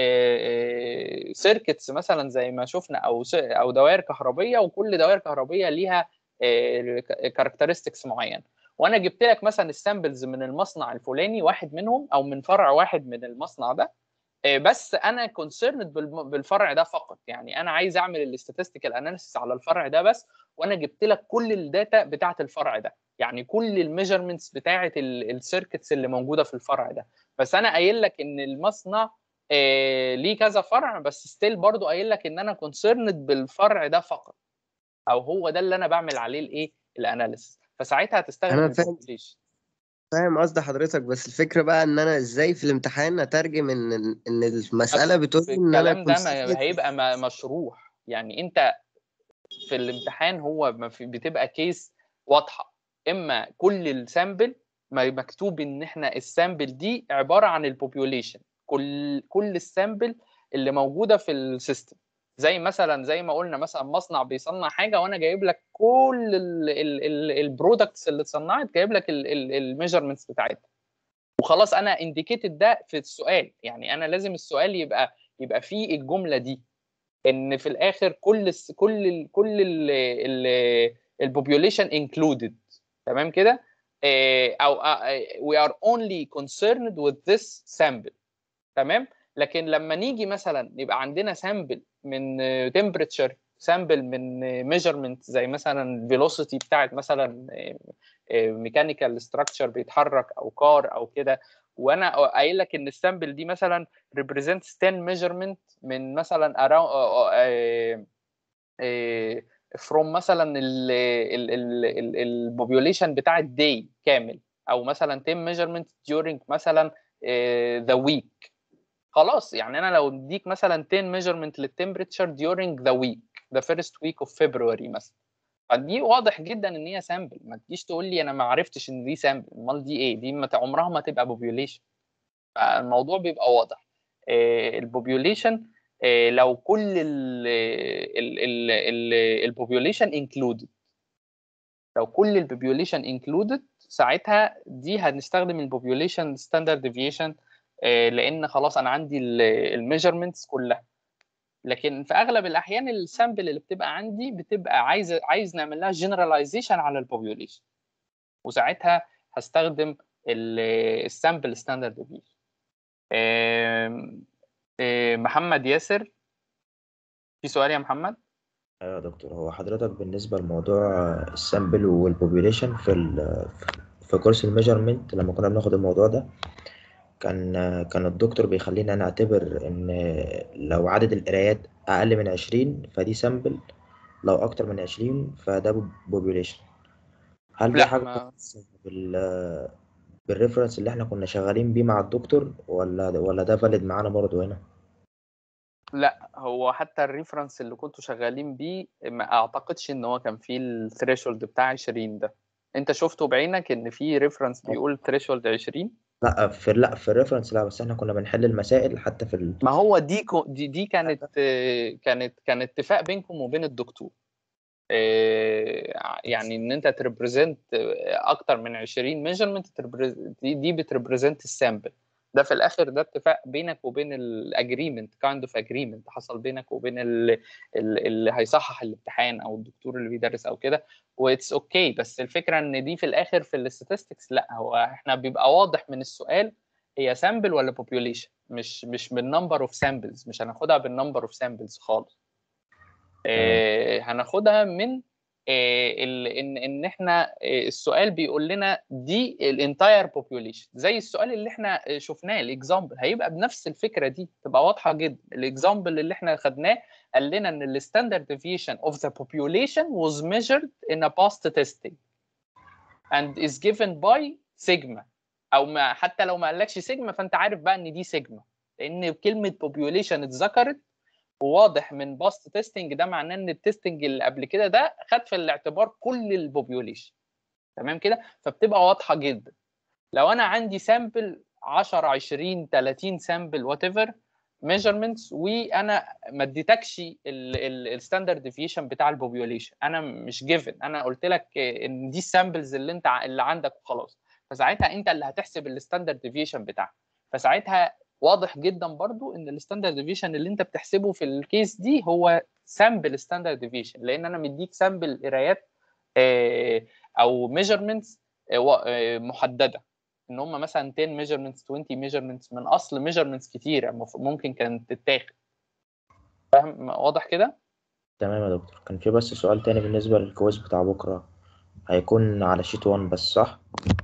سيركتس مثلا زي ما شفنا او س- او دوائر كهربيه وكل دوائر كهربيه ليها كاركترستكس معين وانا جبت لك مثلا السامبلز من المصنع الفلاني واحد منهم او من فرع واحد من المصنع ده آه، بس انا كونسيرند بالفرع ده فقط يعني انا عايز اعمل الاستاتستيكال اناليسيس على الفرع ده بس وانا جبت لك كل الداتا بتاعه الفرع ده يعني كل الميجرمنتس بتاعه السيركتس اللي موجوده في الفرع ده بس انا قايل لك ان المصنع آه، ليه كذا فرع بس ستيل برضو قايل لك ان انا كونسيرند بالفرع ده فقط او هو ده اللي انا بعمل عليه الايه الاناليسيس فساعتها هتستخدم انا فاهم البوبيليشن فاهم قصد حضرتك بس الفكرة بقى ان انا ازاي في الامتحان اترجم ان ان المسألة بتقول لي ان انا الكلام ده ما concerned هيبقى ما- مشروح يعني انت في الامتحان هو ما في بتبقى كيس واضحه اما كل السامبل ما مكتوب ان احنا السامبل دي عباره عن البوبيوليشن كل كل السامبل اللي موجوده في السيستم زي مثلا زي ما قلنا مثلا مصنع بيصنع حاجه وانا جايب لك كل البرودكتس اللي اتصنعت جايب لك الميجرمنتس بتاعتها وخلاص انا انديكيتد ده في السؤال يعني انا لازم السؤال يبقى يبقى فيه الجمله دي ان في الاخر كل الس- كل ال كل البوبيوليشن انكلودد تمام كده آه، او وي ار اونلي concerned with this sample تمام لكن لما نيجي مثلا يبقى عندنا سامبل من تمبريتشر سامبل من ميجرمنت زي مثلا الفيلوسيتي بتاعت مثلا ميكانيكال ستراكشر بيتحرك او كار او كده وانا قايل لك ان السامبل دي مثلا represents 10 ميجرمنت من مثلا around فروم مثلا البوبيوليشن بتاع الداي كامل او مثلا 10 ميجرمنت during مثلا ذا ويك خلاص يعني انا لو اديك مثلا 10 ميجرمنت للتمبريتشر during the week the first week of February مثلا فدي واضح جدا ان هي سامبل ما تجيش تقول لي انا ما عرفتش ان دي سامبل امال دي ايه دي مت- عمرها ما تبقى بوبيوليشن فالموضوع بيبقى واضح البوبيوليشن لو كل البوبيوليشن انكلودد لو كل البوبيوليشن انكلودد ساعتها دي هنستخدم البوبيوليشن ستاندرد ديفيشن لان خلاص انا عندي الميجرمنتس كلها لكن في اغلب الاحيان السامبل اللي بتبقى عندي بتبقى عايز عايز نعمل لها جنراليزيشن على البوبيوليشن وساعتها هستخدم السامبل ستاندرد ديفيشن محمد ياسر في سؤال يا محمد ايوه يا دكتور هو حضرتك بالنسبه لموضوع السامبل والبوبيوليشن في ال في كورس الميجرمنت لما كنا بناخد الموضوع ده كان كان الدكتور بيخلينا نعتبر ان لو عدد القرايات اقل من عشرين فدي سامبل لو اكتر من عشرين فده بوبيوليشن هل ده لا حاجه ما خاصة بال بالريفرنس اللي احنا كنا شغالين بيه مع الدكتور ولا ولا ده فاليد معانا برضه هنا لا هو حتى الريفرنس اللي كنتوا شغالين بيه ما اعتقدش ان هو كان فيه الثريشولد بتاع 20 ده انت شفته بعينك ان في ريفرنس بيقول ثريشولد 20 لا في لا في الريفرنس لا بس احنا كنا بنحل المسائل حتى في ال... ما هو دي كو- دي, دي كانت آه، كانت كان اتفاق بينكم وبين الدكتور آه، يعني ان انت تريبريزنت اكتر من 20 ميجرمنت دي دي بتريبريزنت السامبل ده في الاخر ده اتفاق بينك وبين الاجريمنت كايند اوف اجريمنت حصل بينك وبين ال- ال- اللي هيصحح الامتحان او الدكتور اللي بيدرس او كده واتس اوكي okay. بس الفكره ان دي في الاخر في الاستاتستكس لا هو احنا بيبقى واضح من السؤال هي سامبل ولا population مش مش بالنمبر اوف سامبلز مش هناخدها بالنمبر اوف سامبلز خالص آه هناخدها من آه ال- ان ان احنا آه السؤال بيقول لنا دي الانتاير population زي السؤال اللي احنا آه، شفناه الاكزامبل هيبقى بنفس الفكره دي تبقى واضحه جدا الاكزامبل اللي احنا خدناه قال لنا ان الستاندرد deviation of the population was measured in a past testing and is given by sigma او ما حتى لو ما قالكش سيجما فانت عارف بقى ان دي سيجما لان كلمه population اتذكرت وواضح من باست تيستنج ده معناه ان التستنج اللي قبل كده ده خد في الاعتبار كل البوبيوليشن تمام كده فبتبقى واضحه جدا لو انا عندي سامبل 10 20 30 سامبل وات ايفر ميجرمنتس وانا ما اديتكش الستاندرد ديفيشن بتاع البوبيوليشن انا مش جيفن انا قلت لك ان دي السامبلز اللي انت ع- اللي عندك وخلاص فساعتها انت اللي هتحسب الستاندرد ديفيشن بتاعك فساعتها واضح جدا برضو ان الستاندرد ديفيشن اللي انت بتحسبه في الكيس دي هو سامبل ستاندرد ديفيشن لان انا مديك سامبل قرايات آه، او ميجرمنتس محدده ان هم مثلا 10 ميجرمنتس 20 ميجرمنتس من اصل ميجرمنتس كتيره مف- ممكن كانت تتاخد فاهم واضح كده تمام يا دكتور كان في بس سؤال تاني بالنسبة للكويز بتاع بكرة هيكون على شيت 1 بس صح؟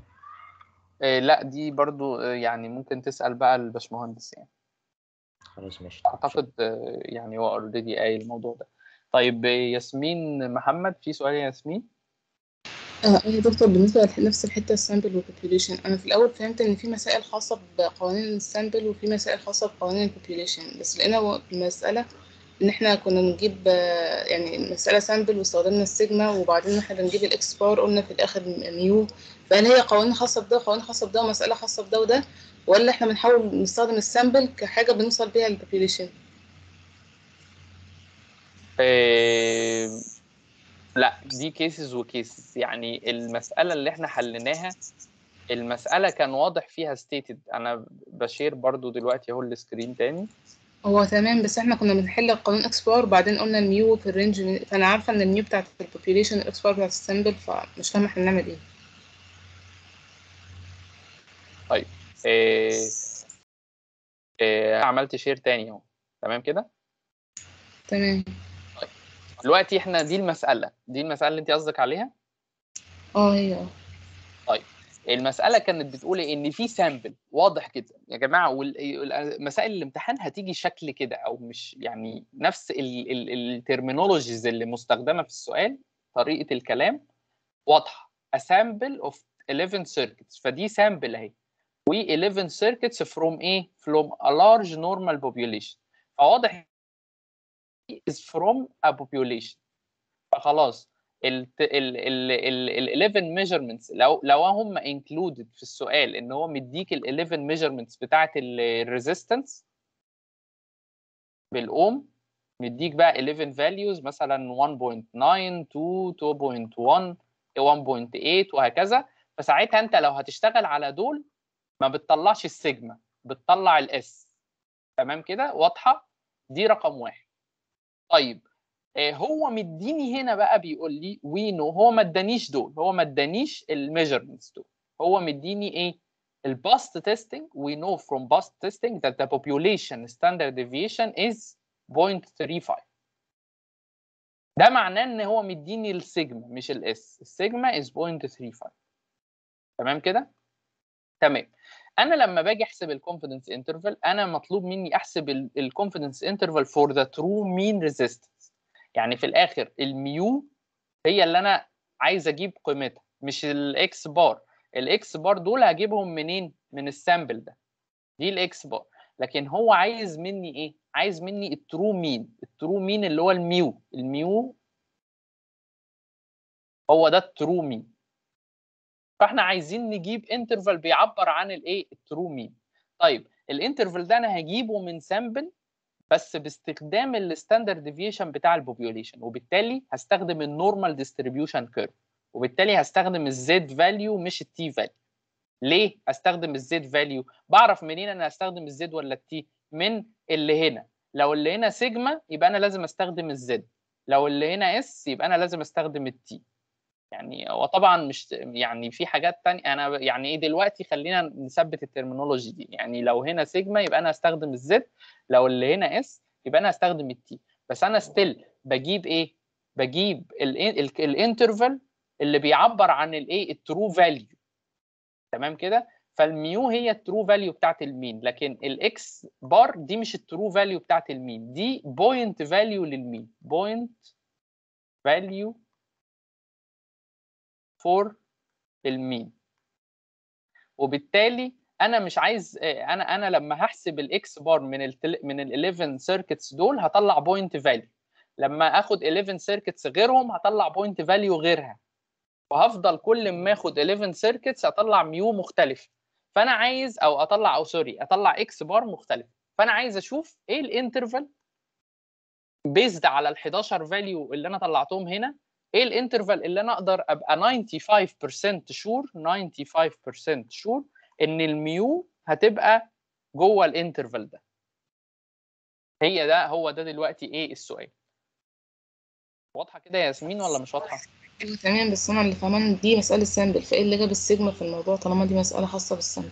آه، لا دي برضو آه، يعني ممكن تسال بقى الباشمهندس يعني خلاص ماشي اعتقد آه، يعني هو اوريدي قايل الموضوع ده طيب آه، ياسمين محمد في سؤال يا ياسمين آه يا دكتور بالنسبة لنفس الحتة السامبل والبوبيوليشن أنا في الأول فهمت إن في مسائل خاصة بقوانين السامبل وفي مسائل خاصة بقوانين البوبيوليشن بس لقينا في المسألة إن إحنا كنا نجيب آه، يعني المسألة سامبل واستخدمنا السيجما وبعدين إحنا بنجيب الإكس بار قلنا في الآخر ميو فهل هي قوانين خاصة بده وقوانين خاصة بده ومسألة خاصة بده وده ولا إحنا بنحاول نستخدم السامبل كحاجة بنوصل بيها للبوبيوليشن؟ آه، لا دي كيسز وكيسز يعني المسألة اللي احنا حليناها المسألة كان واضح فيها ستيتد انا بشير برضو دلوقتي اهو السكرين تاني هو تمام بس احنا كنا بنحل قانون اكس بار وبعدين قلنا الميو في الرينج فانا عارفه ان الميو بتاعت البوبيوليشن الاكس بار بتاعت السامبل فمش فاهمه احنا بنعمل ايه طيب آه، آه، عملت شير تاني اهو تمام كده تمام دلوقتي احنا دي المسألة دي المسألة اللي انت قصدك عليها اه هي اه طيب المسألة كانت بتقول إن في سامبل واضح جدا يا جماعة ومسائل الامتحان هتيجي شكل كده أو مش يعني نفس الترمينولوجيز اللي مستخدمة في السؤال طريقة الكلام واضحة a sample of 11 circuits فدي سامبل أهي و 11 circuits from إيه؟ from a large normal population فواضح is from a population فخلاص ال ال ال ال 11 measurements لو لو هم included في السؤال ان هو مديك ال 11 measurements بتاعت الريزيستنس بالاوم مديك بقى 11 values مثلا 1.9 2 2.1 1.8 وهكذا فساعتها انت لو هتشتغل على دول ما بتطلعش السيجما بتطلع الاس تمام كده واضحه دي رقم واحد طيب آه، هو مديني هنا بقى بيقول لي وينو هو ما ادانيش دول هو ما ادانيش الميجرمنتس دول هو مديني ايه الباست تيستنج we know from past testing that the population standard deviation is 0.35 ده معناه ان هو مديني السيجما مش الاس السيجما is 0.35 تمام كده تمام انا لما باجي احسب الكونفيدنس انترفال انا مطلوب مني احسب الكونفيدنس انترفال فور ذا ترو مين ريزيستنس يعني في الاخر الميو هي اللي انا عايز اجيب قيمتها مش الاكس بار الاكس بار دول هجيبهم منين من السامبل ده دي الاكس بار لكن هو عايز مني ايه عايز مني الترو مين الترو مين اللي هو الميو الميو هو ده الترو مين فاحنا عايزين نجيب انترفال بيعبر عن الايه الترو مين طيب الانترفال ده انا هجيبه من سامبل بس باستخدام الستاندرد ديفيشن بتاع البوبيوليشن وبالتالي هستخدم النورمال ديستريبيوشن كيرف وبالتالي هستخدم الزد فاليو مش التي فاليو ليه استخدم الزد فاليو بعرف منين انا هستخدم الزد ولا التي من اللي هنا لو اللي هنا سيجما يبقى انا لازم استخدم الزد لو اللي هنا اس يبقى انا لازم استخدم التي يعني هو طبعا مش يعني في حاجات تانية انا يعني ايه دلوقتي خلينا نثبت الترمينولوجي دي يعني لو هنا سيجما يبقى انا هستخدم الزد لو اللي هنا اس يبقى انا هستخدم التي بس انا ستيل بجيب ايه بجيب الانترفال اللي بيعبر عن الايه الترو فاليو تمام كده فالميو هي الترو فاليو بتاعت المين لكن الاكس بار دي مش الترو فاليو بتاعت المين دي بوينت فاليو للمين بوينت فاليو فور المين وبالتالي انا مش عايز انا انا لما هحسب الاكس بار من ال من ال 11 سيركتس دول هطلع بوينت فاليو لما اخد 11 سيركتس غيرهم هطلع بوينت فاليو غيرها وهفضل كل ما اخد 11 سيركتس اطلع ميو مختلف فانا عايز او اطلع او سوري اطلع اكس بار مختلف فانا عايز اشوف ايه الانترفال بيزد على ال 11 فاليو اللي انا طلعتهم هنا ايه الانترفال اللي انا اقدر ابقى 95% شور 95% شور ان الميو هتبقى جوه الانترفال ده هي ده هو ده دلوقتي ايه السؤال واضحه كده يا ياسمين ولا مش واضحه ايوه تمام بس انا اللي فاهمان دي مسألة سامبل فايه اللي جاب السيجما في الموضوع طالما دي مسألة خاصة بالسامبل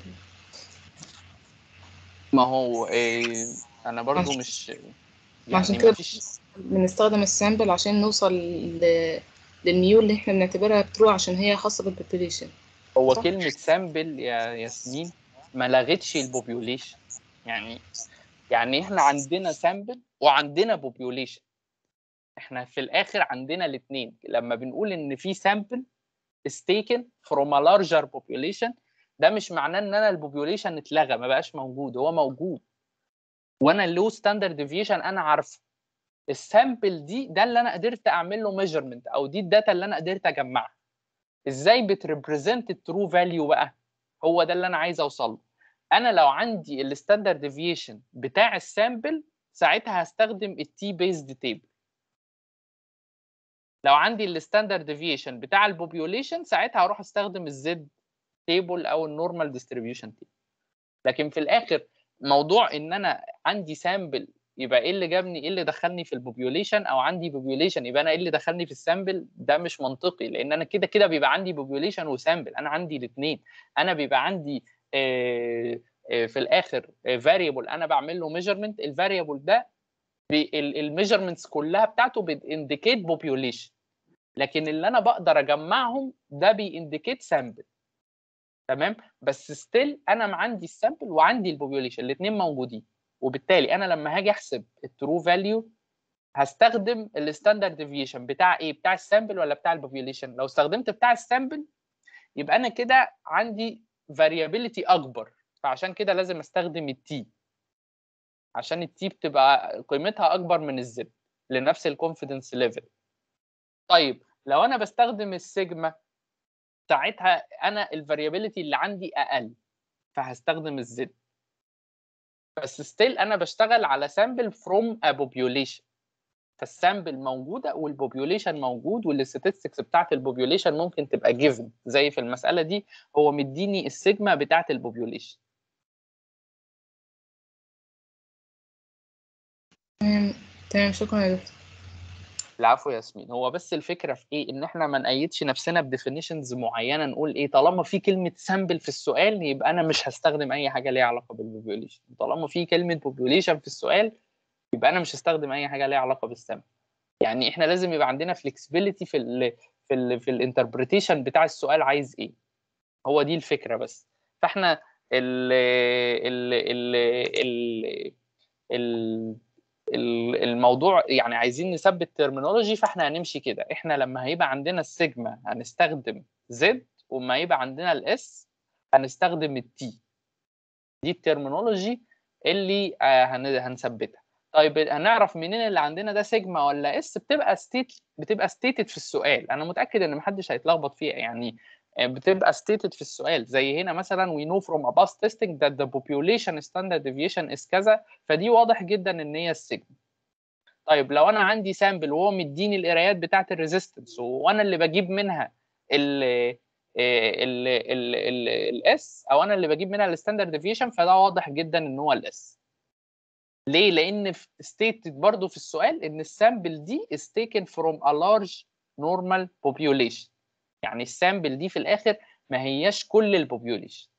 ما هو إيه انا برضو عشان- مش عشان يعني كده مفيش بنستخدم السامبل عشان نوصل ل... للميول اللي احنا بنعتبرها ترو عشان هي خاصة بالبوبوليشن هو صح؟ كلمة سامبل يا ياسمين ما لغتش البوبيوليشن يعني يعني احنا عندنا سامبل وعندنا بوبيوليشن احنا في الاخر عندنا الاثنين لما بنقول ان في سامبل is taken from a larger population ده مش معناه ان انا البوبيوليشن اتلغى ما بقاش موجود هو موجود وانا اللو ستاندرد ديفيشن انا عارفه السامبل دي ده اللي انا قدرت اعمل له ميجرمنت او دي الداتا اللي انا قدرت اجمعها ازاي بتريبريزنت الترو فاليو بقى هو ده اللي انا عايز اوصل له انا لو عندي الستاندرد ديفيشن بتاع السامبل ساعتها هستخدم التي بيزد تيبل لو عندي الستاندرد ديفيشن بتاع البوبيوليشن ساعتها هروح استخدم الزد تيبل او النورمال ديستريبيوشن تيبل لكن في الاخر موضوع ان انا عندي سامبل يبقى ايه اللي جابني ايه اللي دخلني في البوبيوليشن او عندي بوبيوليشن يبقى انا ايه اللي دخلني في السامبل ده مش منطقي لان انا كده كده بيبقى عندي بوبيوليشن وسامبل انا عندي الاثنين انا بيبقى عندي آه، آه، في الاخر فاريبل انا بعمل له ميجرمنت الفاريبل ده الميجرمنتس كلها بتاعته بتindicate population لكن اللي انا بقدر اجمعهم ده بيindicate سامبل تمام بس ستيل انا عندي السامبل وعندي البوبيوليشن الاثنين موجودين وبالتالي انا لما هاجي احسب الترو فاليو هستخدم الستاندرد ديفيشن بتاع ايه بتاع السامبل ولا بتاع البوبيوليشن لو استخدمت بتاع السامبل يبقى انا كده عندي variability اكبر فعشان كده لازم استخدم التي عشان التي بتبقى قيمتها اكبر من الزد لنفس الكونفيدنس ليفل طيب لو انا بستخدم السيجما ساعتها انا الفاريابيليتي اللي عندي اقل فهستخدم الزد بس ستيل انا بشتغل على سامبل فروم ا population فالسامبل موجوده والبوبيوليشن موجود والستاتستكس بتاعت البوبيوليشن ممكن تبقى جيفن زي في المساله دي هو مديني السيجما بتاعت البوبيوليشن تمام تمام شكرا يا دكتور العفو يا ياسمين هو بس الفكره في ايه ان احنا ما نقيدش نفسنا بديفينيشنز معينه نقول ايه طالما في كلمه سامبل في السؤال يبقى انا مش هستخدم اي حاجه ليها علاقه بالبوبيوليشن طالما في كلمه بوبيوليشن في السؤال يبقى انا مش هستخدم اي حاجه ليها علاقه بالسامبل يعني احنا لازم يبقى عندنا فلكسبيليتي في ال في ال في الانتربريتيشن بتاع السؤال عايز ايه هو دي الفكره بس فاحنا ال ال ال ال ال ال- الموضوع يعني عايزين نثبت ترمينولوجي فاحنا هنمشي كده احنا لما هيبقى عندنا السيجما هنستخدم زد وما يبقى عندنا الاس هنستخدم التي دي الترمينولوجي اللي آه، هن- هنثبتها طيب هنعرف منين اللي عندنا ده سيجما ولا اس بتبقى ستيت بتبقى ستيتد في السؤال انا متاكد ان محدش هيتلخبط فيها يعني بتبقى stated في السؤال زي هنا مثلا we know from a past testing that the population standard deviation is كذا فدي واضح جدا ان هي السيجما طيب لو انا عندي سامبل وهو مديني القرايات بتاعه الريزيستنس وانا اللي بجيب منها ال ال ال ال الاس او انا اللي بجيب منها الستاندرد ديفيشن فده واضح جدا ان هو الاس ليه لان ستيتد برضو في السؤال ان السامبل دي is taken from a large normal population يعني السامبل دي في الاخر ما هياش كل البوبيوليشن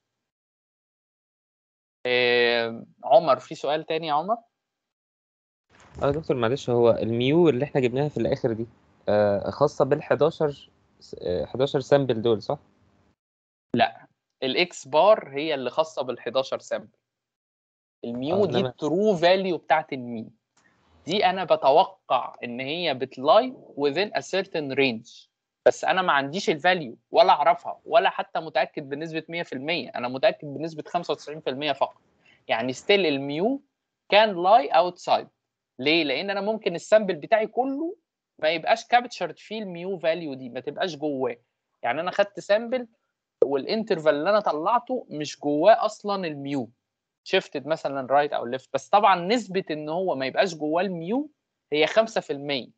آه عمر في سؤال تاني يا عمر اه يا دكتور معلش هو الميو اللي احنا جبناها في الاخر دي آه خاصه بال 11 آه 11 سامبل دول صح لا الاكس بار هي اللي خاصه بال 11 سامبل الميو آه، دي إنما- الترو فاليو بتاعت المين دي انا بتوقع ان هي بتلاي within a certain range بس انا ما عنديش الفاليو ولا اعرفها ولا حتى متاكد بنسبه 100% انا متاكد بنسبه 95% فقط يعني ستيل الميو كان لاي اوتسايد ليه لان انا ممكن السامبل بتاعي كله ما يبقاش كابتشرد فيه الميو فاليو دي ما تبقاش جواه يعني انا خدت سامبل والانترفال اللي انا طلعته مش جواه اصلا الميو شيفتد مثلا رايت او ليفت بس طبعا نسبه ان هو ما يبقاش جواه الميو هي 5%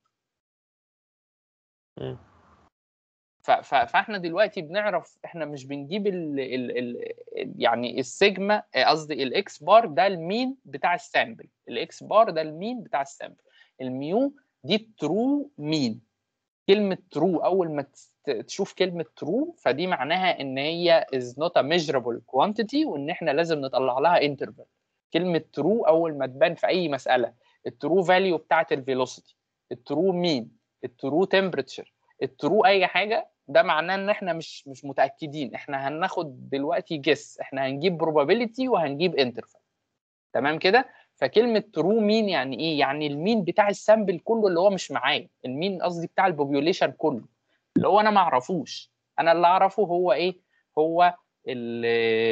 مم. ف- ف- فاحنا دلوقتي بنعرف احنا مش بنجيب ال ال ال يعني السيجما آه، قصدي الاكس بار ده المين بتاع السامبل الاكس بار ده المين بتاع السامبل الميو دي الترو مين كلمه ترو اول ما تست- تشوف كلمه ترو فدي معناها ان هي is not a measurable quantity وان احنا لازم نطلع لها interval كلمه ترو اول ما تبان في اي مساله الترو فاليو بتاعت الفيلوسيتي الترو مين الترو تمبريتشر الترو اي حاجه ده معناه ان احنا مش مش متاكدين احنا هناخد دلوقتي جس احنا هنجيب probability وهنجيب interval تمام كده فكلمه ترو مين يعني ايه يعني المين بتاع السامبل كله اللي هو مش معايا المين قصدي بتاع البوبيوليشن كله اللي هو انا ما اعرفوش انا اللي اعرفه هو ايه هو ال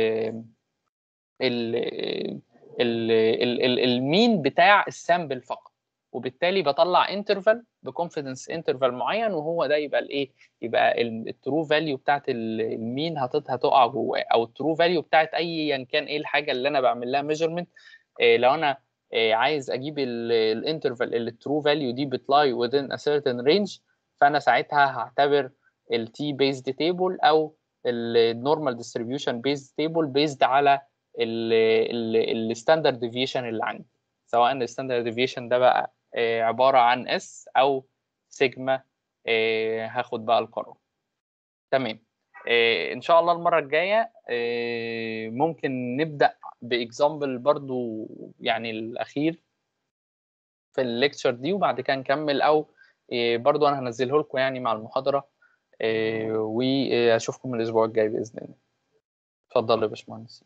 ال ال ال- ال- المين بتاع السامبل فقط وبالتالي بطلع انترفال بكونفيدنس انترفال معين وهو ده يبقى الايه يبقى الترو فاليو بتاعت ال- المين هتط- هتقع جواه او الترو فاليو بتاعت ايا كان ايه الحاجه اللي انا بعمل لها ميجرمنت لو انا آه، عايز اجيب الانترفال اللي الترو فاليو دي بتلاي within a certain range فانا ساعتها هعتبر التي بيزد تيبل او النورمال ديستريبيوشن بيزد تيبل بيزد على الستاندرد ديفيشن اللي عندي سواء الستاندرد ديفيشن ده بقى آه، عباره عن اس او سيجما آه، هاخد بقى القرار تمام آه، ان شاء الله المره الجايه آه، ممكن نبدا باكزامبل برضو يعني الاخير في الليكتشر دي وبعد كده نكمل او آه، برضو انا هنزله لكم يعني مع المحاضره آه، واشوفكم الاسبوع الجاي باذن الله اتفضل يا باشمهندس